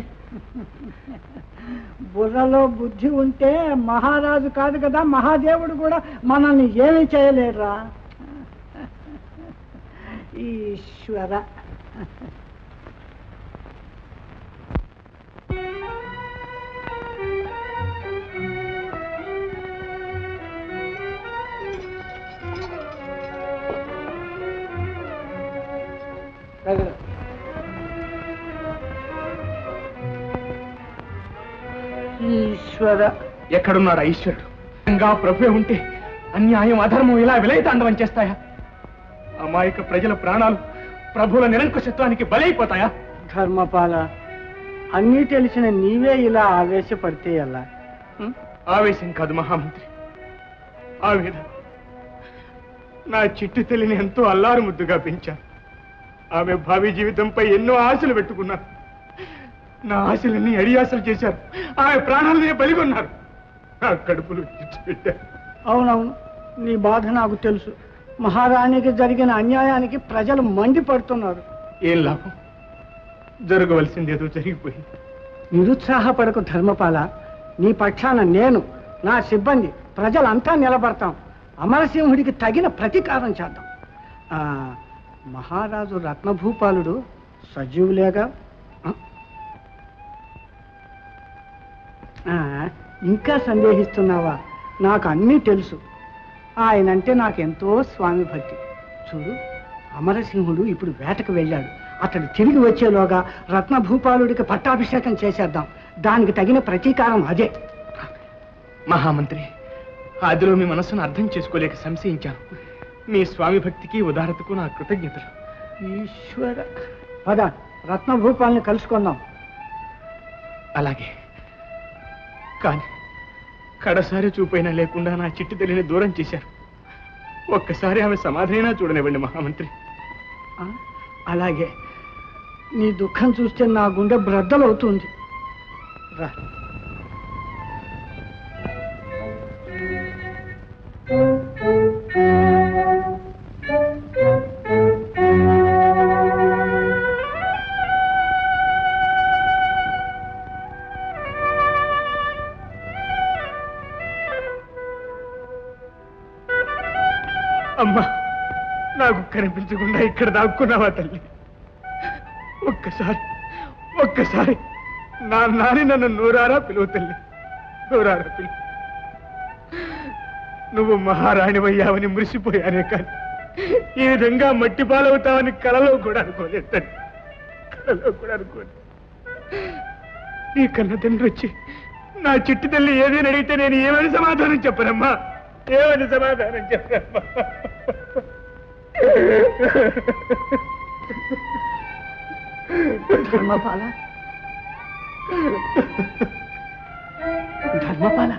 Speaker 13: బుర్రలో బుద్ధి ఉంటే మహారాజు కాదు కదా మహాదేవుడు కూడా మనల్ని ఏమీ చేయలేడురా ఈశ్వర
Speaker 11: ఈశ్వర ఎక్కడున్నాడు ఈశ్వరుడు ఇంకా ప్రభువే ఉంటే అన్యాయం అధర్మం ఇలా విలయతాండవం చేస్తాయా అమాయక ప్రజల ప్రాణాలు ప్రభువుల నిరంకుశత్వానికి బలైపోతాయా
Speaker 13: ధర్మపాల అన్నీ తెలిసిన నీవే ఇలా ఆవేశపడితే ఎలా
Speaker 11: ఆవేశం కాదు మహామంత్రి ఆవేదన నా చిట్టి తల్లిని ఎంతో అల్లారు ముద్దుగా పెంచాను ఆమె భావి జీవితంపై ఎన్నో ఆశలు పెట్టుకున్నారు నా ఆశలన్నీ అడియాసలు చేశారు ఆమె ప్రాణాలనే బలిగొన్నారు నా కడుపులు ఇచ్చిపెట్టారు
Speaker 13: అవునవును నీ బాధ నాకు తెలుసు మహారాణికి జరిగిన అన్యాయానికి ప్రజలు మండిపడుతున్నారు
Speaker 11: ఏం లాభం జరగవలసింది ఏదో జరిగిపోయింది
Speaker 13: నిరుత్సాహపడకు ధర్మపాల నీ పక్షాన నేను నా సిబ్బంది ప్రజలంతా నిలబడతాం అమరసింహుడికి తగిన ప్రతీకారం చేద్దాం ఆ, మహారాజు రత్నభూపాలుడు సజీవులేగా ఆ, ఇంకా సందేహిస్తున్నావా నాకు అన్నీ తెలుసు ఆయనంటే నాకెంతో స్వామి భక్తి చూడు అమరసింహుడు ఇప్పుడు వేటకు వెళ్ళాడు అతడు తిరిగి వచ్చేలోగా రత్నభూపాలుడికి పట్టాభిషేకం చేసేద్దాం దానికి తగిన ప్రతీకారం అదే
Speaker 11: మహామంత్రి ఆదిలో మీ మనసును అర్థం చేసుకోలేక సంశయించాను మీ స్వామి భక్తికి ఉదారతకు నా కృతజ్ఞతలు
Speaker 13: ఈశ్వర పద రత్నభూపాల్ని కలుసుకుందాం
Speaker 11: అలాగే కానీ కడసారి చూపైనా లేకుండా నా చిట్టి తల్లిని దూరం చేశారు ఒక్కసారి ఆమె సమాధైనా చూడనివ్వండి మహామంత్రి
Speaker 13: ఆ, అలాగే నీ దుఃఖం చూస్తే నా గుండె బ్రద్దలవుతుంది రా
Speaker 11: అమ్మా నాకు కనిపించకుండా ఇక్కడ దాక్కున్నావా తల్లి ఒక్కసారి ఒక్కసారి నా నాని నన్ను నూరారా పిలువు తల్లి నూరారా పిలువు నువ్వు మహారాణివయ్యావని మురిసిపోయానే కానీ ఈ విధంగా మట్టి పాలవుతావని కలలో కూడా అనుకోలేదు తల్లి కలలో కూడా అనుకోలేదు నీ కన్న తండ్రి వచ్చి నా చిట్టి తల్లి ఏదైనా అడిగితే నేను ఏమని సమాధానం చెప్పనమ్మా ఏమని సమాధానం చెప్పనమ్మా
Speaker 13: ధర్మపాల ధర్మపాల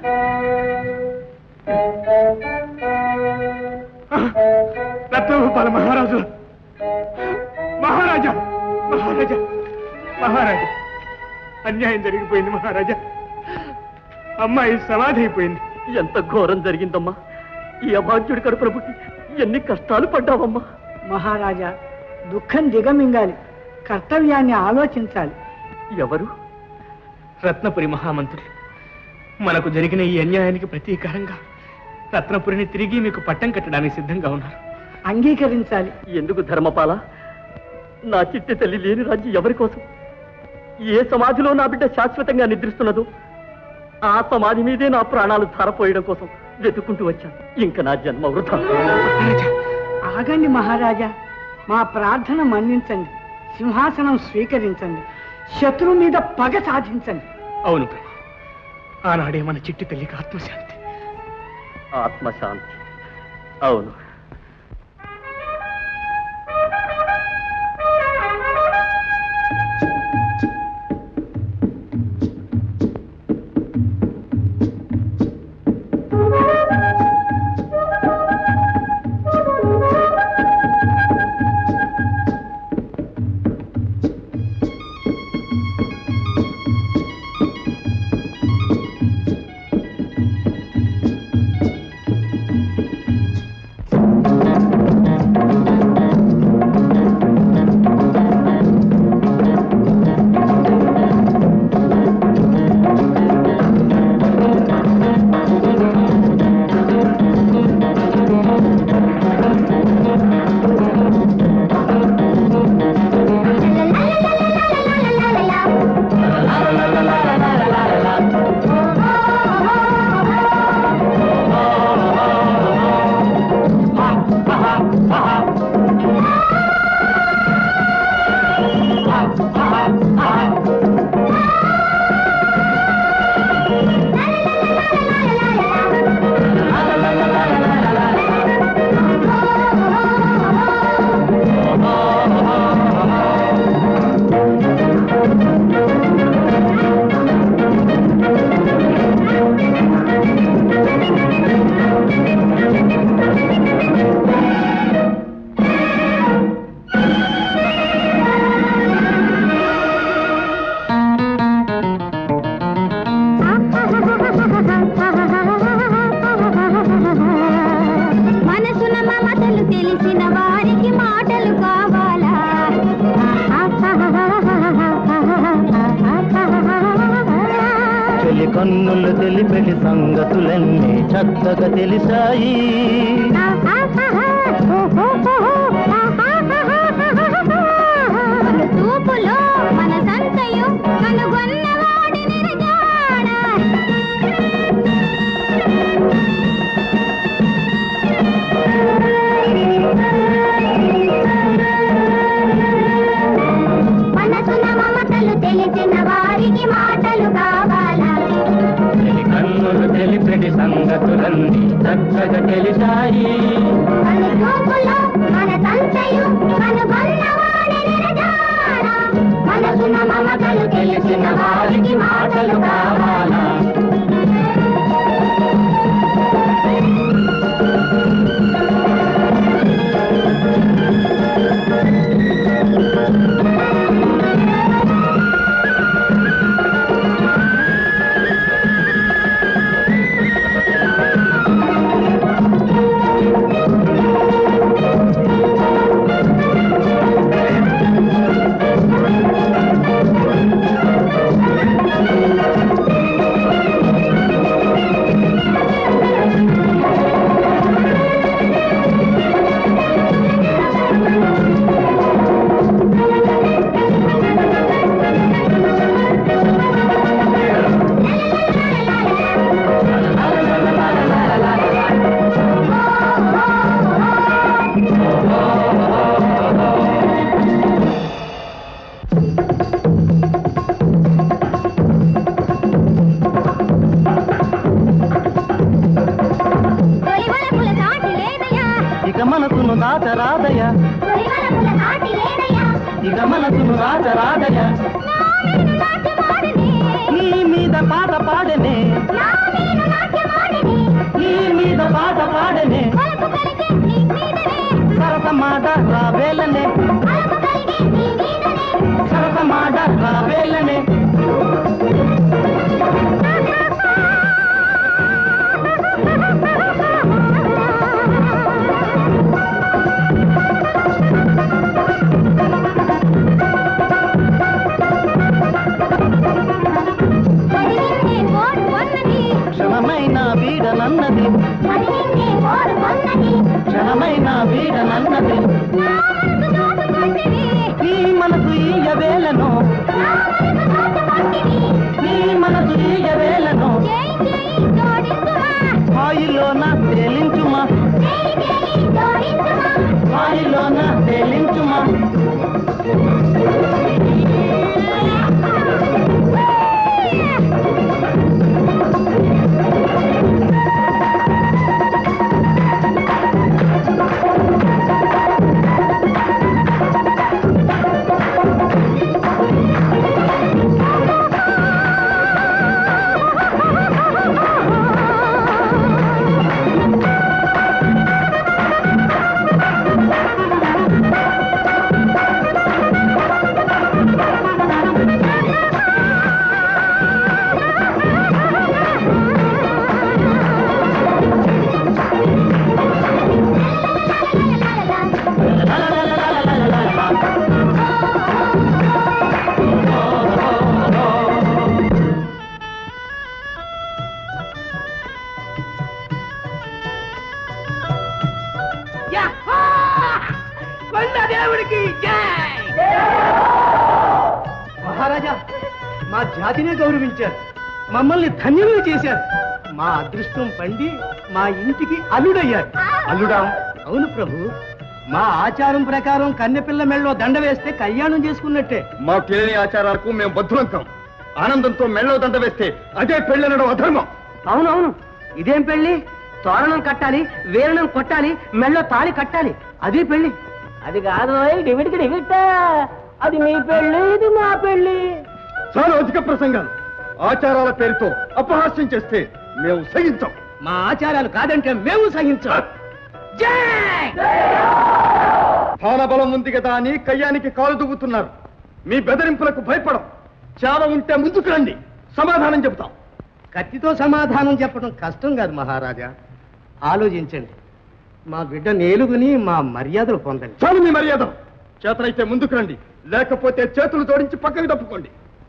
Speaker 11: రత్నగోపాల మహారాజు మహారాజా మహారాజా మహారాజా అన్యాయం జరిగిపోయింది మహారాజా అమ్మాయి సమాధి అయిపోయింది
Speaker 4: ఎంత ఘోరం జరిగిందమ్మా ఈ అభాగ్యుడి కడుపున పుట్టి ఎన్ని కష్టాలు పడ్డావమ్మా
Speaker 13: మహారాజా దుఃఖం దిగమింగాలి కర్తవ్యాన్ని ఆలోచించాలి
Speaker 4: ఎవరు
Speaker 11: రత్నపురి మహామంత్రులు మనకు జరిగిన ఈ అన్యాయానికి ప్రతీకారంగా రత్నపురిని తిరిగి మీకు పట్టం కట్టడానికి సిద్ధంగా ఉన్నారు
Speaker 13: అంగీకరించాలి
Speaker 4: ఎందుకు ధర్మపాల నా చిట్టి తల్లి లేని రాజ్యం ఎవరి కోసం ఏ సమాధిలో నా బిడ్డ శాశ్వతంగా నిద్రిస్తున్నదో ఆ సమాధి మీదే నా ప్రాణాలు ధారపోయడం కోసం వెతుక్కుంటూ వచ్చాను ఇంకా నా జన్మ వృధా
Speaker 13: ఆగండి మహారాజా మా ప్రార్థన మన్నించండి సింహాసనం స్వీకరించండి శత్రువు మీద పగ సాధించండి
Speaker 11: అవును ప్రభు ఆనాడే మన చిట్టి తల్లికి ఆత్మశాంతి
Speaker 4: ఆత్మశాంతి అవును
Speaker 3: మనసున మమతలు తెలిసిన వారికి మాటలు కావాలా
Speaker 14: చెలి కన్నులు తెలిపెడి సంగతులన్నీ చక్కగా తెలిసాయి
Speaker 3: మన చూపులో మన సంతయు కనుగొన్నవాడి నిరజాడ మనసున మమతలు తెలిసిన వారికి మాటలు కావాలా
Speaker 14: చెలి కన్నులు తెలిపెడి సంగతులన్నీ చక్కగా తెలిసాయి
Speaker 3: మన చూపులో మన సంతయు కనుగొన్నవాడి నిరజాడ మనసున మమతలు తెలిసిన వారికి మాటలు కావాలా తొలివలపుల సాటి లేదయ్యా
Speaker 14: ఇక మనసును దాచరాదయ
Speaker 3: తొలివలపుల సాటి లేదయ్యా
Speaker 14: ఇక మనసును దాచరాదయ
Speaker 3: నామేను నాట్యమాడనే
Speaker 14: నీ మీద పాట పాడనే
Speaker 3: నామేను నాట్యమాడనే
Speaker 14: నీ మీద పాట పాడనే
Speaker 3: వలపు కలిగే నీ మీదనే
Speaker 14: సరస మాట రావేలనే
Speaker 3: వలపు కలిగే నీ మీదనే
Speaker 14: సరస మాట రావేలనే
Speaker 3: మరి నిన్నే కోరు కొన్నది
Speaker 14: క్షణమైన వీడనన్నది
Speaker 3: మరి నిన్నే కోరు కొన్నది
Speaker 14: క్షణమైన వీడనన్నది
Speaker 3: నా మనసు దోచుకొంటివి
Speaker 14: నీ మనసు ఈయవేలను
Speaker 3: నా మనసు దోచుకొంటివి
Speaker 14: నీ మనసు ఈయవేలను
Speaker 3: చే
Speaker 1: కొండ దేవుడికి
Speaker 7: మహారాజా మా జాతినే గౌరవించారు మమ్మల్ని ధన్యులు చేశారు మా అదృష్టం పండి మా ఇంటికి అల్లుడయ్యారు అల్లుడా అవును ప్రభు మా ఆచారం ప్రకారం కన్నెపిల్ల మెళ్ళలో దండ వేస్తే కళ్యాణం చేసుకున్నట్టే
Speaker 10: మా తెలియని ఆచారాలకు మేము బద్దులం కాం ఆనందంతో మెళ్ళో దండ వేస్తే అదే పెళ్ళనడం అధర్మం
Speaker 1: అవునవును ఇదేం పెళ్లి తోరణం కట్టాలి వీరణం కొట్టాలి మెళ్ళో తాళి కట్టాలి అది పెళ్లి అది కాదు డివిడికి డివిట అది మీ పెళ్లి ఇది మా పెళ్లి
Speaker 10: చాలా అధిక ప్రసంగాలు ఆచారాల పేరుతో అపహాస్యం చేస్తే మేము సహించాం
Speaker 7: మా ఆచారాలు కాదంటే మేము సహించాం
Speaker 10: స్థానబలం ఉంది కదా అని కయ్యానికి కాలు దువ్వుతున్నారు మీ బెదిరింపులకు భయపడం చాలా ఉంటే ముందుకు రండి సమాధానం చెబుతాం
Speaker 7: కత్తితో సమాధానం చెప్పడం కష్టం కాదు మహారాజా ఆలోచించండి మా బిడ్డ నేలుగుని మా మర్యాదలు పొందండి
Speaker 10: చాలు మీ మర్యాద చేతనైతే ముందుకు రండి లేకపోతే చేతులు జోడించి పక్కకి తప్పుకోండి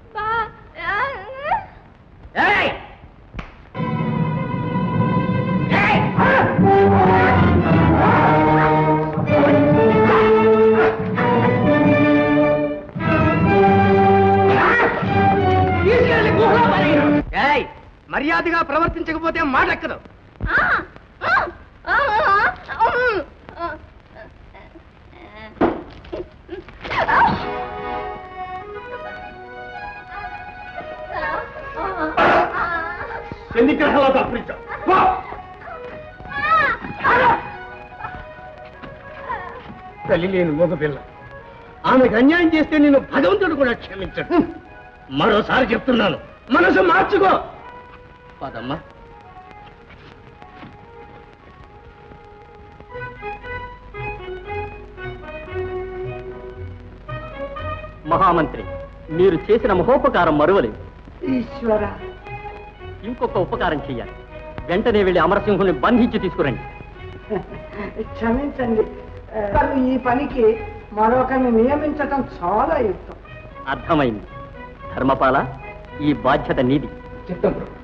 Speaker 7: ఏయ్, మర్యాదగా ప్రవర్తించకపోతే మాటెక్కదు
Speaker 10: ఎన్ని గ్రహాలు తప్పించాం
Speaker 7: తల్లి లేని మగపిల్ల ఆమెకు అన్యాయం చేస్తే నేను భగవంతుడు కూడా క్షమించడు మరోసారి చెప్తున్నాను మనసు మార్చుకో పదమ్మా
Speaker 4: మహామంత్రి మీరు చేసిన మహోపకారం మరువలేదు
Speaker 13: ఈశ్వర
Speaker 4: ఇంకొక ఉపకారం చెయ్యాలి వెంటనే వెళ్ళి అమరసింహుని బంధించి తీసుకురండి
Speaker 13: క్షమించండి అసలు ఈ పనికి మరొకరిని నియమించటం చాలా యుక్తం
Speaker 4: అర్థమైంది ధర్మపాల ఈ బాధ్యత నీది
Speaker 10: చిత్తం ప్రభు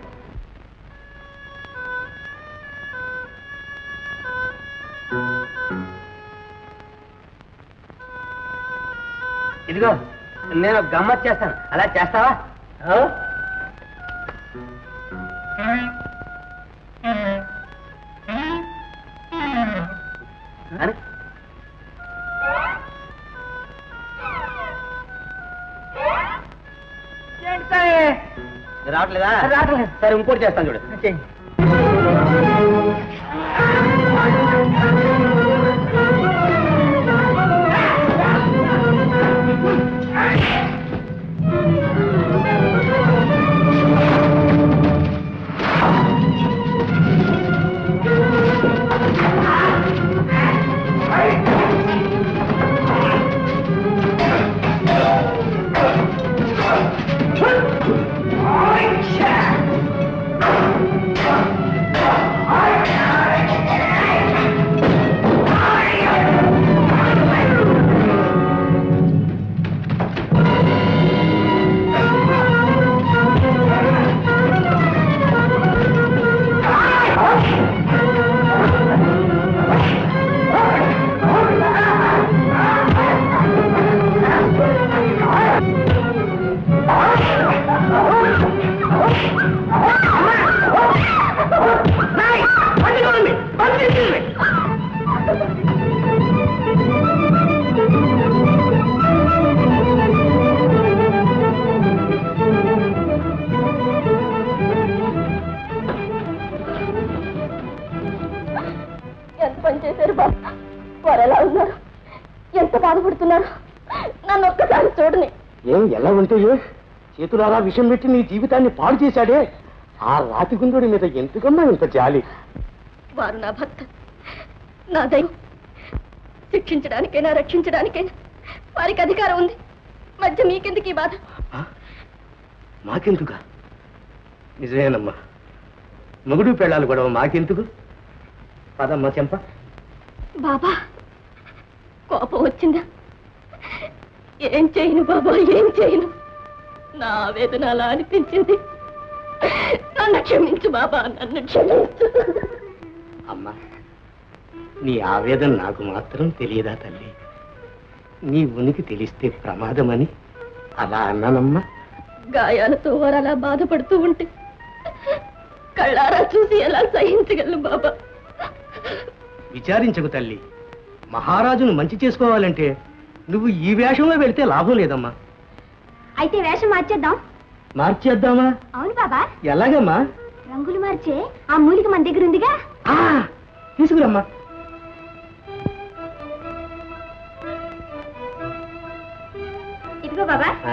Speaker 1: ఇదిగో నేను గమ్మత్ చేస్తాను అలా చేస్తావా అని రావట్లేదా రావట్లేదు సరే ఇంకోటి చేస్తాను చూడు
Speaker 9: ఎంత పని చేశారు బాబు వారు ఎలా ఉన్నారు ఎంత బాధపడుతున్నారు నన్ను ఒక్కసారి చూడని
Speaker 7: ఏం ఎలా ఉంటే చేతులారా విషం పెట్టి నీ జీవితాన్ని పాడు చేశాడే ఆ రాతి గుందుడి మీద ఎందుకన్నా ఇంత జాలి
Speaker 9: వారు నా భర్త నా దైవం శిక్షించడానికైనా రక్షించడానికైనా వారికి అధికారం ఉంది మధ్య మీకెందుకు ఈ బాధ
Speaker 7: మాకెందుక నిజమేనమ్మా మొగుడు పెళ్ళాలి గొడవ మాకెందుకు పదమ్మా చెంప
Speaker 9: బాబా కోపం వచ్చిందా ఏం చేయను బాబా ఏం చేయను నా వేదన అలా అనిపించింది నన్ను క్షమించు బాబా నన్ను క్షమించు
Speaker 7: అమ్మా నీ ఆవేదన నాకు మాత్రం తెలియదా తల్లి నీ ఉనికి తెలిస్తే ప్రమాదమని అలా అన్నానమ్మా
Speaker 9: గాయాలతో వారు అలా బాధపడుతూ ఉంటే కళ్ళారా చూసి ఎలా సహించగలను బాబా
Speaker 7: విచారించకు తల్లి మహారాజును మంచి చేసుకోవాలంటే నువ్వు ఈ వేషంలో వెళ్తే లాభం లేదమ్మా
Speaker 3: అయితే వేషం మార్చేద్దాం
Speaker 7: మార్చేద్దామా
Speaker 3: అవును బాబా
Speaker 7: ఎలాగమ్మా
Speaker 3: రంగులు మార్చే ఆ మూలిక మన దగ్గర ఉందిగా
Speaker 7: ఆ, తీసుకురమ్మా
Speaker 3: ఇదిగో బాబా
Speaker 7: ఆ,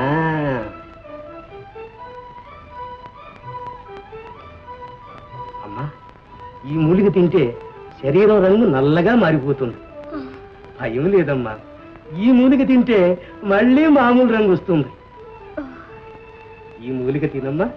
Speaker 7: అమ్మా ఈ మూలిక తింటే శరీరం రంగు నల్లగా మారిపోతుంది భయం లేదమ్మా ఈ మూలిక తింటే మళ్ళీ మామూలు రంగు వస్తుంది ఈ మూలిక తినమ్మా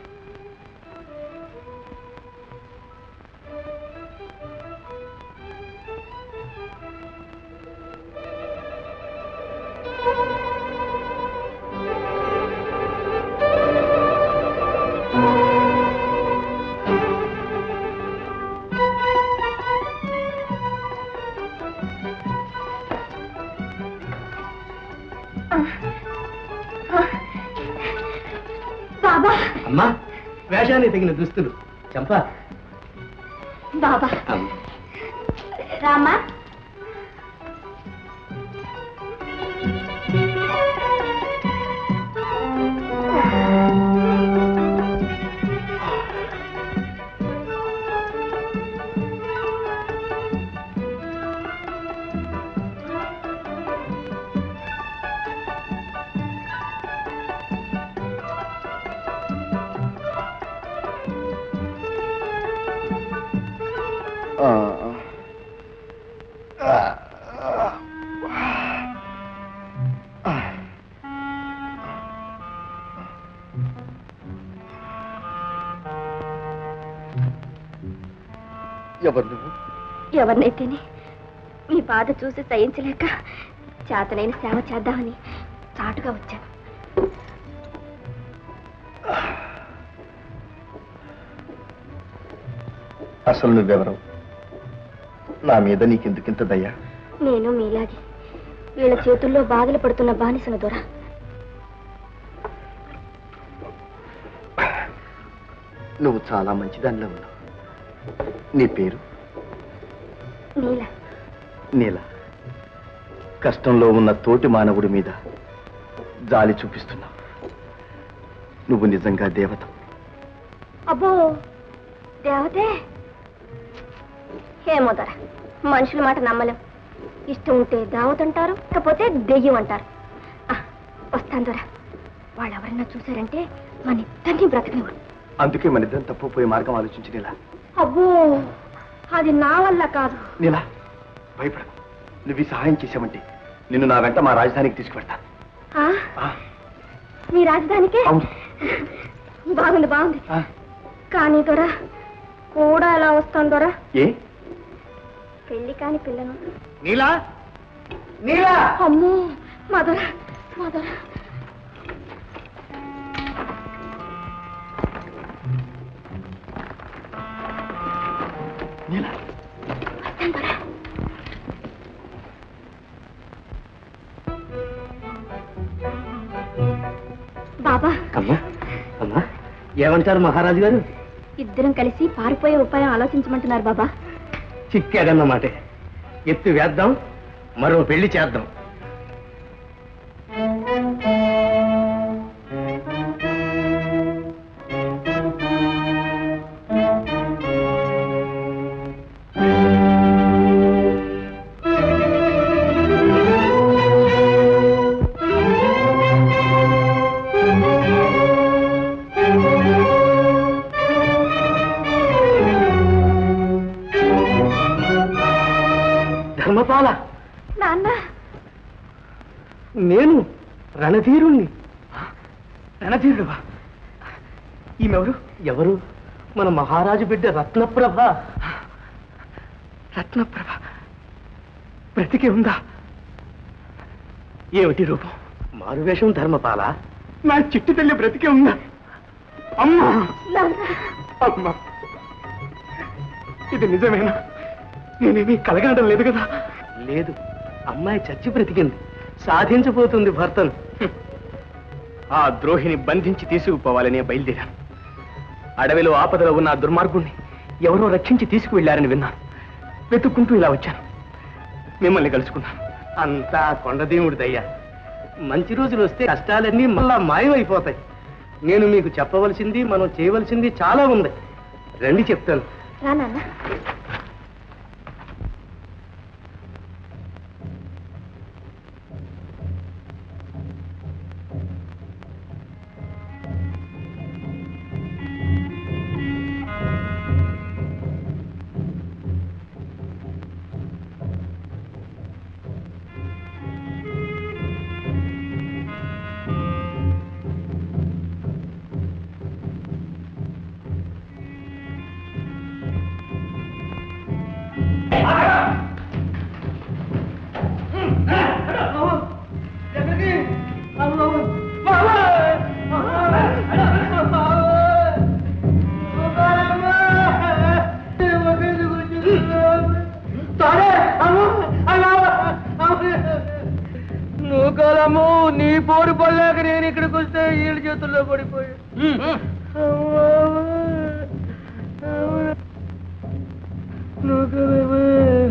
Speaker 3: బాబా
Speaker 7: అమ్మా వేషానికి తగిన దుస్తులు చంపా
Speaker 3: బాబా
Speaker 7: అమ్మ.
Speaker 3: రామా
Speaker 2: ఎవరు నువ్వు
Speaker 9: ఎవరినైతేనే మీ బాధ చూసి సహించలేక చేతనైన సేవ చేద్దామని చాటుగా వచ్చాను
Speaker 2: అసలు నువ్వెవరు నా మీద నీకెందుకింత దయ్యా
Speaker 9: నేను మీలాగే వీళ్ళ చేతుల్లో బాధలు పడుతున్న బానిసన దొర
Speaker 2: నువ్వు చాలా మంచిదానిలో ఉన్నావు నీ పేరు
Speaker 9: నీల
Speaker 2: నీల కష్టంలో ఉన్న తోటి మానవుడి మీద జాలి చూపిస్తున్నావు నువ్వు నిజంగా దేవత
Speaker 9: అబ్బో దేవతే ఏమో దొర మనుషుల మాట నమ్మలేం ఇష్టం ఉంటే దావత్ అంటారు లేకపోతే దెయ్యం అంటారు ఆ, వస్తాను దొర వాళ్ళు ఎవరన్నా చూశారంటే మన ఇద్దరిని బ్రతకనివ్వరు
Speaker 2: అందుకే మన ఇద్దరం తప్పిపోయే మార్గం ఆలోచించి నీలా
Speaker 9: అబ్బో అది నా వల్ల కాదు
Speaker 2: నీలా భయపడకు నువ్వు ఈ సహాయం చేసావంటే నిన్ను నా వెంట మా రాజధానికి తీసుకువెళ్తాను
Speaker 9: ఆ?
Speaker 2: ఆ.
Speaker 9: మీ రాజధానికే బాగుంది బాగుంది
Speaker 2: ఆ.
Speaker 9: కానీ దొర కూడా ఎలా వస్తాను దొర
Speaker 2: ఏ
Speaker 9: పెళ్లి కాని పిల్లను
Speaker 7: నీలా నీలా
Speaker 9: అమ్మో మా దొర మా దొర
Speaker 2: నీలా
Speaker 9: వస్తాను దొర బాబా
Speaker 7: అమ్మా అమ్మా ఏమంటారు మహారాజు గారు
Speaker 9: ఇద్దరం కలిసి పారిపోయే ఉపాయం ఆలోచించమంటున్నారు బాబా
Speaker 7: చిక్కాడన్నమాట ఎత్తు వేద్దాం మరో పెళ్లి చేద్దాం ధర్మపాల
Speaker 9: నాన్న
Speaker 7: నేను రణధీరుణ్ణి రణధీరుడువా ఈమెవరు ఎవరు మన మహారాజు బిడ్డ రత్నప్రభ రత్నప్రభ బ్రతికే ఉందా ఏమిటి రూపం మారువేషం ధర్మపాల
Speaker 11: నా చిట్టి తల్లి బ్రతికే ఉందా అమ్మా
Speaker 9: నాన్న
Speaker 11: అమ్మా ఇది నిజమేనా నేనేమీ కలగడం లేదు కదా
Speaker 7: లేదు అమ్మాయి చచ్చి బ్రతికింది
Speaker 11: సాధించబోతుంది భర్తను ఆ ద్రోహిని బంధించి తీసుకుపోవాలనే బయలుదేరాను అడవిలో ఆపదలో ఉన్న ఆ దుర్మార్గుణ్ణి ఎవరో రక్షించి తీసుకువెళ్లారని విన్నాను వెతుక్కుంటూ ఇలా వచ్చాను మిమ్మల్ని కలుసుకున్నాను అంతా కొండదేవుడి దయ్యా మంచి రోజులు వస్తే కష్టాలన్నీ మళ్ళా మాయమైపోతాయి నేను మీకు చెప్పవలసింది మనం చేయవలసింది చాలా ఉంది రండి చెప్తాను
Speaker 9: రా నాన్న
Speaker 1: నువ్వు కాలము నీ పోరు పడలేక నేను ఇక్కడికి వస్తే వీళ్ళ చేతుల్లో పడిపోయా నువ్వు కాలము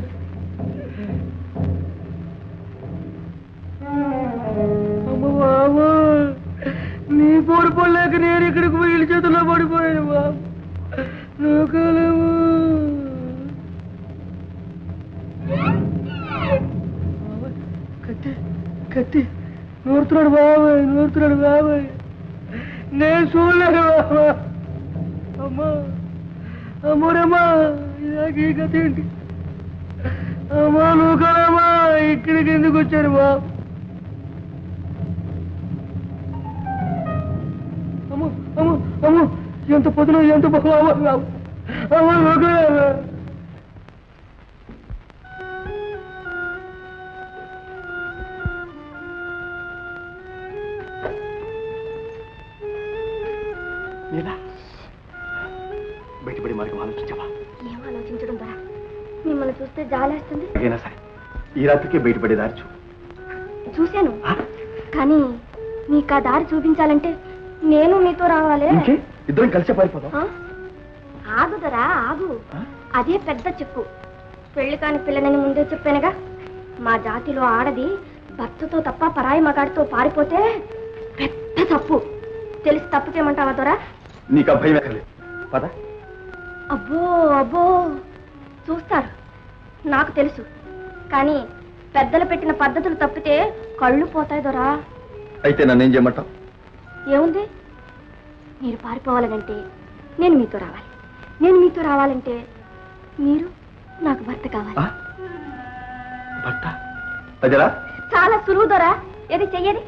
Speaker 1: అమ్మ బాబు నీ పోరు పడలేక నేను ఇక్కడికి పోయి వీళ్ళ చేతుల్లో పడిపోయాను బాబు నువ్వు కాలము కత్తి కత్తి నూరుతున్నాడు బాబాయ్ నూరుతున్నాడు బాబాయ్ నేను చూడలేను బాబా అమ్మా అమ్మోరమ్మా ఇలాగ ఈ కథ ఏంటి అమ్మా నువ్వు కదమ్మా ఇక్కడికి ఎందుకు వచ్చారు బాబు అమ్మో అమ్మో అమ్మో ఎంత పొద్దున ఎంత బాబు అమ్మ అమ్మ నువ్వు కదమ్మా
Speaker 2: నీలా బయటపడి మార్గం ఆలోచించావా
Speaker 9: ఏం ఆలోచించడం ద్వారా మిమ్మల్ని చూస్తే జాలేస్తుంది
Speaker 2: అయినా సరే ఈ రాత్రికి బయటపడే దారి చూ
Speaker 9: చూశాను కానీ నీకు ఆ దారి చూపించాలంటే నేను మీతో రావాలే
Speaker 2: ఇంకే ఇద్దరం కలిసే పారిపోదాం
Speaker 9: ఆ? ఆగుదరా ఆగు అదే పెద్ద చిక్కు పెళ్లి కాని పిల్లనని ముందే చెప్పానుగా మా జాతిలో ఆడది భర్తతో తప్ప పరాయి మగాడితో పారిపోతే పెద్ద తప్పు తెలిసి తప్పు చేయమంటావా దొరా
Speaker 2: నీకు ఆ భయం ఎక్కర్లేదు పద
Speaker 9: అబ్బో అబ్బో చూస్తారు నాకు తెలుసు కానీ పెద్దలు పెట్టిన పద్ధతులు తప్పితే కళ్ళు పోతాయి దొరా
Speaker 2: అయితే నన్నేం చేయమంటావు
Speaker 9: ఏముంది మీరు పారిపోవాలనంటే నేను మీతో రావాలి నేను మీతో రావాలంటే మీరు నాకు భర్త కావాలి
Speaker 2: భర్త అదేరా
Speaker 9: చాలా సులువు దొరా ఏది చెయ్యది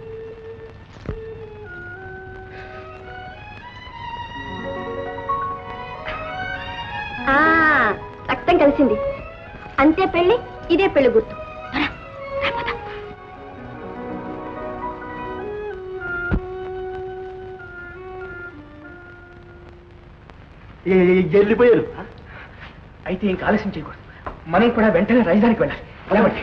Speaker 9: ఆ, రక్తం కలిసింది అంతే పెళ్లి ఇదే పెళ్లి గుర్తు త్వర, రా పద.
Speaker 11: వెళ్ళిపోయారు అయితే ఇంకా ఆలస్యం చేయకూడదు మనం కూడా వెంటనే రాజధానికి వెళ్ళాలి వెళ్ళబట్టి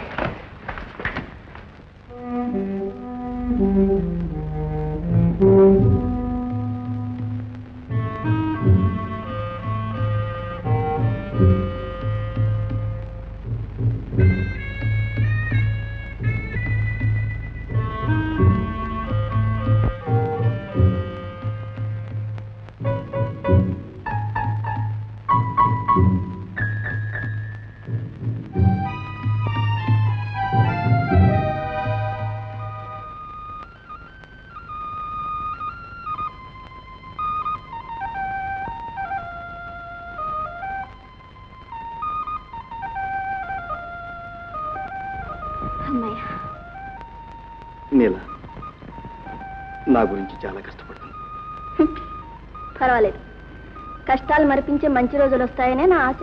Speaker 9: అమ్మయ్య
Speaker 2: నీలా నా గురించి చాలా కష్టపడుతుంది
Speaker 9: పర్వాలేదు కష్టాలు మరిపించే మంచి రోజులు వస్తాయనే నా ఆశ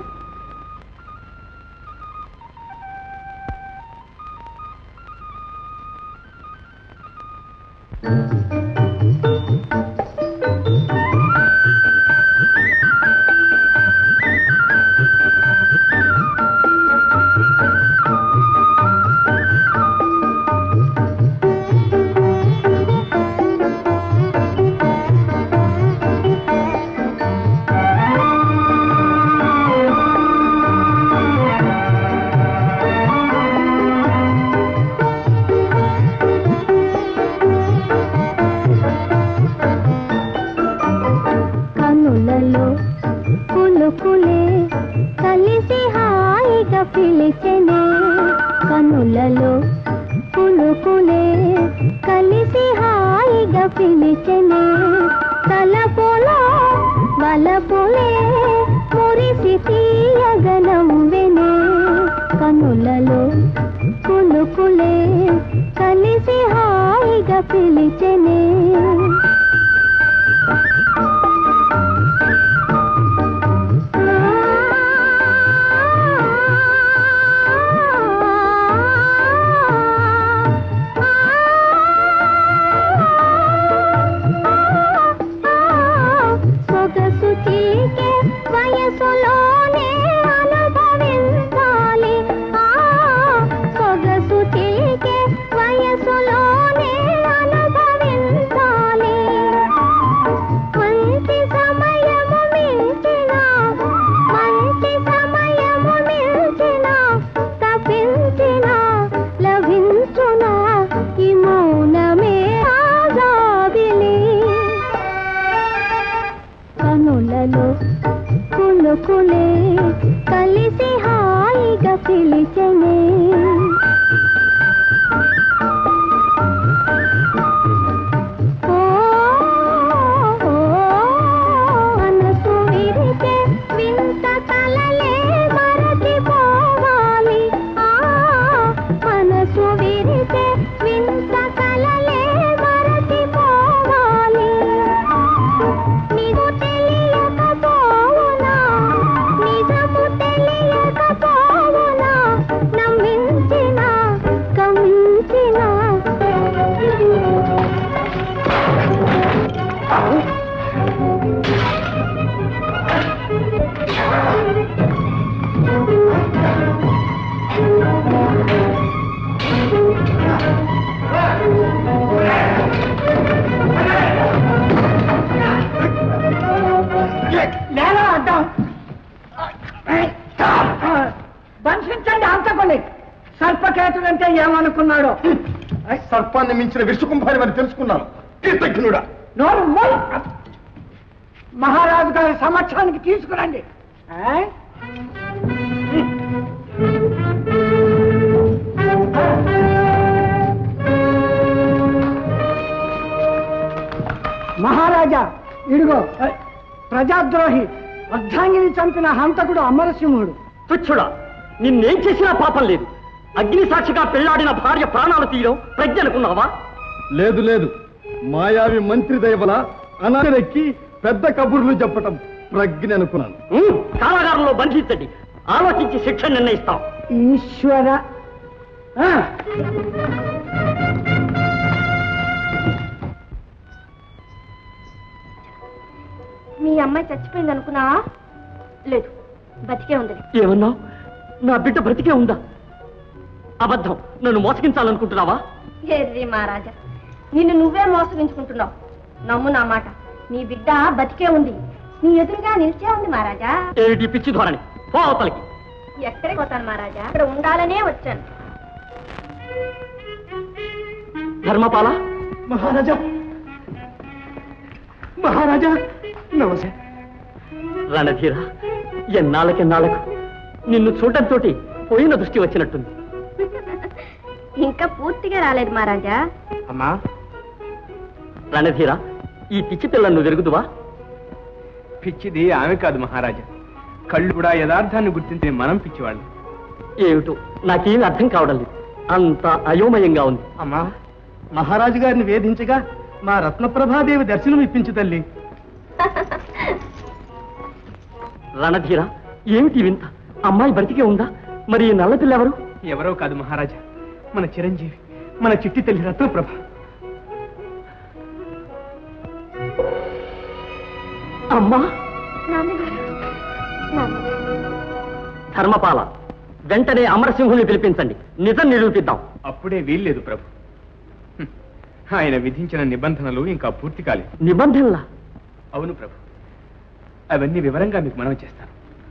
Speaker 15: కులుకులే కలిసి హాయిగా పిలిచెనే తలపులో వలపులే మురిసి తీయగనవ్వెనే కనులలో కులుకులే కలిసి హాయిగా పిలిచెనే సొగసు చీకే వయసులోనే అనుభవించాలి ఆ సొగసు చీకే వయసులోనే అనుభవించాలి మంచి సమయము మించిన మంచి సమయము మించిన తప్పించిన లభించునా ఈ మౌనమే ఆజాదిలి కనులలో కులుకులే కలిసి హాయిగా పిలిచెనే ఓ, ఓ, మనసు విరిసే వింత కలలే మరచిపోవాలి ఆ మనసు విరిసే వింత కలలే మరచిపోవాలి నీకు తెలియకపోవునా నిజము తెలియకపోవునా నమ్మించిన గమించిన
Speaker 13: నేల అడ్డం బంధించండి అంతకుని సర్పకేతుడు అంటే ఏమనుకున్నాడో
Speaker 10: సర్పాన్ని మించిన విషకుంభారి అని తెలుసుకున్నాను కీర్తజ్ఞుడా
Speaker 13: నోరు మూయ్. మహారాజు గారి సమక్షానికి తీసుకురండి ఆ? మహారాజా ఇడుగో ప్రజాద్రోహి అర్ధాంగిని చంపిన హంతకుడు అమరసింహుడు
Speaker 4: తుచ్చుడా నిన్నేం చేసినా పాపం లేదు అగ్ని సాక్షిగా పెళ్లాడిన భార్య ప్రాణాలు తీయడం ప్రజ్ఞ అనుకున్నావా
Speaker 10: లేదు లేదు మాయావి మంత్రి దయవల అనారెక్కి పెద్ద కబుర్లు చెప్పటం ప్రజ్ఞ అనుకున్నాను
Speaker 4: ఉమ్, కారాగారంలో బంధించండి ఆలోచించి శిక్ష నిర్ణయిస్తాం
Speaker 13: ఈశ్వర ఆ,
Speaker 9: మీ అమ్మాయి చచ్చిపోయింది అనుకున్నావా లేదు బతికే ఉంది
Speaker 4: ఏమన్నావు నా బిడ్డ బ్రతికే ఉందా అబద్ధం నన్ను మోసగించాలనుకుంటున్నావా
Speaker 9: ఎర్రి మహారాజా నిన్ను నువ్వే మోసగించుకుంటున్నావు నమ్ము నా మాట నీ బిడ్డ బతికే ఉంది నీ ఎదురుగా నిలిచే ఉంది మహారాజా
Speaker 4: ఏమిటి పిచ్చి ధోరణి పో అవతలకి
Speaker 9: ఎక్కడికి పోతాను మహారాజా ఇక్కడ ఉండాలనే వచ్చాను
Speaker 4: ధర్మపాల
Speaker 11: మహారాజా మహారాజా నమస్తే
Speaker 4: రణధీర ఎన్నాళ్ళకెన్నాళ్ళకు నిన్ను చూడటంతో పోయిన దృష్టి వచ్చినట్టుంది
Speaker 9: ఇంకా పూర్తిగా రాలేదు మహారాజా
Speaker 11: అమ్మా
Speaker 4: రణధీర ఈ పిచ్చి పిల్లను నువ్వు వెరుగుదువా
Speaker 11: పిచ్చిది ఆమె కాదు మహారాజా కళ్ళు కూడా యథార్థాన్ని గుర్తించే మనం పిచ్చివాళ్ళు
Speaker 4: ఏమిటో నాకేమీ అర్థం కావడం లేదు అంత అయోమయంగా ఉంది
Speaker 1: అమ్మా మహారాజు గారిని వేధించగా మా రత్నప్రభాదేవి దర్శనం ఇప్పించు తల్లి
Speaker 4: రణధీర ఏమిటి ఈ వింత అమ్మాయి బ్రతికే ఉందా మరి ఈ నల్ల పిల్ల ఎవరు
Speaker 11: ఎవరో కాదు మహారాజా మన చిరంజీవి మన చిట్టి తల్లి రత్నప్రభ
Speaker 4: అమ్మా
Speaker 9: నాన్నగారు నాన్నగారు
Speaker 4: ధర్మపాల వెంటనే అమరసింహుని పిలిపించండి నిజం నిరూపిద్దాం
Speaker 11: అప్పుడే వీల్లేదు ప్రభు హ్మ్. ఆయన విధించిన నిబంధనలు ఇంకా పూర్తి కాలేదు
Speaker 4: నిబంధనలా
Speaker 11: అవును ప్రభు అవన్నీ వివరంగా మీకు మనవి చేస్తాను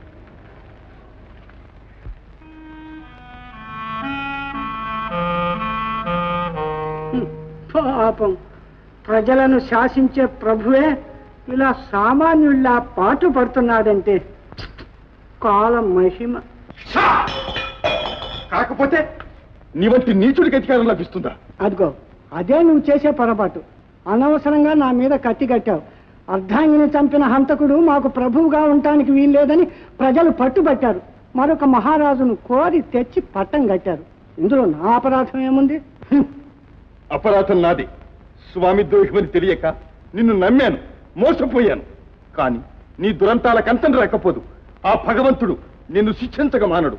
Speaker 13: పాపం ప్రజలను శాసించే ప్రభువే ఇలా సామాన్యుల్లా పాటు పడుతున్నాడంటే కాలం మహిమ
Speaker 10: కాకపోతే నీ వంటి నీచుడికి అధికారం లభిస్తుందా
Speaker 13: అదిగో అదే నువ్వు చేసే పొరపాటు అనవసరంగా నా మీద కత్తి కట్టావు అర్ధాంగిని చంపిన హంతకుడు మాకు ప్రభువుగా ఉండటానికి వీల్లేదని ప్రజలు పట్టుబట్టారు మరొక మహారాజును కోరి తెచ్చి పట్టం కట్టారు ఇందులో నా అపరాధం ఏముంది హ్మ్.
Speaker 10: అపరాధం నాది స్వామి ద్రోహమని తెలియక నిన్ను నమ్మాను మోసపోయాను కానీ నీ దురంతాల కంతం రాకపోదు ఆ భగవంతుడు నిన్ను శిక్షించక మానడు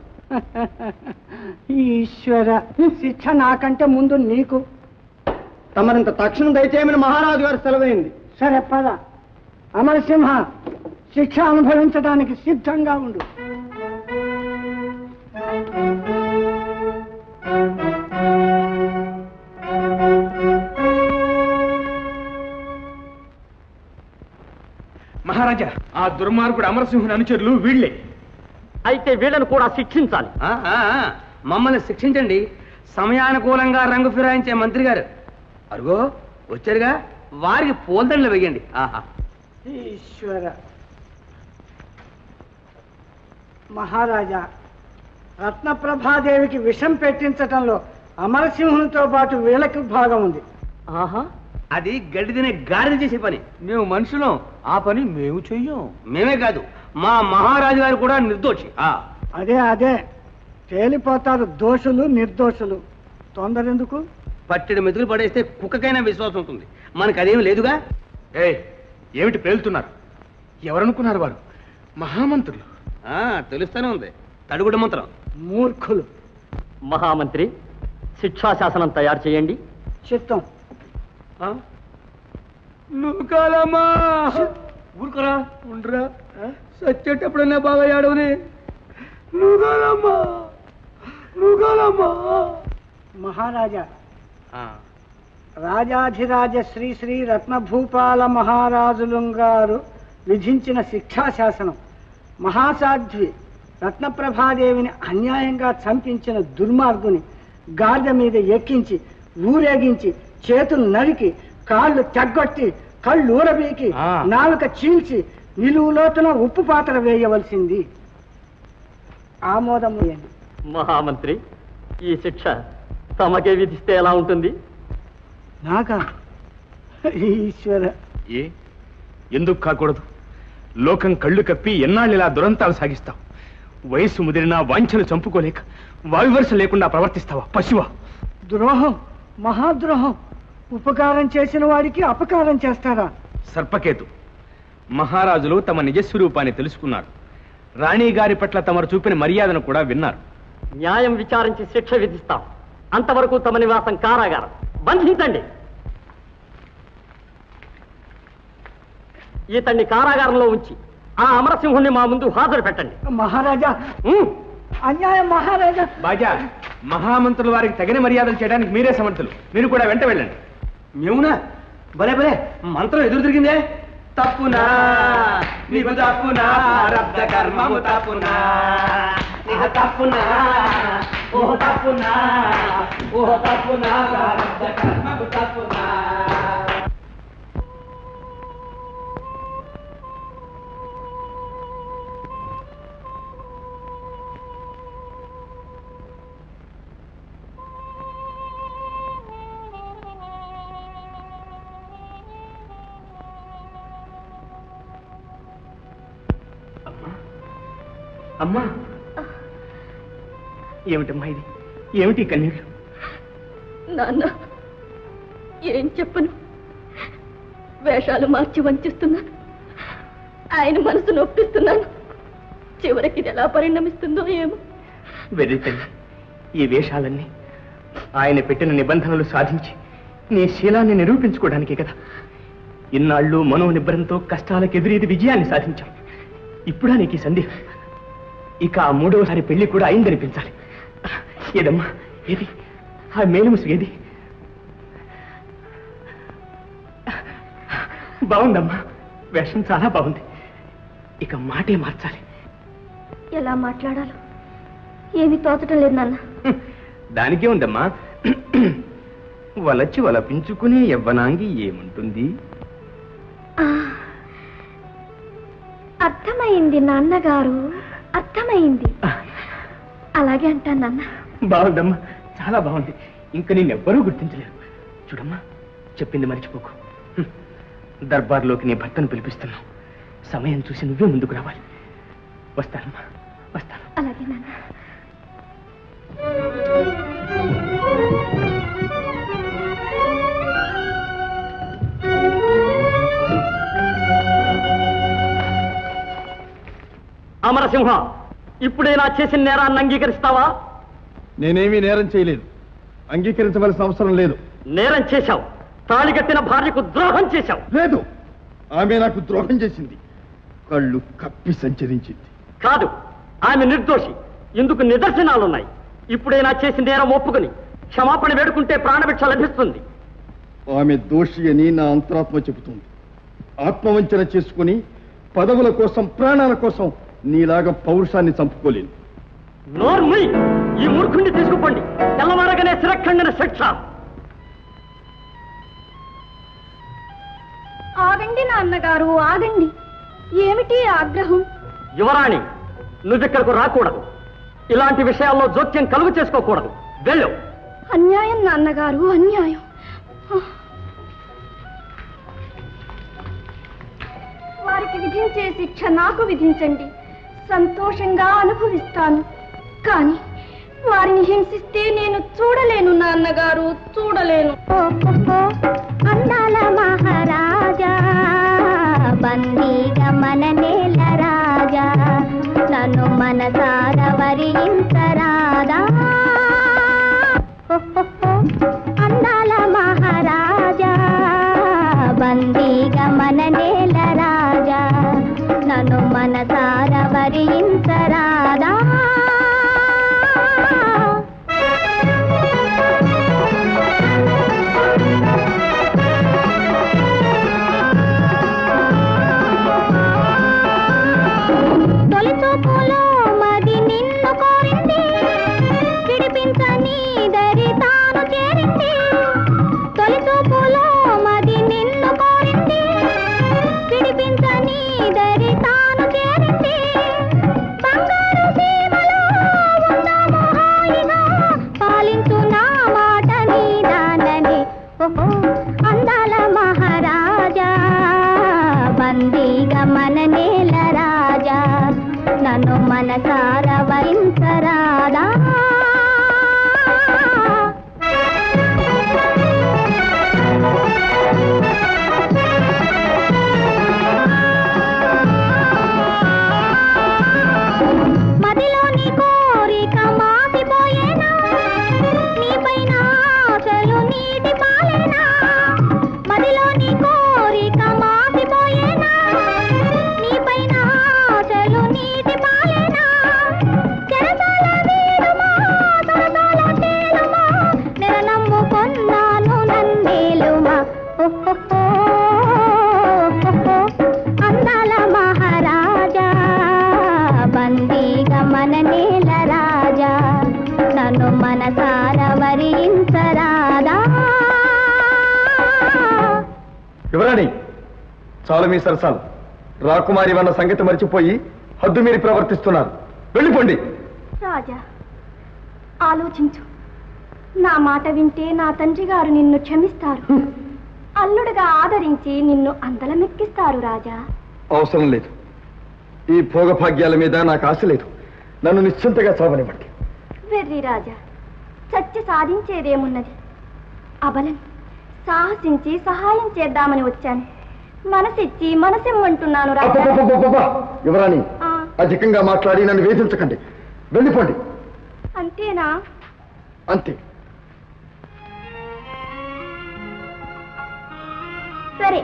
Speaker 13: ఈశ్వర శిక్ష నాకంటే ముందు నీకు
Speaker 1: తమరింత తక్షణం దయచేయమని మహారాజు గారు సెలవైంది
Speaker 13: సరే పద అమరసింహ శిక్ష అనుభవించడానికి సిద్ధంగా ఉండు
Speaker 11: మహారాజా ఆ దుర్మార్గుడు అమరసింహుని అనుచరులు వీళ్ళే
Speaker 4: అయితే వీళ్ళను కూడా శిక్షించాలి
Speaker 5: ఆ, ఆ, ఆ, మమ్మల్ని శిక్షించండి సమయానుకూలంగా రంగు ఫిరాయించే మంత్రి గారు అరుగో వచ్చారుగా వారికి పోల్దండలు వేయండి ఆహా
Speaker 13: ఈశ్వర మహారాజా రత్నప్రభాదేవికి విషం పెట్టించటంలో అమరసింహునితో పాటు వీళ్ళకి భాగం ఉంది
Speaker 4: ఆహా
Speaker 5: అది గడ్డి తినే గాడిద చేసే పని మేము మనుషులం ఆ పని మేము చెయ్యం మేమే కాదు మా మహారాజు గారు కూడా నిర్దోషి ఆ
Speaker 13: అదే అదే తేలిపోతారు దోషులు నిర్దోషులు తొందర ఎందుకు
Speaker 5: పట్టెడు మెతుకులు పడేస్తే కుక్కకైనా విశ్వాసం ఉంటుంది మనకు అదేం లేదుగా
Speaker 11: ఏ ఏమిటి పేలుతున్నారు ఎవరనుకున్నారు వారు మహామంత్రులు
Speaker 5: ఆ తెలుస్తూనే ఉంది తడుగుడు మంత్రం
Speaker 13: మూర్ఖులు
Speaker 4: మహామంత్రి శిక్షాశాసనం తయారు చేయండి
Speaker 13: చిత్తం
Speaker 1: నువ్వు కాలమ్మా ఊరుకోరా ఉండరా సచ్చేటప్పుడన్నా బాగా ఏడవని నువ్వు కాలమ్మా నువ్వు కాలమ్మా
Speaker 13: మహారాజా రాజాధిరాజ శ్రీ శ్రీ రత్నభూపాల మహారాజులు గారు విధించిన శిక్షాశాసనం మహాసాధ్వి రత్నప్రభాదేవిని అన్యాయంగా చంపించిన దుర్మార్గుని గాడిద మీద ఎక్కించి ఊరేగించి చేతులు నరికి కాళ్ళు తెగ్గొట్టి కళ్ళు ఊరబీకి నాలుక చీల్చి నిలువు లోతున ఉప్పు పాత్ర వేయవలసింది ఆమోదం వేయండి
Speaker 4: మహామంత్రి ఈ శిక్ష తమకే విధిస్తే ఎలా ఉంటుంది
Speaker 13: నాకా ఈశ్వర
Speaker 11: ఏ ఎందుకు కాకూడదు లోకం కళ్ళు కప్పి ఎన్నాళ్ళు ఇలా దురంతాలు సాగిస్తావు వయస్సు ముదిరినా వాంఛలు చంపుకోలేక వాయువర్ష లేకుండా ప్రవర్తిస్తావా పశువా
Speaker 13: ద్రోహం మహాద్రోహం ఉపకారం చేసిన వాడికి అపకారం చేస్తారా
Speaker 11: సర్పకేతు మహారాజులు తమ నిజస్వరూపాన్ని తెలుసుకున్నారు రాణి గారి పట్ల తమరు చూపిన మర్యాదను కూడా విన్నారు
Speaker 4: న్యాయం విచారించి శిక్ష విధిస్తాం అంతవరకు తమ నివాసం కారాగారం బంధించండి ఇతన్ని కారాగారంలో ఉంచి ఆ అమరసింహుణ్ణి మా ముందు హాజరు పెట్టండి
Speaker 13: మహారాజా అన్యాయం మహారాజా
Speaker 11: బాజా మహామంత్రుల వారికి తగిన మర్యాదలు చేయడానికి మీరే సమర్థులు మీరు కూడా వెంట వెళ్ళండి
Speaker 5: మేమునా భలే భలే మంత్రం ఎదురు తిరిగిందే తప్పునా నీకు తప్పునా రబ్ద కర్మము తప్పునా నీకు తప్పునా ఓహ తప్పునా ఓహ తప్పునా రబ్ద కర్మము తప్పునా
Speaker 11: అమ్మా ఏమిటమ్మా ఇది ఏమిటి ఈ కన్నీళ్ళు
Speaker 9: నాన్న ఏం చెప్పను వేషాలు మార్చి వంచిస్తున్నాను ఆయన మనసు నొప్పిస్తున్నాను చివరికి ఇది ఎలా పరిణమిస్తుందో ఏమో
Speaker 11: వెర్రి తల్లి ఈ వేషాలన్నీ ఆయన పెట్టిన నిబంధనలు సాధించి నీ శీలాన్ని నిరూపించుకోవడానికే కదా ఇన్నాళ్ళు మనోనిబ్బరంతో కష్టాలకు ఎదురీది విజయాన్ని సాధించాం ఇప్పుడా నీకు ఈ సందేహం ఇక ఆ మూడవసారి పెళ్లి కూడా అయిందనిపించాలి ఏదమ్మా ఏది ఆ మేలుముసు ఏది బాగుందమ్మా వేషం చాలా బాగుంది ఇక మాటే మార్చాలి
Speaker 9: ఎలా మాట్లాడాలో ఏమీ తోచటం లేదు నాన్న
Speaker 11: దానికే ఉందమ్మా వలచి వలపించుకునే యవ్వనాంగి ఏముంటుంది
Speaker 9: ఆ, అర్థమైంది నాన్నగారు అర్థమైంది అలాగే అంటాను నాన్న
Speaker 11: బాగుందమ్మా చాలా బాగుంది ఇంక నిన్నెవ్వరూ గుర్తించలేరు చూడమ్మా చెప్పింది మర్చిపోకు హ్మ్. దర్బార్లోకి నీ భర్తను పిలిపిస్తున్నావు సమయం చూసి నువ్వే ముందుకు రావాలి వస్తానమ్మా వస్తాను
Speaker 9: అలాగే నాన్న
Speaker 4: అమరసింహ ఇప్పుడే నా చేసిన నేరాన్ని అంగీకరిస్తావా
Speaker 10: నేనేమీ నేరం చేయలేదు అంగీకరించవలసిన అవసరం లేదు
Speaker 4: నేరం చేశావు తాళిగట్టిన భార్యకు ద్రోహం చేశావు
Speaker 10: లేదు ఆమె నాకు ద్రోహం చేసింది కళ్ళు కప్పి సంచరించింది
Speaker 4: కాదు ఆమె నిర్దోషి ఇందుకు నిదర్శనాలున్నాయి ఇప్పుడే నా చేసిన నేరం ఒప్పుకుని క్షమాపణ వేడుకుంటే ప్రాణభిక్ష లభిస్తుంది
Speaker 10: ఆమె దోషి అని నా అంతరాత్మ చెబుతుంది ఆత్మవంచన చేసుకుని పదవుల కోసం ప్రాణాల కోసం నీలాగా పౌరుషాన్ని చంపుకోలేను
Speaker 4: నోర్ముయ్ ఈ మూర్ఖుణ్ణి తీసుకుపోండి తెల్లవారగానే శిరఖండన శిక్ష
Speaker 9: ఆగండి నాన్నగారు ఆగండి ఏమిటి ఆగ్రహం
Speaker 4: యువరాణి నువ్విక్కడకు రాకూడదు ఇలాంటి విషయాల్లో జోక్యం కలుగు చేసుకోకూడదు వెళ్ళు
Speaker 9: అన్యాయం నాన్నగారు అన్యాయం వారికి విధించే శిక్ష నాకు విధించండి సంతోషంగా అనుభవిస్తాను కానీ వారిని హింసిస్తే నేను చూడలేను నాన్నగారు చూడలేను
Speaker 15: అందాల మహారాజా బందీగా మన నేల రాజా నన్ను మనసార వరించరాదా అందాల మహారాజా బందీగా మన నేల రాజా నన్ను మనసార వరించరాదా తొలి చూపులో మది నిన్ను కోరింది విడిపించని దరి తాను చేరింది తొలి చూపులో మది నిన్ను కోరింది విడిపించని దరి తాను చేరింది బంగారు సీమలో ఉందాము హాయిగా పాలించు నా మాట నీదానని ఓహో అందాల మహారాజా బందీగా మన నేల రాజా నన్ను మనసార వరించరాదా మదిలోని కోరిక మాసిపోయేనా నీపైన ఆశలు నీటి పాలేనా మదిలోని కోరిక మాసిపోయేనా నీపైన ఆశలు నీటి పాలేనా చెరసాల వీడుమా సరసాల తేలుమా నెల నమ్ముకొన్నాను నన్నేలుమా ఓహో అందాల మహారాజా బందీగా మన నేల రాజా నన్ను మనసార వరించరాదా
Speaker 10: యువరాణి చాలు మీ సరసాలు రాకుమారి వన్న సంగతి మర్చిపోయి హద్దు మీరి ప్రవర్తిస్తున్నారు వెళ్ళిపోండి
Speaker 9: రాజా ఆలోచించు నా మాట వింటే నా తండ్రి గారు నిన్ను క్షమిస్తారు అల్లుడుగా ఆదరించి నిన్ను అందలమెక్కిస్తారు రాజా
Speaker 10: అవసరం లేదు ఈ భోగభాగ్యాల మీద నాకు ఆశ లేదు నన్ను నిశ్చింతగా చావనివ్వండి
Speaker 9: వెర్రి రాజా చచ్చి సాధించేదేమున్నది అబలం సాహసించి సహాయం చేద్దామని వచ్చాను మనసిచ్చి మనసిమ్మంటున్నాను రాజా
Speaker 10: అబ్బబ్బబ్బబ్బబ్బ! యువరాణి
Speaker 9: ఆ,
Speaker 10: అధికంగా మాట్లాడి నన్ను వేధించకండి వెళ్ళిపోండి
Speaker 9: అంతేనా
Speaker 10: అంతే
Speaker 9: సరే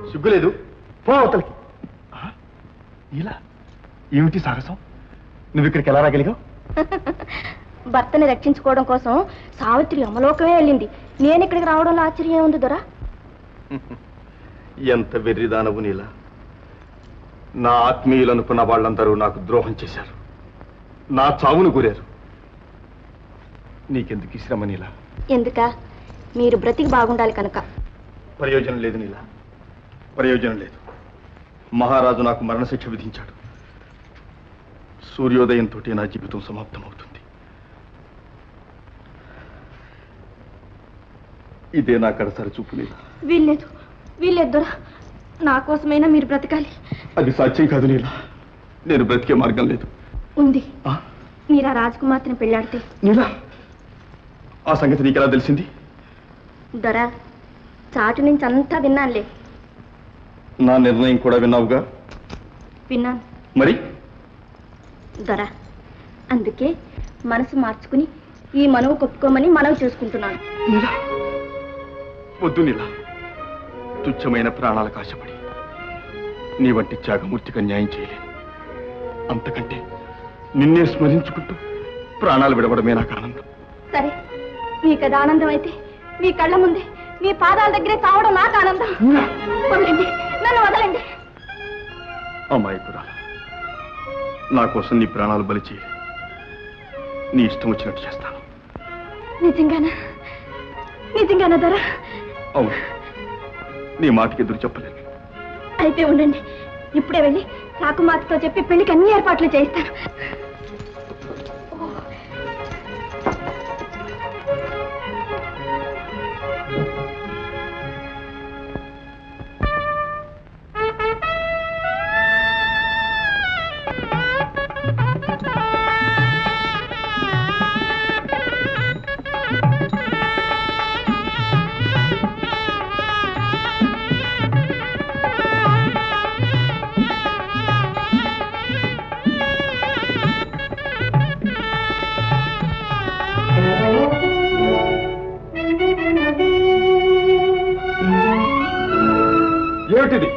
Speaker 2: సిగ్గులేదు పో అవతలకి ఆ? ఇలా ఏమిటి సాహసం నువ్వు ఇక్కడికి ఎలా రాగలిగావు
Speaker 9: భర్తని రక్షించుకోవడం కోసం సావిత్రి అమలోకమే వెళ్ళింది నేను ఇక్కడికి రావడంలో ఆశ్చర్యం ఉంది దొరా
Speaker 2: ఎంత వెర్రిదానవు నీలా నా ఆత్మీయులు అనుకున్న వాళ్ళందరూ నాకు ద్రోహం చేశారు నా చావును కోరారు నీకెందుకు ఈ శ్రమ నీలా
Speaker 9: ఎందుక మీరు బ్రతికి బాగుండాలి కనుక
Speaker 2: ప్రయోజనం లేదు నీలా ప్రయోజనం లేదు మహారాజు నాకు మరణశిక్ష విధించాడు సూర్యోదయంతో నా జీవితం సమాప్తమవుతుంది ఇదే నా కడసారి చూపు నీలా
Speaker 9: వీల్లేదు వీల్లేదు దొరా నా కోసమైనా మీరు బ్రతకాలి
Speaker 2: అది సాధ్యం కాదు నీలా నేను బ్రతికే మార్గం లేదు
Speaker 9: ఉంది మీరు ఆ రాజకుమార్తెని పెళ్ళాడితే
Speaker 2: నీలా ఆ సంగతి నీకెలా తెలిసింది
Speaker 9: దొరా చాటు నుంచి అంతా విన్నానులే
Speaker 2: నా నిర్ణయం కూడా విన్నావుగా
Speaker 9: విన్నాను
Speaker 2: మరి
Speaker 9: దొర అందుకే మనసు మార్చుకుని ఈ మనవు కొట్టుకోమని మనవి చేసుకుంటున్నాను
Speaker 2: వద్దు నీలా తుచ్చమైన ప్రాణాలకు ఆశపడి నీ వంటి త్యాగమూర్తికి న్యాయం చేయలేను అంతకంటే నిన్నే స్మరించుకుంటూ ప్రాణాలు విడవడమే నాకు ఆనందం
Speaker 9: సరే మీకు అది ఆనందం అయితే మీ కళ్ళ ముందే మీ పాదాల దగ్గరే చావడం నాకు ఆనందం వదలండి నన్ను వదలండి
Speaker 2: అమ్మాయి పురాల నా కోసం నీ ప్రాణాలు బలి చేయి నీ ఇష్టం వచ్చినట్టు చేస్తాను
Speaker 9: నిజంగానా నిజంగానా దొర
Speaker 2: అవును నీ మాటకి ఎదురు చెప్పలేను
Speaker 9: అయితే ఉండండి ఇప్పుడే వెళ్ళి సాకుమాతతో చెప్పి పెళ్లికి అన్ని ఏర్పాట్లు చేయిస్తాను
Speaker 2: ఏమిటిది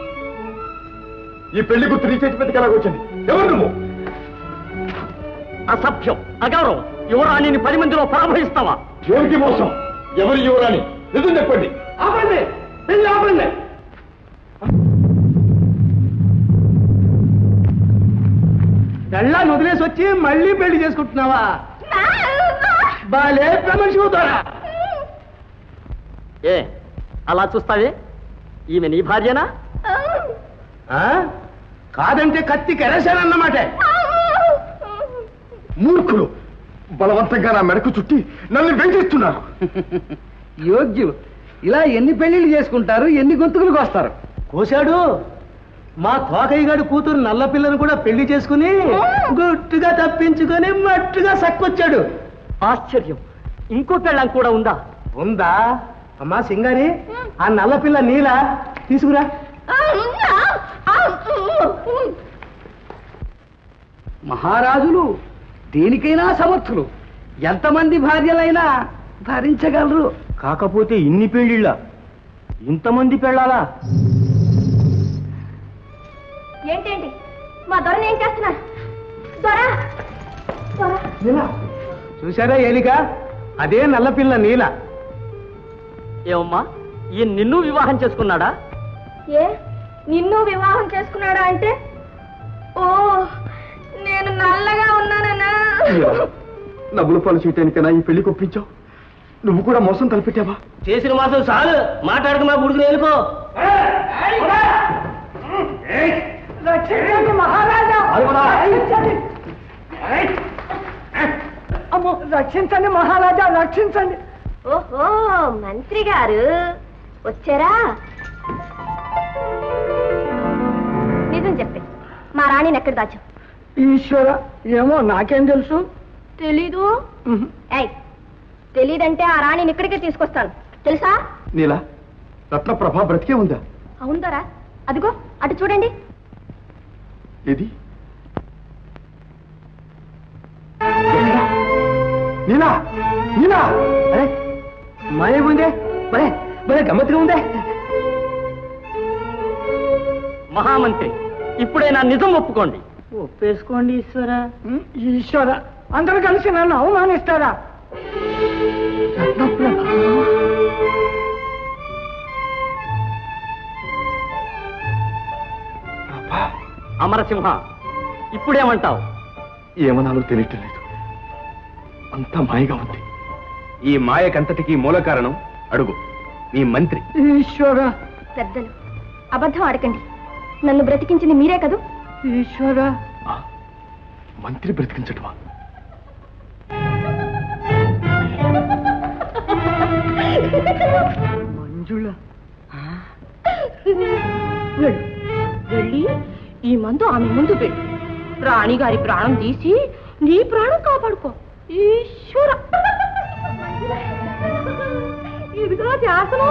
Speaker 2: ఈ పెళ్లి గుర్తు నీ చేతి పెద్దకి ఎలాగొచ్చింది ఎవరు నువ్వు
Speaker 4: అసభ్యం అగౌరవం యువరాణిని పది మందిలో పరాభవిస్తావా
Speaker 2: ఏమిటి మోసం ఎవరు యువరాని నిజం చెప్పండి
Speaker 11: ఆపండి పెళ్లి ఆపండి పెళ్ళాన్ని వదిలేసి వచ్చి మళ్ళీ పెళ్లి చేసుకుంటున్నావా బాలే ప్రమర్శివు ద్వారా
Speaker 4: ఏ అలా చూస్తావే ఈమె నీ భార్యనా
Speaker 11: కాదంటే కత్తి కెరసానన్నమాట
Speaker 2: మూర్ఖులు బలవంతంగా నా మెడకు చుట్టి నన్ను వేధిస్తున్నారు
Speaker 11: యోగ్యులు ఇలా ఎన్ని పెళ్లిళ్ళు చేసుకుంటారు ఎన్ని గొంతుకులకు వస్తారు కోశాడు మా తోకయ్య గారి కూతురు నల్ల పిల్లను కూడా పెళ్లి చేసుకుని గుట్టుగా తప్పించుకొని మట్టుగా సక్కొచ్చాడు
Speaker 4: ఆశ్చర్యం ఇంకో పెళ్ళం కూడా ఉందా
Speaker 11: ఉందా అమ్మా సింగారి ఆ నల్ల పిల్ల నీల తీసుకురా మహారాజులు దేనికైనా సమర్థులు ఎంతమంది భార్యలైనా భరించగలరు కాకపోతే ఇన్ని పెళ్లిళ్ళ ఇంతమంది పెళ్ళాలా
Speaker 9: ఏంటేంటి మా దొరని ఏం చేస్తున్నారు దొర దొర
Speaker 11: చూసారా ఏలిక అదే నల్లపిల్ల నీల
Speaker 4: ఏమమ్మా ఈ నిన్ను వివాహం చేసుకున్నాడా
Speaker 9: ఏ నిన్ను వివాహం చేసుకున్నాడా అంటే ఓ నేను నల్లగా ఉన్నానన్నా
Speaker 2: నవ్వుల పాలు చేయటానికైనా ఈ పెళ్లి కొప్పించావు నువ్వు కూడా మోసం తలపెట్టావా
Speaker 11: చేసిన మాసం చాలు మాట్లాడక మా గుడికి వెళ్ళిపో
Speaker 13: మహారాజా అమ్మో రక్షించండి మహారాజా రక్షించండి
Speaker 9: ఓహో మంత్రి గారు వచ్చారా నిజం చెప్పే మా రాణిని ఎక్కడ దాచావు
Speaker 13: ఈశ్వర ఏమో నాకేం తెలుసు
Speaker 9: తెలీదు ఏయ్ తెలీదంటే ఆ రాణిని ఇక్కడికే తీసుకొస్తాను తెలుసా
Speaker 2: నీలా రత్నప్రభ బ్రతికే ఉందా
Speaker 9: అవుందరా అదిగో అటు చూడండి
Speaker 2: ఏది నీలా నీలా
Speaker 11: అరే మాయ ఉందే భలే భలే గమ్మత్తుగా ఉందే
Speaker 4: మహామంత్రి ఇప్పుడే నా నిజం ఒప్పుకోండి
Speaker 13: ఒప్పేసుకోండి ఈశ్వర ఈశ్వర అందరూ కలిసి నన్ను అవమానిస్తారా
Speaker 4: అమరసింహ ఇప్పుడేమంటావు
Speaker 2: ఏమనాలో తెలియటం లేదు అంతా మాయగా ఉంది
Speaker 5: ఈ మాయకంతటికి మూల కారణం అడుగు నీ మంత్రి
Speaker 13: ఈశ్వర
Speaker 9: పెద్దలు అబద్ధం ఆడకండి నన్ను బ్రతికించింది మీరే కదూ
Speaker 13: ఈశ్వర
Speaker 2: మంత్రి బ్రతికించటమా
Speaker 13: మంజుల
Speaker 8: వెళ్ళు వెళ్ళి ఈ మందు ఆమె ముందు పెట్టు రాణిగారి ప్రాణం తీసి నీ ప్రాణం కాపాడుకో ఈశ్వర ఇదిగో శాసనం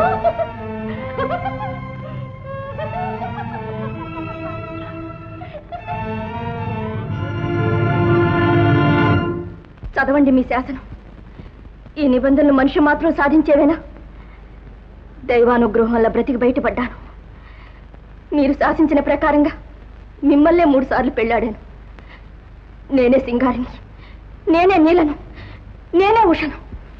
Speaker 9: చదవండి మీ శాసనం ఈ నిబంధనలు మనిషి మాత్రం సాధించేవేనా దైవానుగ్రహం వల్ల బ్రతికి బయటపడ్డాను మీరు శాసించిన ప్రకారంగా మిమ్మల్నే మూడు సార్లు పెళ్ళాడాను నేనే సింగారిని నేనే నీలను నేనే ఉషను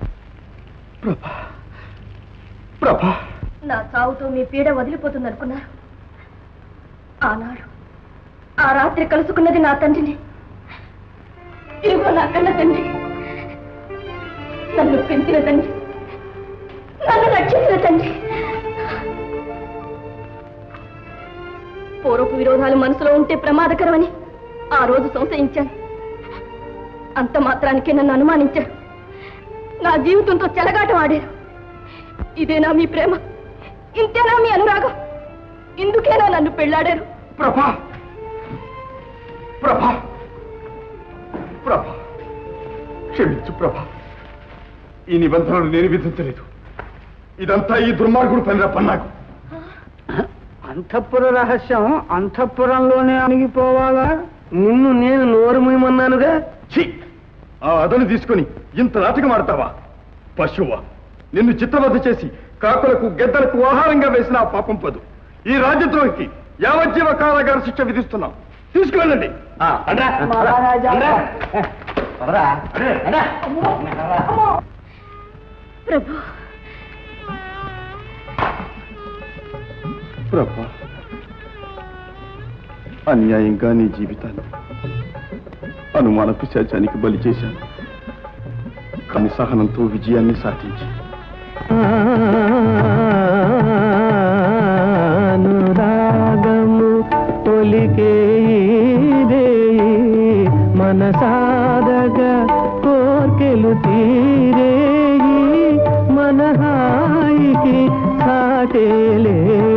Speaker 2: ప్రభా
Speaker 9: నా చావుతో మీ పీడ వదిలిపోతుంది అనుకున్నారు ఆనాడు ఆ రాత్రి కలుసుకున్నది నా తండ్రిని ఇదిగో నా కన్న తండ్రి నన్ను పెంచిన తండ్రి నన్ను రక్షించిన తండ్రి పూర్వపు విరోధాలు మనసులో ఉంటే ప్రమాదకరమని ఆ రోజు సంశయించాను అంత మాత్రానికే నన్ను అనుమానించారు నా జీవితంతో చెలగాటం ఆడారు ఇదేనా మీ ప్రేమ ఇంతేనా మీ అనురాగం ఇందుకేనా నన్ను పెళ్ళాడారు
Speaker 2: ప్రభా ప్రభా ప్రభా క్షమించు ప్రభా ఈ నిబంధనలు నేను విధించలేదు ఇదంతా ఈ దుర్మార్గుడు పనిరా పన్నాకు
Speaker 13: అంతఃపుర రహస్యం అంతఃపురంలోనే అణిగిపోవాలా నిన్ను నేను నోరు మూయమన్నానుగా
Speaker 2: ఛీ ఆ అదను తీసుకొని ఇంత నాటకం ఆడతావా పశువా నిన్ను చిత్తబద్ధ చేసి కాకులకు గెద్దలకు ఆహారంగా వేసిన ఆ పాపం పదు ఈ రాజ్యద్రోహికి యావజ్జీవ కారాగార శిక్ష విధిస్తున్నాం తీసుకువెళ్ళండి
Speaker 9: ప్రభు
Speaker 2: ప్రభా అన్యాయంగా నీ జీవితాన్ని అనుమాన పిశాచానికి బలి చేశాను కానీ సహనంతో విజయాన్ని సాధించి
Speaker 14: అనురాగము ఒలికే రే మనసాదగా కోర్కెలు తీరే మన హాయికి సాటేలే